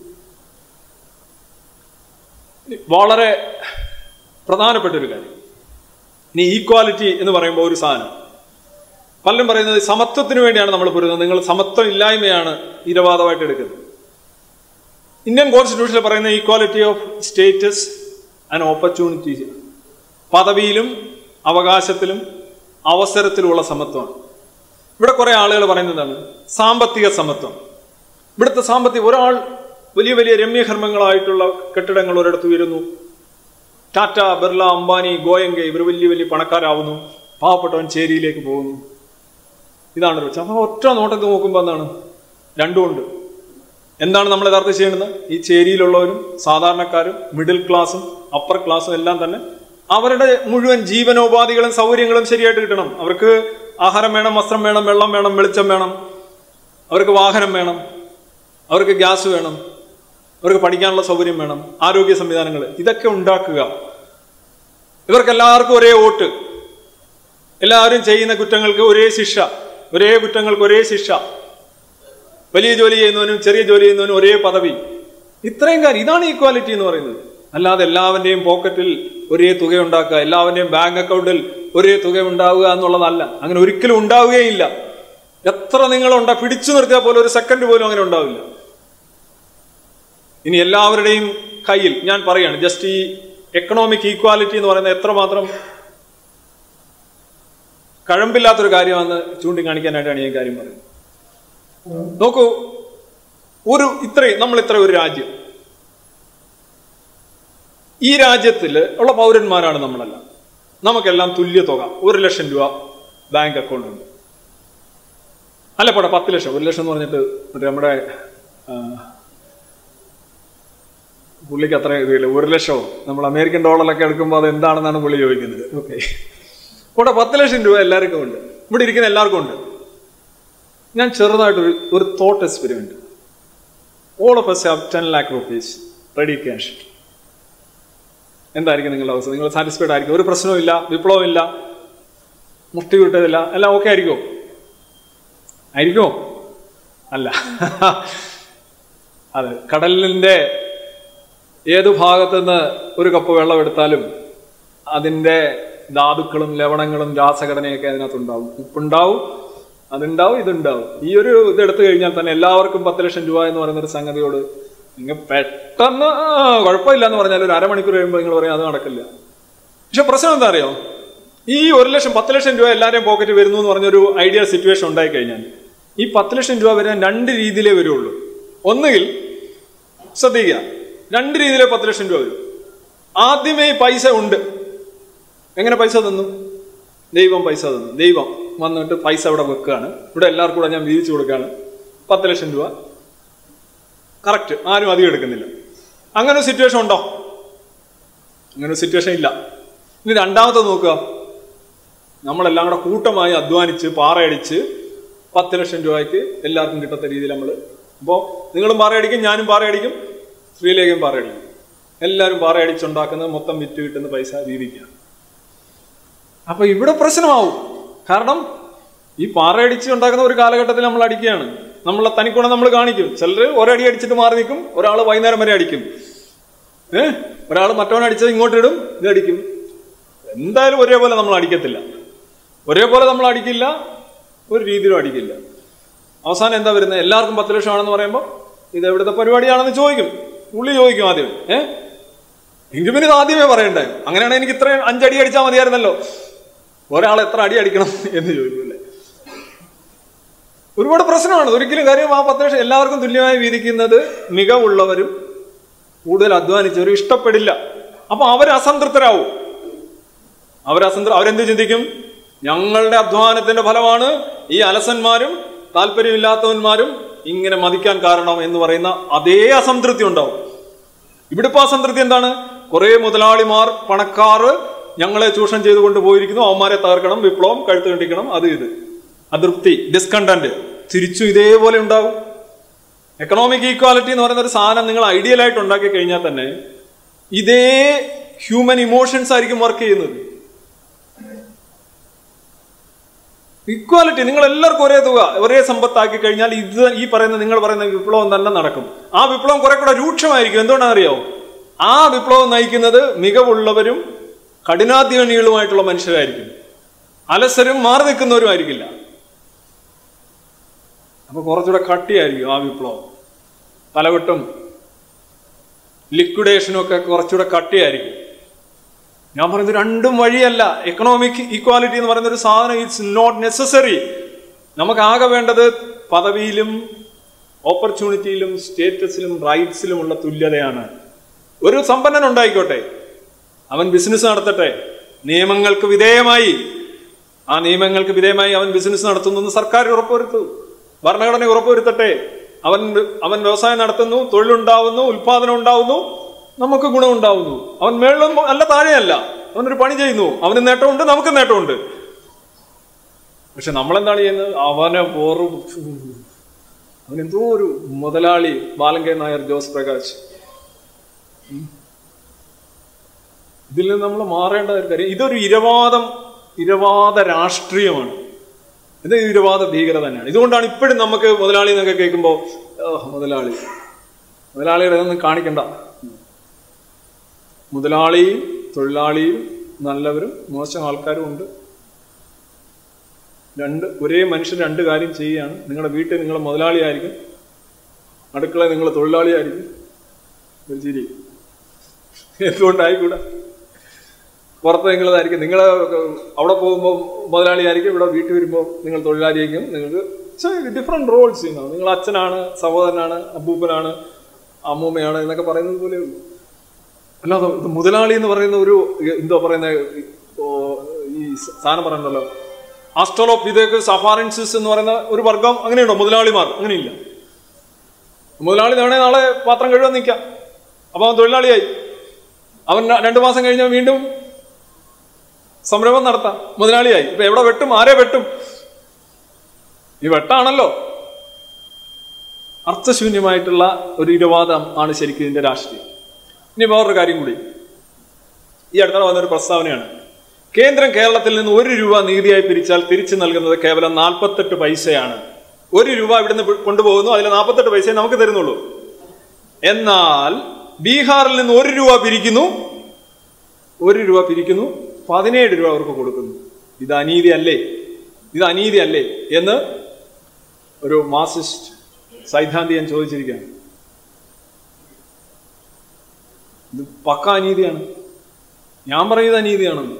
ഇനി വളരെ പ്രധാനപ്പെട്ട ഒരു കാര്യം ഇനി ഈക്വാലിറ്റി എന്ന് പറയുമ്പോൾ ഒരു സാധനം പലരും പറയുന്നത് സമത്വത്തിന് വേണ്ടിയാണ് നമ്മൾ പൊരുതുന്നത് നിങ്ങൾ സമത്വം ഇല്ലായ്മയാണ് ഇരവാദമായിട്ട് എടുക്കുന്നത് ഇന്ത്യൻ കോൺസ്റ്റിറ്റ്യൂഷനിൽ പറയുന്ന equality of status and opportunities പദവിയിലും അവകാശത്തിലും അവസരത്തിലുമുള്ള സമത്വമാണ് ഇവിടെ കുറെ ആളുകൾ പറയുന്നതാണ് സാമ്പത്തിക സമത്വം ഇവിടുത്തെ സാമ്പത്തിക ഒരാൾ വലിയ വലിയ രമ്യകർമ്മങ്ങളായിട്ടുള്ള കെട്ടിടങ്ങൾ ഒരിടത്ത് ഉയരുന്നു ടാറ്റ ബിർള അംബാനി ഗോയങ്കെ ഇവർ വലിയ വലിയ പണക്കാരാവുന്നു പാവപ്പെട്ടവൻ ചേരിയിലേക്ക് പോകുന്നു ഇതാണ് ഒരു അപ്പോൾ ഒറ്റ നോട്ടത്തിൽ നോക്കുമ്പോൾ എന്താണ് രണ്ടുമുണ്ട് എന്താണ് നമ്മൾ യഥാർത്ഥം ചെയ്യേണ്ടത് ഈ ചേരിയിലുള്ളവരും സാധാരണക്കാരും മിഡിൽ ക്ലാസ്സും അപ്പർ ക്ലാസ്സും എല്ലാം തന്നെ അവരുടെ മുഴുവൻ ജീവനോപാധികളും സൗകര്യങ്ങളും ശരിയായിട്ട് കിട്ടണം അവർക്ക് ആഹാരം വേണം വസ്ത്രം വേണം വെള്ളം വേണം വെളിച്ചം വേണം അവർക്ക് വാഹനം വേണം അവർക്ക് ഗ്യാസ് വേണം അവർക്ക് പഠിക്കാനുള്ള സൗകര്യം വേണം ആരോഗ്യ സംവിധാനങ്ങൾ ഇതൊക്കെ ഉണ്ടാക്കുക ഇവർക്ക് എല്ലാവർക്കും ഒരേ വോട്ട് എല്ലാവരും ചെയ്യുന്ന കുറ്റങ്ങൾക്ക് ഒരേ ശിക്ഷ ഒരേ കുറ്റങ്ങൾക്ക് ഒരേ ശിക്ഷ വലിയ ജോലി ചെയ്യുന്നവനും ചെറിയ ജോലി ചെയ്യുന്നവനും ഒരേ പദവി ഇത്രയും കാര്യം ഇതാണ് ഈക്വാലിറ്റി എന്ന് പറയുന്നത് അല്ലാതെ എല്ലാവന്റെയും പോക്കറ്റിൽ ഒരേ തുക ഉണ്ടാക്കുക എല്ലാവന്റെയും ബാങ്ക് അക്കൗണ്ടിൽ ഒരേ തുക ഉണ്ടാവുക എന്നുള്ളതല്ല അങ്ങനെ ഒരിക്കലും ഉണ്ടാവുകയില്ല എത്ര നിങ്ങളുണ്ടാ പിടിച്ചു നിർത്തിയാൽ പോലും ഒരു സെക്കൻഡ് പോലും അങ്ങനെ ഉണ്ടാവില്ല ഇനി എല്ലാവരുടെയും കയ്യിൽ ഞാൻ പറയാണ് ജസ്റ്റ് ഈ എക്കണോമിക് ഈക്വാലിറ്റി എന്ന് പറയുന്നത് എത്രമാത്രം കഴമ്പില്ലാത്തൊരു കാര്യമാണെന്ന് ചൂണ്ടിക്കാണിക്കാനായിട്ടാണ് ഈ കാര്യം പറയുന്നത് നോക്കൂ ഒരു ഇത്രയും നമ്മൾ ഇത്ര ഒരു രാജ്യം ഈ രാജ്യത്തിൽ ഉള്ള പൗരന്മാരാണ് നമ്മളെല്ലാം നമുക്കെല്ലാം തുല്യ തുക ഒരു ലക്ഷം രൂപ ബാങ്ക് അക്കൗണ്ട് ഉണ്ട് അല്ല പോട്ടെ പത്ത് ലക്ഷം ഒരു ലക്ഷം എന്ന് പറഞ്ഞിട്ട് മറ്റേ നമ്മുടെ ആ, പുള്ളിക്ക് അത്ര ഇതില്ല ഒരു ലക്ഷമോ നമ്മൾ അമേരിക്കൻ ഡോളറൊക്കെ എടുക്കുമ്പോൾ അത് എന്താണെന്നാണ് പുള്ളി ചോദിക്കുന്നത് ഓക്കെ പോട്ടെ പത്ത് ലക്ഷം രൂപ എല്ലാവർക്കും ഉണ്ട് ഇവിടെ ഇരിക്കുന്ന എല്ലാവർക്കും ഉണ്ട് ഞാൻ ചെറുതായിട്ടൊരു ഒരു thought experiment all of us have ten lakh rupees ready cash എന്തായിരിക്കും നിങ്ങളുടെ അവസ്ഥ നിങ്ങൾ സാറ്റിസ്ഫൈഡ് ആയിരിക്കും ഒരു പ്രശ്നവും ഇല്ല വിപ്ലവം ഇല്ല മുഷ്ടി വിട്ടതില്ല എല്ലാം ഓക്കെ ആയിരിക്കുമോ ആയിരിക്കുമോ അല്ല അതെ കടലിന്റെ ഏത് ഭാഗത്തു നിന്ന് ഒരു കപ്പ് വെള്ളം എടുത്താലും അതിന്റെ ധാതുക്കളും ലവണങ്ങളും രാസഘടനയൊക്കെ അതിനകത്തുണ്ടാവും ഉപ്പുണ്ടാവും അതുണ്ടാവും ഇതുണ്ടാവും ഈ ഒരു ഇത് എടുത്തു കഴിഞ്ഞാൽ തന്നെ എല്ലാവർക്കും പത്ത് ലക്ഷം രൂപ എന്ന് പറയുന്ന ഒരു സംഗതിയോട് നിങ്ങൾ പെട്ടെന്ന് ആ, കുഴപ്പമില്ല എന്ന് പറഞ്ഞാൽ ഒരു അരമണിക്കൂർ കഴിയുമ്പോൾ നിങ്ങൾ പറയും അത് നടക്കില്ല പക്ഷെ പ്രശ്നം എന്താ അറിയോ ഈ ഒരു ലക്ഷം പത്ത് ലക്ഷം രൂപ എല്ലാവരുടെയും പോക്കറ്റ് വരുന്നു എന്ന് പറഞ്ഞൊരു ഐഡിയൽ സിറ്റുവേഷൻ ഉണ്ടായി കഴിഞ്ഞാൽ ഈ പത്ത് ലക്ഷം രൂപ വരാൻ രണ്ട് രീതിയിലേ വരുള്ളൂ ഒന്നുകിൽ ശ്രദ്ധിക്കുക രണ്ട് രീതിയിലെ പത്ത് ലക്ഷം രൂപ വരും ആദ്യമേ ഈ പൈസ ഉണ്ട് എങ്ങനെ പൈസ തന്നു ദൈവം പൈസ തന്നു ദൈവം വന്നിട്ട് പൈസ ഇവിടെ വെക്കുകയാണ് ഇവിടെ എല്ലാവർക്കും കൂടെ ഞാൻ വീതിച്ചു കൊടുക്കുകയാണ് പത്ത് ലക്ഷം രൂപ കറക്റ്റ് ആരും അധികം എടുക്കുന്നില്ല അങ്ങനെ ഒരു സിറ്റുവേഷൻ ഉണ്ടോ അങ്ങനെ ഒരു സിറ്റുവേഷൻ ഇല്ല ഇനി രണ്ടാമത്തെ നോക്കുക നമ്മളെല്ലാം കൂടെ കൂട്ടമായി അധ്വാനിച്ച് പാറയടിച്ച് പത്ത് ലക്ഷം രൂപയ്ക്ക് എല്ലാവർക്കും കിട്ടത്ത രീതിയിൽ നമ്മൾ അപ്പോൾ നിങ്ങളും പാറയടിക്കും ഞാനും പാറയടിക്കും ശ്രീലേഖയും പാറയടിക്കും എല്ലാവരും പാറയടിച്ചുണ്ടാക്കുന്നത് മൊത്തം വിറ്റ് കിട്ടുന്ന പൈസ രീതിക്കാണ് അപ്പൊ ഇവിടെ പ്രശ്നമാവും കാരണം ഈ പാറയടിച്ച് ഉണ്ടാക്കുന്ന ഒരു കാലഘട്ടത്തിൽ നമ്മൾ അടിക്കുകയാണ് നമ്മളെ തനിക്കുണം നമ്മൾ കാണിക്കും ചിലർ ഒരടി അടിച്ചിട്ട് മാറി നിൽക്കും ഒരാൾ വൈകുന്നേരം വരെ അടിക്കും ഏഹ് ഒരാൾ മറ്റവൻ അടിച്ചത് ഇങ്ങോട്ട് ഇടും ഇത് അടിക്കും എന്തായാലും ഒരേപോലെ നമ്മൾ അടിക്കത്തില്ല ഒരേപോലെ നമ്മൾ അടിക്കില്ല ഒരു രീതിയിലും അടിക്കില്ല അവസാനം എന്താ വരുന്നത് എല്ലാവർക്കും പത്ത് ലക്ഷം ആണെന്ന് പറയുമ്പോൾ ഇത് എവിടുത്തെ പരിപാടിയാണെന്ന് ചോദിക്കും ഉള്ളി ചോദിക്കും ആദ്യം ഏഹ് എങ്കിൽ പിന്നെ ഇത് ആദ്യമേ പറയണ്ടേ അങ്ങനെയാണെങ്കിൽ എനിക്ക് ഇത്രയും അഞ്ചടി അടിച്ചാൽ മതിയായിരുന്നല്ലോ ഒരാൾ എത്ര അടി അടിക്കണം എന്ന് ചോദിക്കൂല്ലേ ഒരുപാട് പ്രശ്നമാണ് ഒരിക്കലും കാര്യം ആ പത്ത് ലക്ഷം എല്ലാവർക്കും തുല്യമായി വീതിക്കുന്നത് മികവുള്ളവരും കൂടുതൽ അധ്വാനിച്ചവരും ഇഷ്ടപ്പെടില്ല അപ്പൊ അവർ അസംതൃപ്തരാവും അവർ അസംതൃ അവരെന്ത് ചിന്തിക്കും ഞങ്ങളുടെ അധ്വാനത്തിന്റെ ഫലമാണ് ഈ അലസന്മാരും താല്പര്യമില്ലാത്തവന്മാരും ഇങ്ങനെ മതിക്കാൻ കാരണം എന്ന് പറയുന്ന അതേ അസംതൃപ്തി ഉണ്ടാവും ഇവിടെ ഇപ്പൊ അസംതൃപ്തി എന്താണ് കുറെ മുതലാളിമാർ പണക്കാർ ഞങ്ങളെ ചൂഷണം ചെയ്തുകൊണ്ട് പോയിരിക്കുന്നു അവന്മാരെ തകർക്കണം വിപ്ലവം കഴുത്ത് കണ്ടിക്കണം അത് ഇത് അതൃപ്തി ഡിസ്കണ്ടന്റ് തിരിച്ചും ഇതേപോലെ ഉണ്ടാവും എക്കണോമിക് ഈക്വാലിറ്റി എന്ന് പറയുന്ന ഒരു സാധനം നിങ്ങൾ ഐഡിയൽ ആയിട്ട് ഉണ്ടാക്കി കഴിഞ്ഞാൽ തന്നെ ഇതേ ഹ്യൂമൻ ഇമോഷൻസ് ആയിരിക്കും വർക്ക് ചെയ്യുന്നത് ഇക്വാലിറ്റി നിങ്ങൾ എല്ലാവർക്കും ഒരേ തുക ഒരേ സമ്പത്താക്കി കഴിഞ്ഞാൽ ഇത് ഈ പറയുന്ന നിങ്ങൾ പറയുന്ന വിപ്ലവം തന്നെ നടക്കും ആ വിപ്ലവം കുറെ കൂടെ രൂക്ഷമായിരിക്കും എന്തുകൊണ്ടാണെന്നറിയോ ആ വിപ്ലവം നയിക്കുന്നത് മികവുള്ളവരും കഠിനാധ്വാനികളുമായിട്ടുള്ള മനുഷ്യരായിരിക്കും അലസരും മാറി നിൽക്കുന്നവരുമായിരിക്കില്ല അപ്പൊ കുറച്ചുകൂടെ കട്ടിയായിരിക്കും ആ വിപ്ലവം തലവെട്ടും ലിക്വിഡേഷനും ഒക്കെ കുറച്ചുകൂടെ കട്ടിയായിരിക്കും ഞാൻ പറയുന്നത് രണ്ടും വഴിയല്ല എക്കണോമിക് ഈക്വാലിറ്റി എന്ന് പറയുന്ന ഒരു സാധനം ഇറ്റ്സ് നോട്ട് നെസസറി നമുക്ക് ആകെ വേണ്ടത് പദവിയിലും ഓപ്പർച്യൂണിറ്റിയിലും സ്റ്റേറ്റസിലും റൈറ്റ്സിലുമുള്ള തുല്യതയാണ് ഒരു സമ്പന്നൻ ഉണ്ടായിക്കോട്ടെ അവൻ ബിസിനസ് നടത്തട്ടെ നിയമങ്ങൾക്ക് വിധേയമായി ആ നിയമങ്ങൾക്ക് വിധേയമായി അവൻ ബിസിനസ് നടത്തുന്നു സർക്കാർ ഉറപ്പുവരുത്തു ഭരണഘടന ഉറപ്പുവരുത്തട്ടെ അവൻ അവൻ വ്യവസായം നടത്തുന്നു തൊഴിലുണ്ടാവുന്നു ഉൽപാദനം ഉണ്ടാവുന്നു നമുക്ക് ഗുണമുണ്ടാവുന്നു അവൻ മേളിലും അല്ല താഴെയല്ല അവനൊരു പണി ചെയ്യുന്നു അവന് നേട്ടമുണ്ട് നമുക്ക് നേട്ടമുണ്ട് പക്ഷെ നമ്മളെന്താണ് ചെയ്യുന്നത് അവനെ വെറും അവനെന്തോ ഒരു മുതലാളി ബാലൻ കെ നായർ ജോസ് പ്രകാശ് ഉം. ഇതിൽ നിന്ന് നമ്മൾ മാറേണ്ട ഒരു കാര്യം ഇതൊരു ഇരവാദം ഇരവാദ രാഷ്ട്രീയമാണ് ഇത് ഇരവാദ ഭീകരത തന്നെയാണ് ഇതുകൊണ്ടാണ് ഇപ്പോഴും നമുക്ക് മുതലാളി എന്നൊക്കെ കേൾക്കുമ്പോൾ മുതലാളി മുതലാളിയുടെ ഇതൊന്നും കാണിക്കണ്ട മുതലാളിയും തൊഴിലാളിയും നല്ലവരും മോശം ആൾക്കാരും ഉണ്ട് രണ്ട് ഒരേ മനുഷ്യൻ രണ്ട് കാര്യം ചെയ്യുകയാണ് നിങ്ങളുടെ വീട്ടിൽ നിങ്ങൾ മുതലാളിയായിരിക്കും അടുക്കള നിങ്ങൾ തൊഴിലാളിയായിരിക്കും ഒരു ചിരി എന്തുകൊണ്ടായിക്കൂടാ പുറത്ത് നിങ്ങളതായിരിക്കും നിങ്ങൾ അവിടെ പോകുമ്പോൾ മുതലാളിയായിരിക്കും ഇവിടെ വീട്ടിൽ വരുമ്പോൾ നിങ്ങൾ തൊഴിലാളിയായിരിക്കും നിങ്ങൾക്ക് ഡിഫറെന്റ് റോൾസ് ചെയ്യുന്നത് നിങ്ങൾ അച്ഛനാണ് സഹോദരനാണ് അപ്പൂപ്പനാണ് അമ്മൂമ്മയാണ് എന്നൊക്കെ പറയുന്നത് പോലെ ഉള്ളൂ അല്ലാതെ ഇത് മുതലാളി എന്ന് പറയുന്ന ഒരു എന്തോ പറയുന്ന ഓ, ഈ സാധനം പറയുന്നല്ലോ ആസ്ട്രോലോപിതേക്ക് സഫാറൻസിസ് എന്ന് പറയുന്ന ഒരു വർഗം അങ്ങനെയുണ്ടോ മുതലാളിമാർ അങ്ങനെയില്ല മുതലാളി വേണേ നാളെ പാത്രം കഴുകാൻ നിൽക്കാം അപ്പൊ അവൻ തൊഴിലാളിയായി അവൻ ര- രണ്ടു മാസം കഴിഞ്ഞാൽ വീണ്ടും സംരംഭം നടത്താം മുതലാളിയായി ഇപ്പൊ എവിടെ വെട്ടും ആരെ വെട്ടും ഈ വെട്ടാണല്ലോ അർത്ഥശൂന്യമായിട്ടുള്ള ഒരു ഇരവാദം ആണ് ശരിക്കും ഇതിന്റെ രാഷ്ട്രീയം ഇനി വേറൊരു കാര്യം കൂടി ഈ അടുത്ത വന്നൊരു പ്രസ്താവനയാണ് കേന്ദ്രം കേരളത്തിൽ നിന്ന് ഒരു രൂപ നീതിയായി പിരിച്ചാൽ തിരിച്ചു നൽകുന്നത് കേവലം നാൽപ്പത്തെട്ട് പൈസയാണ് ഒരു രൂപ ഇവിടുന്ന് പി- കൊണ്ടുപോകുന്നു അതിൽ നാൽപ്പത്തെട്ട് പൈസയെ നമുക്ക് തരുന്നുള്ളൂ എന്നാൽ ബീഹാറിൽ നിന്ന് ഒരു രൂപ പിരിക്കുന്നു ഒരു രൂപ പിരിക്കുന്നു പതിനേഴ് രൂപ അവർക്ക് കൊടുക്കുന്നു ഇത് അനീതി അല്ലേ ഇത് അനീതി അല്ലേ എന്ന് ഒരു മാർസിസ്റ്റ് സൈദ്ധാന്തികൻ ചോദിച്ചിരിക്കുകയാണ് ഇത് പക്ക അനീതിയാണ് ഞാൻ പറയുന്നത് അനീതിയാണെന്ന്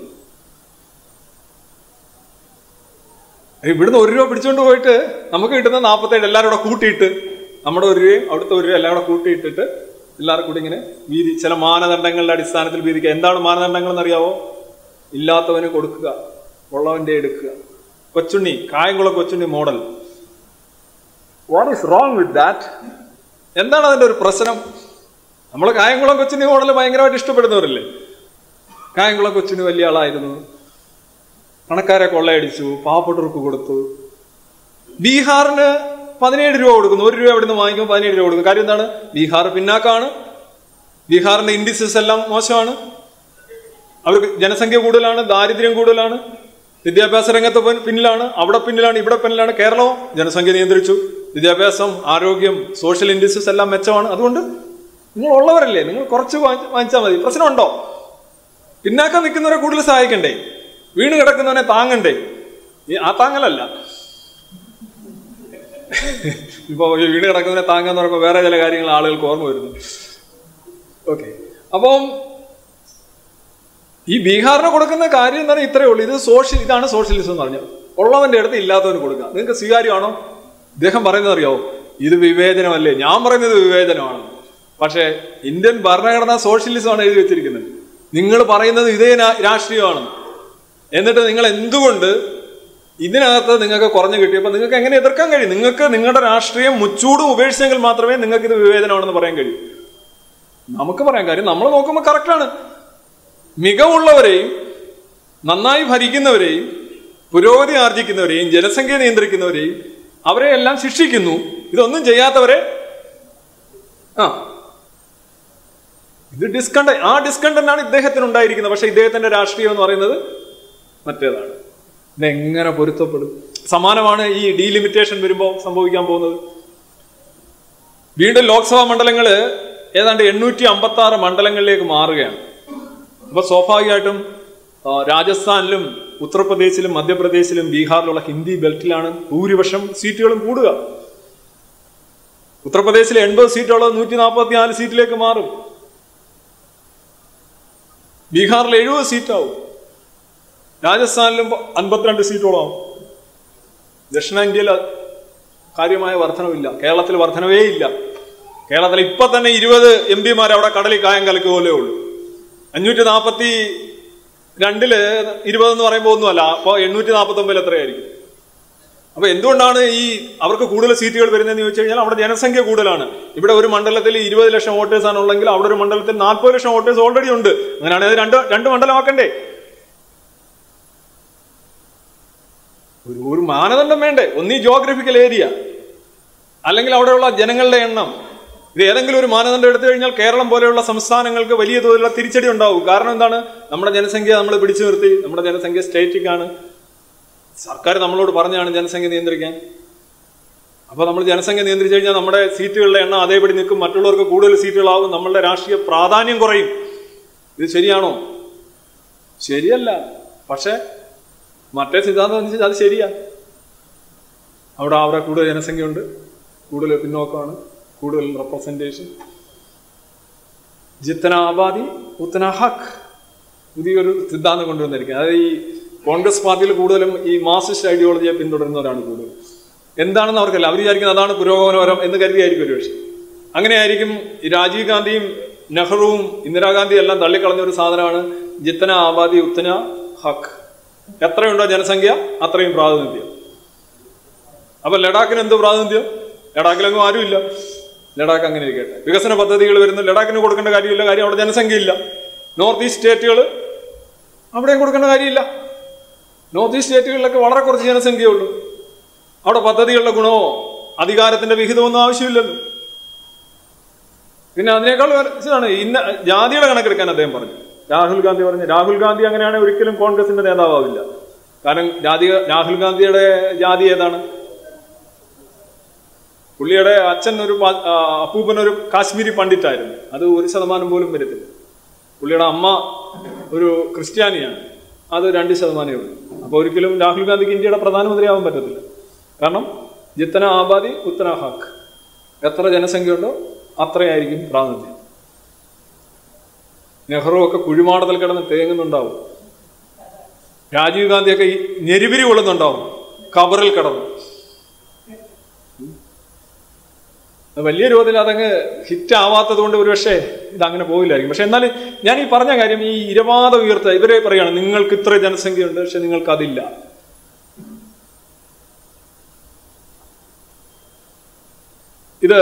ഇവിടുന്ന് ഒരു രൂപ പിടിച്ചോണ്ട് പോയിട്ട് നമുക്ക് കിട്ടുന്ന നാൽപ്പത്തേഴ് എല്ലാവരും കൂടെ കൂട്ടിയിട്ട് നമ്മുടെ ഒരു രൂപയും അവിടുത്തെ ഒരു രൂപ എല്ലാം കൂടെ കൂട്ടിയിട്ടിട്ട് എല്ലാവർക്കും കൂടി ഇങ്ങനെ വീതി ചില മാനദണ്ഡങ്ങളുടെ അടിസ്ഥാനത്തിൽ വീതിക്കുക എന്താണ് മാനദണ്ഡങ്ങൾ എന്നറിയാവോ ഇല്ലാത്തവന് കൊടുക്കുക ഉള്ളവന്റെ എടുക്കുക Kochunni Kayamkulam Kochunni model what is wrong with that എന്താണ് അതിന്റെ ഒരു പ്രശ്നം നമ്മൾ കായംകുളം കൊച്ചുണ്ണി മോഡൽ ഭയങ്കരമായിട്ട് ഇഷ്ടപ്പെടുന്നവരല്ലേ കായംകുളം കൊച്ചുണ്ണി വലിയ ആളായിരുന്നു പണക്കാരെ കൊള്ളയടിച്ചു പാവപ്പെട്ടവർക്ക് കൊടുത്തു ബീഹാറിന് പതിനേഴ് രൂപ കൊടുക്കുന്നു ഒരു രൂപ ഇവിടുന്ന് വാങ്ങിക്കുമ്പോൾ പതിനേഴ് രൂപ കൊടുക്കും കാര്യം എന്താണ് ബീഹാർ പിന്നാക്കാണ് ബീഹാറിന്റെ ഇൻഡിസസ് എല്ലാം മോശമാണ് അവർക്ക് ജനസംഖ്യ കൂടുതലാണ് ദാരിദ്ര്യം കൂടുതലാണ് വിദ്യാഭ്യാസ രംഗത്ത് പിൻ- പിന്നിലാണ് അവിടെ പിന്നിലാണ് ഇവിടെ പിന്നിലാണ് കേരളവും ജനസംഖ്യ നിയന്ത്രിച്ചു വിദ്യാഭ്യാസം ആരോഗ്യം സോഷ്യൽ ഇൻഡിസസ് എല്ലാം മെച്ചമാണ് അതുകൊണ്ട് നിങ്ങൾ ഉള്ളവരല്ലേ നിങ്ങൾ കുറച്ച് വാങ്ങി- വാങ്ങിച്ചാൽ മതി പ്രശ്നമുണ്ടോ പിന്നാക്കം നിൽക്കുന്നവരെ കൂടുതൽ സഹായിക്കണ്ടേ വീണ് കിടക്കുന്നവനെ താങ്ങണ്ടേ ഈ ആ താങ്ങലല്ല ഇപ്പൊ ഈ വീണ് കിടക്കുന്നവനെ താങ്ങാന്ന് പറയുമ്പോൾ വേറെ ചില കാര്യങ്ങൾ ആളുകൾക്ക് ഓർമ്മ വരുന്നു ഓക്കെ അപ്പം ഈ ബീഹാറിന് കൊടുക്കുന്ന കാര്യം എന്താണ് ഇത്രയേ ഉള്ളൂ ഇത് സോഷ്യൽ ഇതാണ് സോഷ്യലിസം എന്ന് പറഞ്ഞത് ഉള്ളവന്റെ അടുത്ത് ഇല്ലാത്തവന് കൊടുക്കുക നിങ്ങൾക്ക് സ്വീകാര്യമാണോ ഇദ്ദേഹം പറയുന്നത് അറിയാവോ ഇത് വിവേചനമല്ലേ ഞാൻ പറയുന്നത് വിവേചനമാണ് പക്ഷേ ഇന്ത്യൻ ഭരണഘടന സോഷ്യലിസമാണ് എഴുതി വെച്ചിരിക്കുന്നത് നിങ്ങൾ പറയുന്നത് ഇതേ നാ- രാഷ്ട്രീയമാണ് എന്നിട്ട് നിങ്ങൾ എന്തുകൊണ്ട് ഇതിനകത്ത് നിങ്ങൾക്ക് കുറഞ്ഞു കിട്ടിയപ്പോൾ നിങ്ങൾക്ക് എങ്ങനെ എതിർക്കാൻ കഴിയും നിങ്ങൾക്ക് നിങ്ങളുടെ രാഷ്ട്രീയം മുച്ചൂടും ഉപേക്ഷിച്ചെങ്കിൽ മാത്രമേ നിങ്ങൾക്ക് ഇത് വിവേചനമാണെന്ന് പറയാൻ കഴിയൂ നമുക്ക് പറയാൻ കാര്യം നമ്മൾ നോക്കുമ്പോൾ കറക്റ്റാണ് മികവുള്ളവരെയും നന്നായി ഭരിക്കുന്നവരെയും പുരോഗതി ആർജിക്കുന്നവരെയും ജനസംഖ്യ നിയന്ത്രിക്കുന്നവരെയും അവരെ എല്ലാം ശിക്ഷിക്കുന്നു ഇതൊന്നും ചെയ്യാത്തവരെ ആ ഇത് ഡിസ്കണ്ട ആ ഡിസ്കണ്ടന്റ് ആണ് ഇദ്ദേഹത്തിന് ഉണ്ടായിരിക്കുന്നത് പക്ഷെ ഇദ്ദേഹത്തിന്റെ രാഷ്ട്രീയം എന്ന് പറയുന്നത് മറ്റേതാണ് ഇതെങ്ങനെ പൊരുത്തപ്പെടും സമാനമാണ് ഈ ഡീലിമിറ്റേഷൻ വരുമ്പോൾ സംഭവിക്കാൻ പോകുന്നത് വീണ്ടും ലോക്സഭാ മണ്ഡലങ്ങള് ഏതാണ്ട് എണ്ണൂറ്റി അമ്പത്തി ആറ് മണ്ഡലങ്ങളിലേക്ക് മാറുകയാണ് അപ്പൊ സ്വാഭാവികമായിട്ടും ആ, രാജസ്ഥാനിലും ഉത്തർപ്രദേശിലും മധ്യപ്രദേശിലും ബീഹാറിലുള്ള ഹിന്ദി ബെൽറ്റിലാണ് ഭൂരിപക്ഷം സീറ്റുകളും കൂടുക ഉത്തർപ്രദേശിലെ എൺപത് സീറ്റുള്ളത് നൂറ്റി നാൽപ്പത്തി നാല് സീറ്റിലേക്ക് മാറും ബീഹാറിൽ എഴുപത് സീറ്റാവും രാജസ്ഥാനിലും അൻപത്തിരണ്ട് സീറ്റോളം ആവും ദക്ഷിണേന്ത്യയിൽ കാര്യമായ വർധനവില്ല കേരളത്തിൽ വർധനവേ ഇല്ല കേരളത്തിൽ ഇപ്പൊ തന്നെ ഇരുപത് എം പിമാർ അവിടെ കടലിൽ കായം കലക്കുപോലെ ഉള്ളൂ അഞ്ഞൂറ്റി നാൽപ്പത്തി രണ്ടില് ഇരുപതെന്ന് പറയുമ്പോൾ ഒന്നുമല്ല അപ്പോൾ എണ്ണൂറ്റി നാൽപ്പത്തി ഒമ്പതിൽ എത്രയായിരിക്കും അപ്പൊ എന്തുകൊണ്ടാണ് ഈ അവർക്ക് കൂടുതൽ സീറ്റുകൾ വരുന്നതെന്ന് ചോദിച്ചു കഴിഞ്ഞാൽ അവിടെ ജനസംഖ്യ കൂടുതലാണ് ഇവിടെ ഒരു മണ്ഡലത്തിൽ ഇരുപത് ലക്ഷം വോട്ടേഴ്സ് ആണ് ഉള്ളെങ്കിൽ അവിടെ ഒരു മണ്ഡലത്തിൽ നാൽപ്പത് ലക്ഷം വോട്ടേഴ്സ് ഓൾറെഡി ഉണ്ട് അങ്ങനെയാണെങ്കിൽ അത് രണ്ട് രണ്ട് മണ്ഡലമാക്കണ്ടേ ഒരു ഒരു മാനദണ്ഡം വേണ്ടേ ഒന്നീ ജോഗ്രഫിക്കൽ ഏരിയ അല്ലെങ്കിൽ അവിടെയുള്ള ജനങ്ങളുടെ എണ്ണം ഇത് ഏതെങ്കിലും ഒരു മാനദണ്ഡം എടുത്തു കഴിഞ്ഞാൽ കേരളം പോലെയുള്ള സംസ്ഥാനങ്ങൾക്ക് വലിയ തോതിലുള്ള തിരിച്ചടി ഉണ്ടാവും കാരണം എന്താണ് നമ്മുടെ ജനസംഖ്യ നമ്മൾ പിടിച്ചു നിർത്തി നമ്മുടെ ജനസംഖ്യ സ്റ്റേറ്റിക് ആണ് സർക്കാർ നമ്മളോട് പറഞ്ഞാണ് ജനസംഖ്യ നിയന്ത്രിക്കാൻ അപ്പോൾ നമ്മൾ ജനസംഖ്യ നിയന്ത്രിച്ചു കഴിഞ്ഞാൽ നമ്മുടെ സീറ്റുകളുടെ എണ്ണം അതേപടി നിൽക്കും മറ്റുള്ളവർക്ക് കൂടുതൽ സീറ്റുകളാവും നമ്മളുടെ രാഷ്ട്രീയ പ്രാധാന്യം കുറയും ഇത് ശരിയാണോ ശരിയല്ല പക്ഷേ മറ്റേ സിദ്ധാന്തം അനുസരിച്ച് അത് ശരിയാ അവിടെ അവിടെ കൂടുതൽ ജനസംഖ്യയുണ്ട് കൂടുതൽ പിന്നോക്കമാണ് കൂടുതൽ റെപ്രസെൻറ്റേഷൻ ജിത്തന ആബാദി ഉത്തന ഹക്ക് പുതിയൊരു സിദ്ധാന്തം കൊണ്ടുവന്നിരിക്കുന്നത് അതായത് ഈ കോൺഗ്രസ് പാർട്ടിയിൽ കൂടുതലും ഈ മാർസിസ്റ്റ് ഐഡിയോളജിയെ പിന്തുടരുന്നവരാണ് കൂടുതൽ എന്താണെന്ന് അവർക്കല്ല അവർ വിചാരിക്കുന്നത് അതാണ് പുരോഗമനപരം എന്ന് കരുതിയായിരിക്കും ഒരു പക്ഷേ അങ്ങനെയായിരിക്കും ഈ രാജീവ് ഗാന്ധിയും നെഹ്റുവും ഇന്ദിരാഗാന്ധിയും എല്ലാം തള്ളിക്കളഞ്ഞ ഒരു സാധനമാണ് ജിത്തന ആബാദി ഉത്തന ഹക്ക് എത്രയുണ്ടോ ജനസംഖ്യ അത്രയും പ്രാതിനിധ്യം അപ്പൊ ലഡാക്കിന് എന്ത് പ്രാതിനിധ്യം ലഡാക്കിലെങ്ങും ആരുമില്ല ലഡാക്ക് അങ്ങനെ ഇരിക്കട്ടെ വികസന പദ്ധതികൾ വരുന്നു ലഡാക്കിന് കൊടുക്കേണ്ട കാര്യമില്ല കാര്യം അവിടെ ജനസംഖ്യയില്ല നോർത്ത് ഈസ്റ്റ് സ്റ്റേറ്റുകൾ അവിടെയും കൊടുക്കേണ്ട കാര്യമില്ല നോർത്ത് ഈസ്റ്റ് സ്റ്റേറ്റുകളിലൊക്കെ വളരെ കുറച്ച് ജനസംഖ്യയേ ഉള്ളൂ അവിടെ പദ്ധതികളുടെ ഗുണമോ അധികാരത്തിന്റെ വിഹിതമൊന്നും ആവശ്യമില്ലല്ലോ പിന്നെ അതിനേക്കാൾ ഇതാണ് ഇന്ന ജാതിയുടെ കണക്കെടുക്കാൻ അദ്ദേഹം പറഞ്ഞു രാഹുൽ ഗാന്ധി പറഞ്ഞു രാഹുൽ ഗാന്ധി അങ്ങനെയാണെങ്കിൽ ഒരിക്കലും കോൺഗ്രസിന്റെ നേതാവാവില്ല കാരണം ജാതി രാഹുൽ ഗാന്ധിയുടെ ജാതി ഏതാണ് പുള്ളിയുടെ അച്ഛൻ ഒരു പാ- ആ, അപ്പൂപ്പൻ ഒരു കാശ്മീരി പണ്ഡിറ്റായിരുന്നു അത് ഒരു ശതമാനം പോലും വരത്തില്ല പുള്ളിയുടെ അമ്മ ഒരു ക്രിസ്ത്യാനിയാണ് അത് രണ്ട് ശതമാനമേ ഉള്ളൂ അപ്പോൾ ഒരിക്കലും രാഹുൽ ഗാന്ധിക്ക് ഇന്ത്യയുടെ പ്രധാനമന്ത്രിയാവാൻ പറ്റത്തില്ല കാരണം ജിത്തന ആബാദി ഉത്തന ഹാക്ക് എത്ര ജനസംഖ്യ ഉണ്ടോ അത്രയായിരിക്കും പ്രാതിനിധ്യം നെഹ്റു ഒക്കെ കുഴിമാടത്തിൽ കിടന്ന് തേങ്ങുന്നുണ്ടാവും രാജീവ് ഗാന്ധിയൊക്കെ ഈ ഞെരുവിരി കൊള്ളുന്നുണ്ടാവും കബറിൽ കിടന്ന് അത് വലിയ രൂപത്തിൽ അതങ്ങ് ഹിറ്റ് ആവാത്തത് കൊണ്ട് ഒരുപക്ഷെ ഇത് അങ്ങനെ പോകില്ലായിരിക്കും പക്ഷെ എന്നാൽ ഞാൻ ഈ പറഞ്ഞ കാര്യം ഈ ഇരവാദം ഉയർത്തുക ഇവരെ പറയാണ് നിങ്ങൾക്ക് ഇത്ര ജനസംഖ്യയുണ്ട് പക്ഷെ നിങ്ങൾക്ക് അതില്ല ഇത്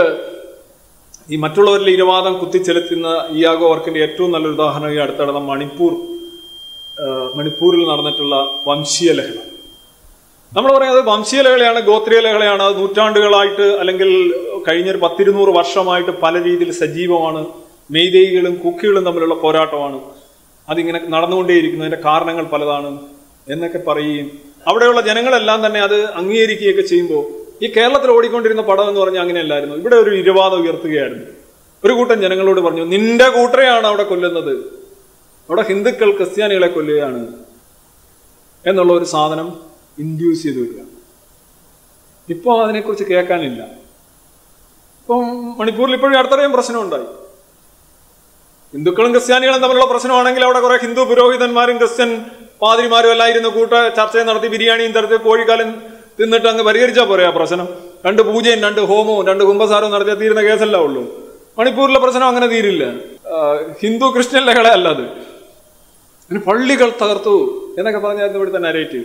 ഈ മറ്റുള്ളവരിൽ ഇരവാദം കുത്തിച്ചെലുത്തുന്ന ഇയാഗോ വർക്കിന്റെ ഏറ്റവും നല്ലൊരു ഉദാഹരണം ഈ അടുത്തിടെ മണിപ്പൂർ ആ, മണിപ്പൂരിൽ നടന്നിട്ടുള്ള വംശീയ ലഹള നമ്മൾ പറയുന്നത് വംശീയ ലഹളയാണ് ഗോത്രീയ ലഹളയാണ് അത് നൂറ്റാണ്ടുകളായിട്ട് അല്ലെങ്കിൽ കഴിഞ്ഞൊരു പത്തിരുന്നൂറ് വർഷമായിട്ട് പല രീതിയിൽ സജീവമാണ് മെയ്തേയികളും കുക്കികളും തമ്മിലുള്ള പോരാട്ടമാണ് അതിങ്ങനെ നടന്നുകൊണ്ടേയിരിക്കുന്നു അതിന്റെ കാരണങ്ങൾ പലതാണ് എന്നൊക്കെ പറയുകയും അവിടെയുള്ള ജനങ്ങളെല്ലാം തന്നെ അത് അംഗീകരിക്കുകയൊക്കെ ചെയ്യുമ്പോൾ ഈ കേരളത്തിൽ ഓടിക്കൊണ്ടിരുന്ന പടം എന്ന് പറഞ്ഞാൽ അങ്ങനെയല്ലായിരുന്നു ഇവിടെ ഒരു ഇരുവാദം ഉയർത്തുകയായിരുന്നു ഒരു കൂട്ടം ജനങ്ങളോട് പറഞ്ഞു നിന്റെ കൂട്ടരെയാണ് അവിടെ കൊല്ലുന്നത് അവിടെ ഹിന്ദുക്കൾ ക്രിസ്ത്യാനികളെ കൊല്ലുകയാണ് എന്നുള്ള ഒരു സാധനം ഇൻഡ്യൂസ് ചെയ്ത് വരിക ഇപ്പോൾ അതിനെക്കുറിച്ച് കേൾക്കാനില്ല ഇപ്പം മണിപ്പൂരിൽ ഇപ്പോഴും അടുത്തറിയും പ്രശ്നമുണ്ടായി ഹിന്ദുക്കളും ക്രിസ്ത്യാനികളും തമ്മിലുള്ള പ്രശ്നമാണെങ്കിൽ അവിടെ കുറെ ഹിന്ദു പുരോഹിതന്മാരും ക്രിസ്ത്യൻ പാതിരിമാരും എല്ലാം ഇരുന്ന് കൂട്ട ചർച്ച നടത്തി ബിരിയാണിയും തരത്തി കോഴിക്കാലം തിന്നിട്ട് അങ്ങ് പരിഹരിച്ചാൽ പോരെ ആ പ്രശ്നം രണ്ട് പൂജയും രണ്ട് ഹോമവും രണ്ട് കുംഭസാരവും നടത്തിയാൽ തീരുന്ന കേസല്ല ഉള്ളൂ മണിപ്പൂരിലെ പ്രശ്നം അങ്ങനെ തീരില്ല ആ, ഹിന്ദു ക്രിസ്ത്യൻ ലഹള അല്ല അത് പിന്നെ പള്ളികൾ തകർത്തു എന്നൊക്കെ പറഞ്ഞായിരുന്നു ഇവിടുത്തെ നരേറ്റീവ്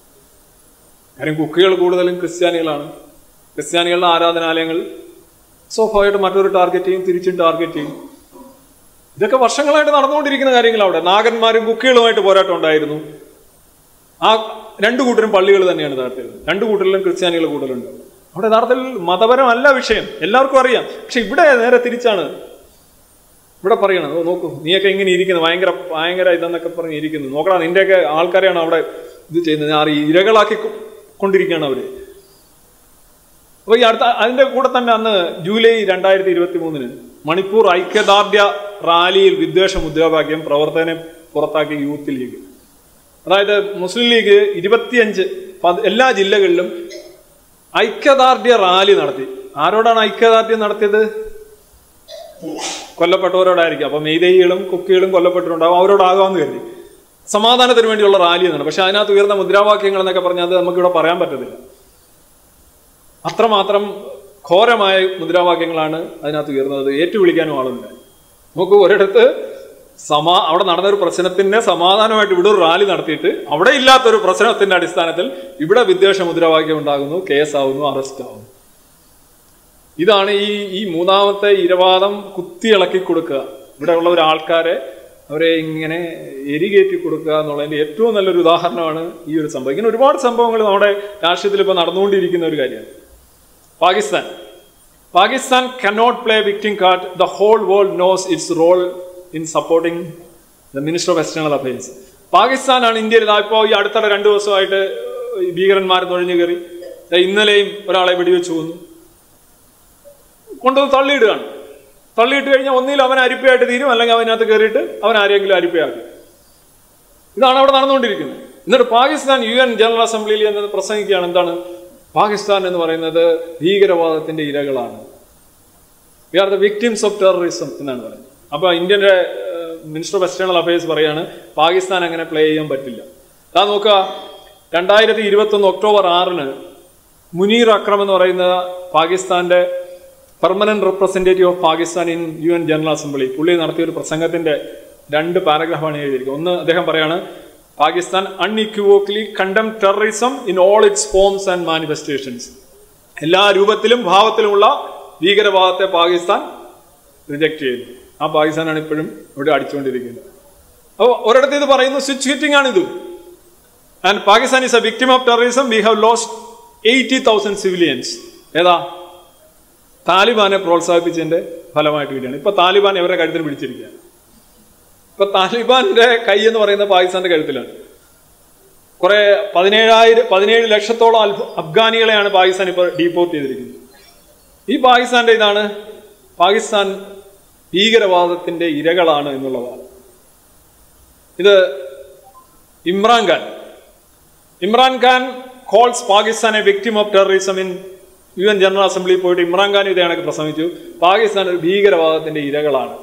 കാര്യം കുക്കികൾ കൂടുതലും ക്രിസ്ത്യാനികളാണ് ക്രിസ്ത്യാനികളുടെ ആരാധനാലയങ്ങൾ സ്വാഭാവികമായിട്ട് മറ്റൊരു ടാർഗറ്റ് ചെയ്യും തിരിച്ചും ടാർഗറ്റ് ചെയ്യും ഇതൊക്കെ വർഷങ്ങളായിട്ട് നടന്നുകൊണ്ടിരിക്കുന്ന കാര്യങ്ങൾ അവിടെ നാഗന്മാരും കുക്കികളുമായിട്ട് പോരാട്ടം ഉണ്ടായിരുന്നു ആ രണ്ടു കൂട്ടരും പള്ളികൾ തന്നെയാണ് യഥാർത്ഥത്തിൽ രണ്ടു കൂട്ടരിലും ക്രിസ്ത്യാനികൾ കൂടുതലുണ്ട് അവിടെ യഥാർത്ഥത്തിൽ മതപരമല്ല വിഷയം എല്ലാവർക്കും അറിയാം പക്ഷെ ഇവിടെ നേരെ തിരിച്ചാണ് ഇവിടെ പറയണം ഓ നോക്കൂ നീയൊക്കെ ഇങ്ങനെ ഇരിക്കുന്നു ഭയങ്കര ഭയങ്കര ഇതെന്നൊക്കെ പറഞ്ഞ് ഇരിക്കുന്നു നോക്കടാ നിന്റെയൊക്കെ ആൾക്കാരെയാണ് അവിടെ ഇത് ചെയ്യുന്നത് ഞാൻ ഈ ഇരകളാക്കി കൊ- കൊണ്ടിരിക്കുകയാണ് അവര് അപ്പൊ ഈ അടുത്ത അതിന്റെ കൂടെ തന്നെ അന്ന് ജൂലൈ രണ്ടായിരത്തി ഇരുപത്തി മൂന്നിന് മണിപ്പൂർ ഐക്യദാർഢ്യ റാലിയിൽ വിദ്വേഷ മുദ്രാവാക്യം പ്രവർത്തനം പുറത്താക്കിയ യൂത്ത് ലീഗ് അതായത് മുസ്ലിം ലീഗ് ഇരുപത്തിയഞ്ച് പത്- എല്ലാ ജില്ലകളിലും ഐക്യദാർഢ്യ റാലി നടത്തി ആരോടാണ് ഐക്യദാർഢ്യം നടത്തിയത് കൊല്ലപ്പെട്ടവരോടായിരിക്കും അപ്പൊ മെയ്തേയികളും കുക്കികളും കൊല്ലപ്പെട്ടിട്ടുണ്ടാവും അവരോടാകാമെന്ന് കരുതി സമാധാനത്തിന് വേണ്ടിയുള്ള റാലി എന്നാണ് പക്ഷെ അതിനകത്ത് ഉയർന്ന മുദ്രാവാക്യങ്ങൾ എന്നൊക്കെ പറഞ്ഞാൽ അത് നമുക്കിവിടെ പറയാൻ പറ്റത്തില്ല അത്രമാത്രം ഘോരമായ മുദ്രാവാക്യങ്ങളാണ് അതിനകത്ത് ഉയർന്നത് ഏറ്റുവിളിക്കാനും ആളുണ്ട് നമുക്ക് ഒരിടത്ത് സമാ അവിടെ നടന്നൊരു പ്രശ്നത്തിന്റെ സമാധാനമായിട്ട് ഇവിടെ ഒരു റാലി നടത്തിയിട്ട് അവിടെ ഇല്ലാത്തൊരു പ്രശ്നത്തിന്റെ അടിസ്ഥാനത്തിൽ ഇവിടെ വിദ്വേഷ മുദ്രാവാക്യം ഉണ്ടാകുന്നു കേസാവുന്നു അറസ്റ്റ് ആവുന്നു ഇതാണ് ഈ ഈ മൂന്നാമത്തെ ഇരവാദം കുത്തിയിളക്കി കൊടുക്കുക ഇവിടെ ഉള്ള ഒരു ആൾക്കാരെ അവരെ ഇങ്ങനെ എരികേറ്റി കൊടുക്കുക എന്നുള്ളതിന്റെ ഏറ്റവും നല്ലൊരു ഉദാഹരണമാണ് ഈ ഒരു സംഭവം ഇങ്ങനെ ഒരുപാട് സംഭവങ്ങൾ നമ്മുടെ രാഷ്ട്രീയത്തിൽ ഇപ്പോൾ നടന്നുകൊണ്ടിരിക്കുന്ന ഒരു കാര്യമാണ് Pakistan Pakistan cannot play victim card the whole world knows its role in supporting the minister of external affairs പാകിസ്ഥാനാണ് ഇന്ത്യയിൽ ഇതാ ഇപ്പോൾ ഈ അടുത്തിടെ രണ്ടു ദിവസമായിട്ട് ഈ ഭീകരന്മാർ നുഴഞ്ഞു കയറി ദാ ഇന്നലെയും ഒരാളെ വെടിവെച്ച് കൊന്നു കൊണ്ടുവന്ന് തള്ളിയിടുകയാണ് തള്ളിയിട്ട് കഴിഞ്ഞാൽ ഒന്നിൽ അവൻ അരിപ്പയായിട്ട് തീരും അല്ലെങ്കിൽ അവനകത്ത് കയറിയിട്ട് അവൻ ആരെങ്കിലും അരിപ്പയാക്കും ഇതാണ് അവിടെ നടന്നുകൊണ്ടിരിക്കുന്നത് എന്നിട്ട് പാകിസ്ഥാൻ യു എൻ ജനറൽ അസംബ്ലിയിൽ എന്നത് പ്രസംഗിക്കുകയാണ് എന്താണ് പാകിസ്ഥാൻ എന്ന് പറയുന്നത് ഭീകരവാദത്തിന്റെ ഇരകളാണ് we are the victims of terrorism എന്നാണ് പറയുന്നത് അപ്പൊ ഇന്ത്യന്റെ മിനിസ്റ്റർ ഓഫ് എക്സ്റ്റേണൽ അഫയേഴ്സ് പറയാണ് പാകിസ്ഥാൻ അങ്ങനെ പ്ലേ ചെയ്യാൻ പറ്റില്ല അതാ നോക്കുക രണ്ടായിരത്തി ഇരുപത്തി ഒന്ന് ഒക്ടോബർ ആറിന് മുനീർ അക്രം എന്ന് പറയുന്ന പാകിസ്ഥാന്റെ permanent representative of Pakistan in U N general assembly പുള്ളി നടത്തിയ ഒരു പ്രസംഗത്തിന്റെ രണ്ട് പാരഗ്രാഫാണ് എഴുതിയിരിക്കുന്നത് ഒന്ന് അദ്ദേഹം പറയാണ് Pakistan unequivocally condemn terrorism in all its forms and manifestations എല്ലാ രൂപത്തിലും ഭാവത്തിലുമുള്ള ഭീകരവാദത്തെ പാകിസ്ഥാൻ റിജക്ട് ചെയ്യുന്നു ആ പാകിസ്ഥാനാണ് ഇപ്പോഴും ഇവിടെ അടിച്ചുകൊണ്ടിരിക്കുന്നത് അപ്പോൾ ഒരിടത്ത് ഇത് പറയുന്നു സ്വിച്ച് ഹിറ്റിംഗ് ആണ് ഇത് and Pakistan is a victim of terrorism we have lost eighty thousand civilians ഏതാ താലിബാനെ പ്രോത്സാഹിപ്പിച്ചതിന്റെ ഫലമായിട്ട് കൂടിയാണ് ഇപ്പൊ താലിബാൻ ഇവരുടെ കഴുത്തിൽ പിടിച്ചിരിക്കുകയാണ് ഇപ്പൊ താലിബാന്റെ കൈ എന്ന് പറയുന്നത് പാകിസ്ഥാന്റെ കഴുത്തിലാണ് കുറെ പതിനേഴായിരം പതിനേഴ് ലക്ഷത്തോളം അൽഫ- അഫ്ഗാനികളെയാണ് പാകിസ്ഥാൻ ഇപ്പോൾ ഡീപ്പോർട്ട് ചെയ്തിരിക്കുന്നത് ഈ പാകിസ്ഥാന്റെ ഇതാണ് പാകിസ്ഥാൻ ഭീകരവാദത്തിന്റെ ഇരകളാണ് എന്നുള്ളതാണ് ഇത് Imran Khan Imran Khan calls Pakistan a victim of terrorism in U N general അസംബ്ലിയിൽ പോയിട്ട് ഇമ്രാൻഖാൻ ഇത് കണക്ക് പ്രസംഗിച്ചു പാകിസ്ഥാൻ ഒരു ഭീകരവാദത്തിന്റെ ഇരകളാണ്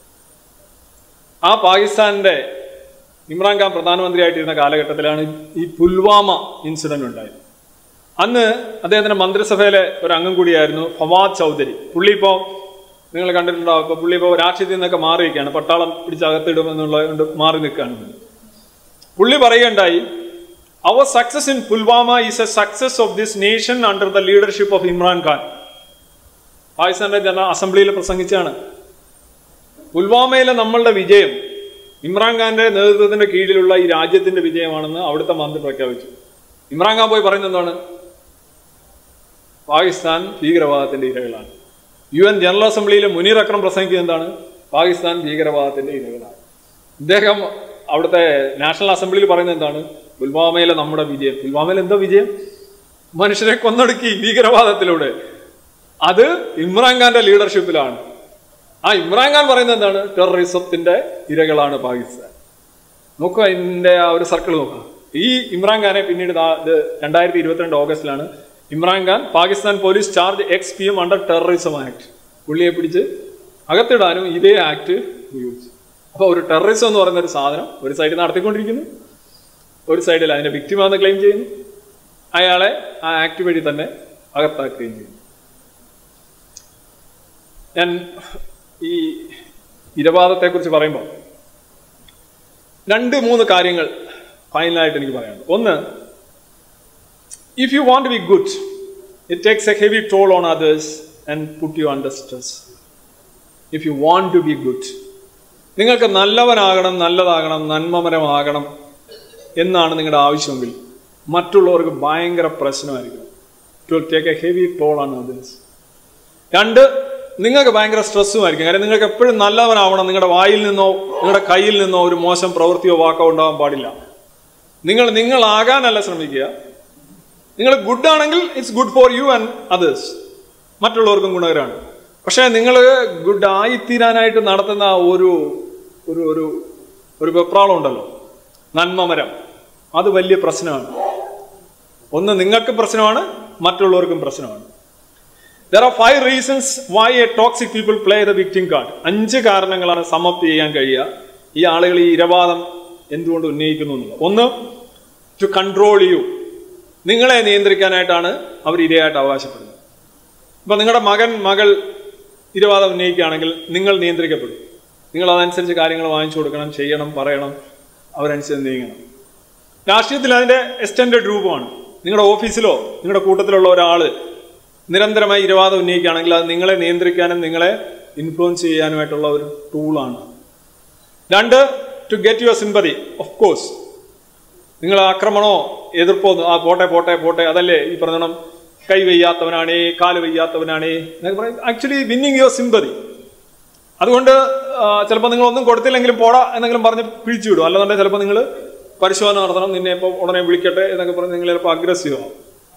ആ പാകിസ്ഥാന്റെ ഇമ്രാൻഖാൻ പ്രധാനമന്ത്രിയായിട്ടിരുന്ന കാലഘട്ടത്തിലാണ് ഈ പുൽവാമ ഇൻസിഡന്റ് ഉണ്ടായത് അന്ന് അദ്ദേഹത്തിന്റെ മന്ത്രിസഭയിലെ ഒരു അംഗം കൂടിയായിരുന്നു ഫവാദ് ചൗധരി പുള്ളി ഇപ്പോൾ നിങ്ങൾ കണ്ടിട്ടുണ്ടാവും ഇപ്പൊ പുള്ളി ഇപ്പോൾ രാഷ്ട്രീയത്തിൽ നിന്നൊക്കെ മാറിയിരിക്കുകയാണ് പട്ടാളം പിടിച്ചകത്തിടുമെന്നുള്ളത് കൊണ്ട് മാറി നിൽക്കുകയാണ് പുള്ളി പറയുകയുണ്ടായി our success in Pulwama is a success of this nation under the leadership of Imran Khan പാകിസ്ഥാന്റെ ജന അസംബ്ലിയിൽ പ്രസംഗിച്ചാണ് പുൽവാമയിലെ നമ്മളുടെ വിജയം ഇമ്രാൻഖാന്റെ നേതൃത്വത്തിന്റെ കീഴിലുള്ള ഈ രാജ്യത്തിന്റെ വിജയമാണെന്ന് അവിടുത്തെ മന്ത്രി പ്രഖ്യാപിച്ചു ഇമ്രാൻഖാൻ പോയി പറയുന്നത് എന്താണ് പാകിസ്ഥാൻ ഭീകരവാദത്തിന്റെ ഇരകളാണ് യു എൻ ജനറൽ അസംബ്ലിയിലെ മുനീർ അക്രം പ്രസംഗിക്കുന്നത് എന്താണ് പാകിസ്ഥാൻ ഭീകരവാദത്തിന്റെ ഇരകളാണ് ഇദ്ദേഹം അവിടുത്തെ നാഷണൽ അസംബ്ലിയിൽ പറയുന്നത് എന്താണ് പുൽവാമയിലെ നമ്മുടെ വിജയം പുൽവാമയിൽ എന്താ വിജയം മനുഷ്യരെ കൊന്നൊടുക്കി ഭീകരവാദത്തിലൂടെ അത് ഇമ്രാൻഖാന്റെ ലീഡർഷിപ്പിലാണ് ആ ഇമ്രാൻഖാൻ പറയുന്നത് എന്താണ് ടെററിസത്തിന്റെ ഇരകളാണ് പാകിസ്ഥാൻ നോക്കുക ഇതിന്റെ ആ ഒരു സർക്കിൾ നോക്കുക ഈ ഇമ്രാൻഖാനെ പിന്നീട് ദാ ഇത് രണ്ടായിരത്തി ഇരുപത്തിരണ്ട് ഓഗസ്റ്റിലാണ് Imran Khan Pakistan police charge X P M under terrorism act പുള്ളിയെ പിടിച്ച് അകത്തിടാനും ഇതേ ആക്ട് ഉപയോഗിച്ചു അപ്പോൾ ഒരു ടെററിസം എന്ന് പറയുന്ന ഒരു സാധനം ഒരു സൈഡിൽ നടത്തിക്കൊണ്ടിരിക്കുന്നു ഒരു സൈഡിൽ അതിന്റെ വിക്ടിമാന്ന് ക്ലെയിം ചെയ്യുന്നു അയാളെ ആ ആക്ട് വഴി തന്നെ അകത്താക്കുകയും ചെയ്യുന്നു ഞാൻ ഈ ഇരവാദത്തെക്കുറിച്ച് പറയുമ്പോൾ രണ്ട് മൂന്ന് കാര്യങ്ങൾ ഫൈനലായിട്ട് എനിക്ക് പറയാനുണ്ട് ഒന്ന് if you want to be good it takes a heavy toll on others and put you under stress if you want to be good നിങ്ങൾക്ക് നല്ലവനാകണം നല്ലതാകണം നന്മമരമാകണം എന്നാണ് നിങ്ങളുടെ ആവശ്യമെങ്കിൽ മറ്റുള്ളവർക്ക് ഭയങ്കര പ്രശ്നമായിരിക്കും to take a heavy toll on others രണ്ട് നിങ്ങൾക്ക് ഭയങ്കര സ്ട്രെസ്സുമായിരിക്കും കാര്യം നിങ്ങൾക്ക് എപ്പോഴും നല്ലവനാവണം നിങ്ങളുടെ വായിൽ നിന്നോ നിങ്ങളുടെ കയ്യിൽ നിന്നോ ഒരു മോശം പ്രവൃത്തിയോ വാക്കോ ഉണ്ടാവാൻ പാടില്ല നിങ്ങൾ നിങ്ങളാകാനല്ല ശ്രമിക്കുക നിങ്ങൾ ഗുഡ് ആണെങ്കിൽ it's good for you and others മറ്റുള്ളവർക്കും ഗുണകരമാണ് പക്ഷേ നിങ്ങൾ ഗുഡ് ആയിത്തീരാനായിട്ട് നടത്തുന്ന ഒരു ഒരു ഒരു ഒരു വെപ്രാളം ഉണ്ടല്ലോ നന്മമരം അത് വലിയ പ്രശ്നമാണ് ഒന്ന് നിങ്ങൾക്ക് പ്രശ്നമാണ് മറ്റുള്ളവർക്കും പ്രശ്നമാണ് there are five reasons why a toxic people play the victim card അഞ്ച് കാരണങ്ങളാണ് സമപ്പ് ചെയ്യാൻ കഴിയുക ഈ ആളുകൾ ഈ ഇരവാദം എന്തുകൊണ്ട് ഉന്നയിക്കുന്നു എന്നുള്ളത് ഒന്ന് ടു കൺട്രോൾ യു നിങ്ങളെ നിയന്ത്രിക്കാനായിട്ടാണ് അവർ ഇരയായിട്ട് അവകാശപ്പെടുന്നത് ഇപ്പൊ നിങ്ങളുടെ മകൻ മകൾ ഇരവാദം ഉന്നയിക്കുകയാണെങ്കിൽ നിങ്ങൾ നിയന്ത്രിക്കപ്പെടും നിങ്ങൾ അതനുസരിച്ച് കാര്യങ്ങൾ വാങ്ങിച്ചു കൊടുക്കണം ചെയ്യണം പറയണം അവരനുസരിച്ച് നീങ്ങണം രാഷ്ട്രീയത്തിൽ അതിന്റെ എക്സ്റ്റൻഡഡ് രൂപമാണ് നിങ്ങളുടെ ഓഫീസിലോ നിങ്ങളുടെ കൂട്ടത്തിലുള്ള ഒരാള് നിരന്തരമായി ഇരവാദം ഉന്നയിക്കുകയാണെങ്കിൽ അത് നിങ്ങളെ നിയന്ത്രിക്കാനും നിങ്ങളെ ഇൻഫ്ലുവൻസ് ചെയ്യാനുമായിട്ടുള്ള ഒരു ടൂളാണ് രണ്ട് to get your sympathy of course നിങ്ങൾ ആക്രമണോ എതിർപ്പോ ഒന്നും, ആ പോട്ടെ പോട്ടെ പോട്ടെ അതല്ലേ ഈ പറഞ്ഞണം കൈ വയ്യാത്തവനാണേ കാല് വയ്യാത്തവനാണേ എന്നൊക്കെ പറയും ആക്ച്വലി വിന്നിങ് യുവർ സിമ്പതി അതുകൊണ്ട് ചിലപ്പോൾ നിങ്ങൾ ഒന്നും കൊടുത്തില്ലെങ്കിലും പോടാ എന്നെങ്കിലും പറഞ്ഞ് പിഴിച്ചു വിടും അല്ലാന്നുണ്ടെങ്കിൽ ചിലപ്പോൾ നിങ്ങൾ പരിശോധന നടത്തണം നിന്നെ ഇപ്പോൾ ഉടനെ വിളിക്കട്ടെ എന്നൊക്കെ പറഞ്ഞ് നിങ്ങൾ ചിലപ്പോൾ അഗ്രസീവ് ആവും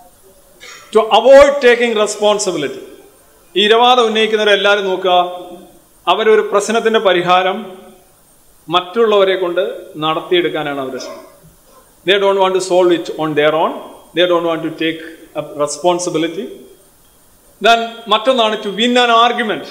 ടു അവോയ്ഡ് ടേക്കിംഗ് റെസ്പോൺസിബിലിറ്റി ഈ ഇരവാദം ഉന്നയിക്കുന്നവരെല്ലാവരും നോക്കുക അവരൊരു പ്രശ്നത്തിന്റെ പരിഹാരം മറ്റുള്ളവരെ കൊണ്ട് നടത്തിയെടുക്കാനാണ് അവരുടെ ശ്രമം they don't want to solve it on their own they don't want to take responsibility then മറ്റൊന്നാണ് ടു വിൻ ആൻ ആർഗ്യുമെന്റ്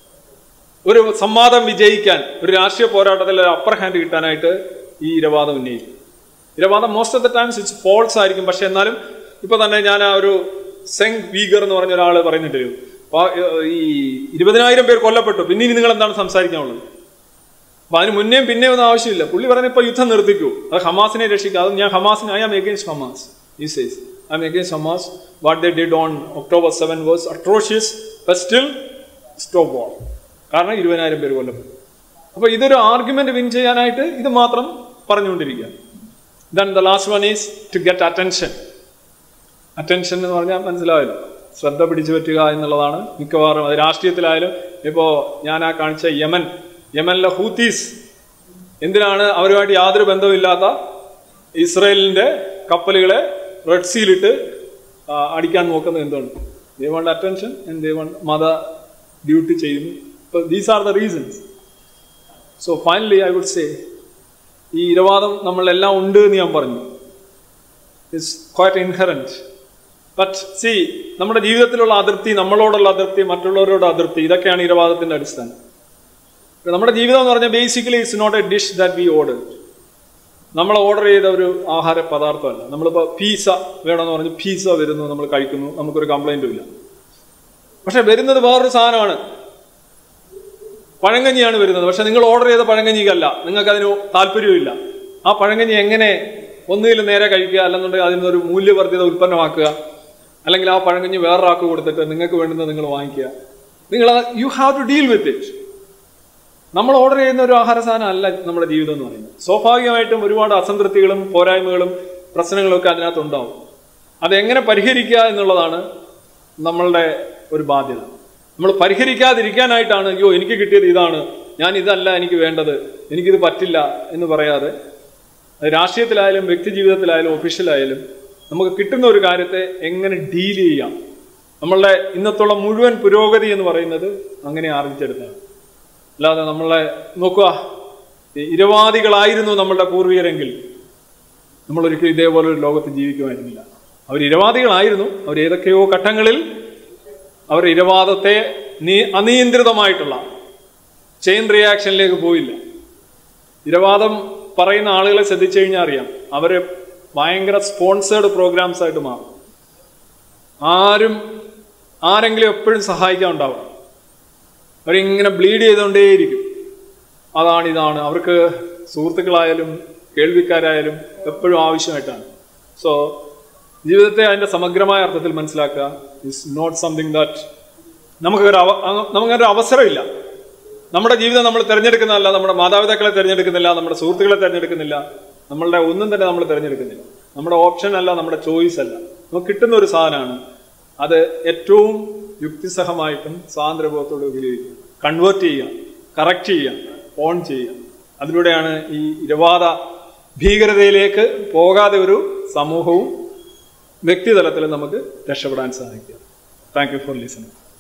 ഒരു സംവാദം വിജയിക്കാൻ ഒരു രാഷ്ട്രീയ പോരാട്ടത്തിൽ ഒരു അപ്പർ ഹാൻഡ് കിട്ടാനായിട്ട് ഈ ഇരവാദം ഉന്നയിക്കും ഇരവാദം most of the times it's false ആയിരിക്കും പക്ഷെ എന്നാലും ഇപ്പൊ തന്നെ ഞാൻ ആ ഒരു സെങ് വീഗർ എന്ന് പറഞ്ഞ ഒരാൾ പറയുന്നുണ്ട് അപ്പൊ ഈ ഇരുപതിനായിരം പേർ കൊല്ലപ്പെട്ടു പിന്നെ ഇനി നിങ്ങൾ എന്താണ് സംസാരിക്കാനുള്ളത് അപ്പൊ അതിന് മുന്നേയും പിന്നെയും ഒന്നും ആവശ്യമില്ല പുള്ളി പറയുന്നത് ഇപ്പൊ യുദ്ധം നിർത്തിക്കൂ അത് ഹമാസിനെ രക്ഷിക്കുക അത് ഞാൻ ഹമാസിന് ഐ ആം എഗെയിൻസ്റ്റ് ഹമാസ് ഈ says I'm against Hamas what they did on October seven was atrocious but still stop war കാരണം ഇരുപതിനായിരം പേര് കൊല്ലപ്പെട്ടു അപ്പൊ ഇതൊരു ആർഗ്യുമെന്റ് വിൻ ചെയ്യാനായിട്ട് ഇത് മാത്രം പറഞ്ഞുകൊണ്ടിരിക്കുക then the last one is to get attention attention എന്ന് പറഞ്ഞാൽ മനസ്സിലാവില്ല ശ്രദ്ധ പിടിച്ചു പറ്റുക എന്നുള്ളതാണ് മിക്കവാറും അത് രാഷ്ട്രീയത്തിലായാലും ഇപ്പോ ഞാൻ ആ കാണിച്ച യമൻ യമനിലെ ഹൂത്തീസ് എന്തിനാണ് അവരുമായിട്ട് യാതൊരു ബന്ധവുമില്ലാത്ത ഇസ്രയേലിന്റെ കപ്പലുകളെ റെഡ് സീലിട്ട് ആ, അടിക്കാൻ നോക്കുന്നത് എന്തുകൊണ്ട് ദേ വണ്ട് അറ്റൻഷൻ ആൻഡ് ദേ വണ്ട് മത ഡ്യൂട്ടി ചെയ്യുന്നു these are the reasons so finally I would say ഈ ഇരവാദം നമ്മളെല്ലാം ഉണ്ട് എന്ന് ഞാൻ പറഞ്ഞു it's quite inherent but see നമ്മുടെ ജീവിതത്തിലുള്ള അതിർത്തി നമ്മളോടുള്ള അതിർത്തി മറ്റുള്ളവരോട് അതിർത്തി ഇതൊക്കെയാണ് ഇരവാദത്തിന്റെ അടിസ്ഥാനം ഇപ്പൊ നമ്മുടെ ജീവിതം എന്ന് പറഞ്ഞാൽ basically it's not a dish that we order നമ്മൾ ഓർഡർ ചെയ്ത ഒരു ആഹാര പദാർത്ഥമല്ല നമ്മളിപ്പോൾ പീസ വേണമെന്ന് പറഞ്ഞ് പീസ വരുന്നു നമ്മൾ കഴിക്കുന്നു നമുക്കൊരു കംപ്ലൈന്റും ഇല്ല പക്ഷെ വരുന്നത് വേറൊരു സാധനമാണ് പഴങ്കഞ്ഞിയാണ് വരുന്നത് പക്ഷെ നിങ്ങൾ ഓർഡർ ചെയ്ത പഴങ്കഞ്ഞിക്കല്ല നിങ്ങൾക്ക് അതിന് താല്പര്യമില്ല ആ പഴങ്കഞ്ഞി എങ്ങനെ ഒന്നുകിൽ നേരെ കഴിക്കുക അല്ലെന്നുണ്ടെങ്കിൽ അതിൽ നിന്നൊരു മൂല്യവർദ്ധിത ഉൽപ്പന്നമാക്കുക അല്ലെങ്കിൽ ആ പഴങ്കഞ്ഞി വേറൊരാൾക്ക് കൊടുത്തിട്ട് നിങ്ങൾക്ക് വേണ്ടുന്നത് നിങ്ങൾ വാങ്ങിക്കുക നിങ്ങൾ you have to deal with it നമ്മൾ ഓർഡർ ചെയ്യുന്ന ഒരു ആഹാര സാധനം അല്ല നമ്മുടെ ജീവിതം എന്ന് പറയുന്നത് സ്വാഭാവികമായിട്ടും ഒരുപാട് അസംതൃപ്തികളും പോരായ്മകളും പ്രശ്നങ്ങളും ഒക്കെ അതിനകത്തുണ്ടാവും അതെങ്ങനെ പരിഹരിക്കുക എന്നുള്ളതാണ് നമ്മളുടെ ഒരു ബാധ്യത നമ്മൾ പരിഹരിക്കാതിരിക്കാനായിട്ടാണ് അയ്യോ എനിക്ക് കിട്ടിയത് ഇതാണ് ഞാൻ ഇതല്ല എനിക്ക് വേണ്ടത് എനിക്കിത് പറ്റില്ല എന്ന് പറയാതെ അത് രാഷ്ട്രീയത്തിലായാലും വ്യക്തി ജീവിതത്തിലായാലും ഒഫീഷ്യലായാലും നമുക്ക് കിട്ടുന്ന ഒരു കാര്യത്തെ എങ്ങനെ ഡീൽ ചെയ്യാം നമ്മളുടെ ഇന്നത്തുള്ള മുഴുവൻ പുരോഗതി എന്ന് പറയുന്നത് അങ്ങനെ ആർജിച്ചെടുത്താണ് അല്ലാതെ നമ്മളെ നോക്കുക ഈ ഇരവാദികളായിരുന്നു നമ്മളുടെ പൂർവികരെങ്കിൽ നമ്മൾ ഒരിക്കലും ഇതേപോലെ ഒരു ലോകത്ത് ജീവിക്കുമായിരുന്നില്ല അവർ ഇരവാദികളായിരുന്നു അവർ ഏതൊക്കെയോ ഘട്ടങ്ങളിൽ അവർ ഇരവാദത്തെ നീ അനിയന്ത്രിതമായിട്ടുള്ള ചെയിൻ റിയാക്ഷനിലേക്ക് പോയില്ല ഇരവാദം പറയുന്ന ആളുകളെ ശ്രദ്ധിച്ചു കഴിഞ്ഞാൽ അറിയാം അവര് ഭയങ്കര സ്പോൺസേർഡ് പ്രോഗ്രാംസ് ആയിട്ട് മാറും ആരും ആരെങ്കിലും എപ്പോഴും സഹായിക്കാൻ ഉണ്ടാവണം അവരിങ്ങനെ ബ്ലീഡ് ചെയ്തുകൊണ്ടേയിരിക്കും അതാണ് ഇതാണ് അവർക്ക് സുഹൃത്തുക്കളായാലും കേൾവിക്കാരായാലും എപ്പോഴും ആവശ്യമായിട്ടാണ് സോ ജീവിതത്തെ അതിന്റെ സമഗ്രമായ അർത്ഥത്തിൽ മനസ്സിലാക്കുക ഇസ് നോട്ട് സംതിങ് ദാറ്റ് നമുക്കൊരു അവ അ- നമുക്കൊരു അവസരമില്ല നമ്മുടെ ജീവിതം നമ്മൾ തിരഞ്ഞെടുക്കുന്നതല്ല നമ്മുടെ മാതാപിതാക്കളെ തിരഞ്ഞെടുക്കുന്നില്ല നമ്മുടെ സുഹൃത്തുക്കളെ തിരഞ്ഞെടുക്കുന്നില്ല നമ്മളുടെ ഒന്നും തന്നെ നമ്മൾ തിരഞ്ഞെടുക്കുന്നില്ല നമ്മുടെ ഓപ്ഷൻ അല്ല നമ്മുടെ ചോയ്സ് അല്ല നമുക്ക് കിട്ടുന്ന ഒരു സാധനമാണ് അത് ഏറ്റവും യുക്തിസഹമായിട്ടും സ്വാതന്ത്ര്യബോധത്തോടെ ഉപയോഗിക്കുക കൺവേർട്ട് ചെയ്യുക കറക്റ്റ് ചെയ്യുക ഓൺ ചെയ്യുക അതിലൂടെയാണ് ഈ ഇരവാദ ഭീകരതയിലേക്ക് പോകാതെ ഒരു സമൂഹവും വ്യക്തിതലത്തിലും നമുക്ക് രക്ഷപ്പെടാൻ സാധിക്കുക താങ്ക് യു ഫോർ ലിസണിങ്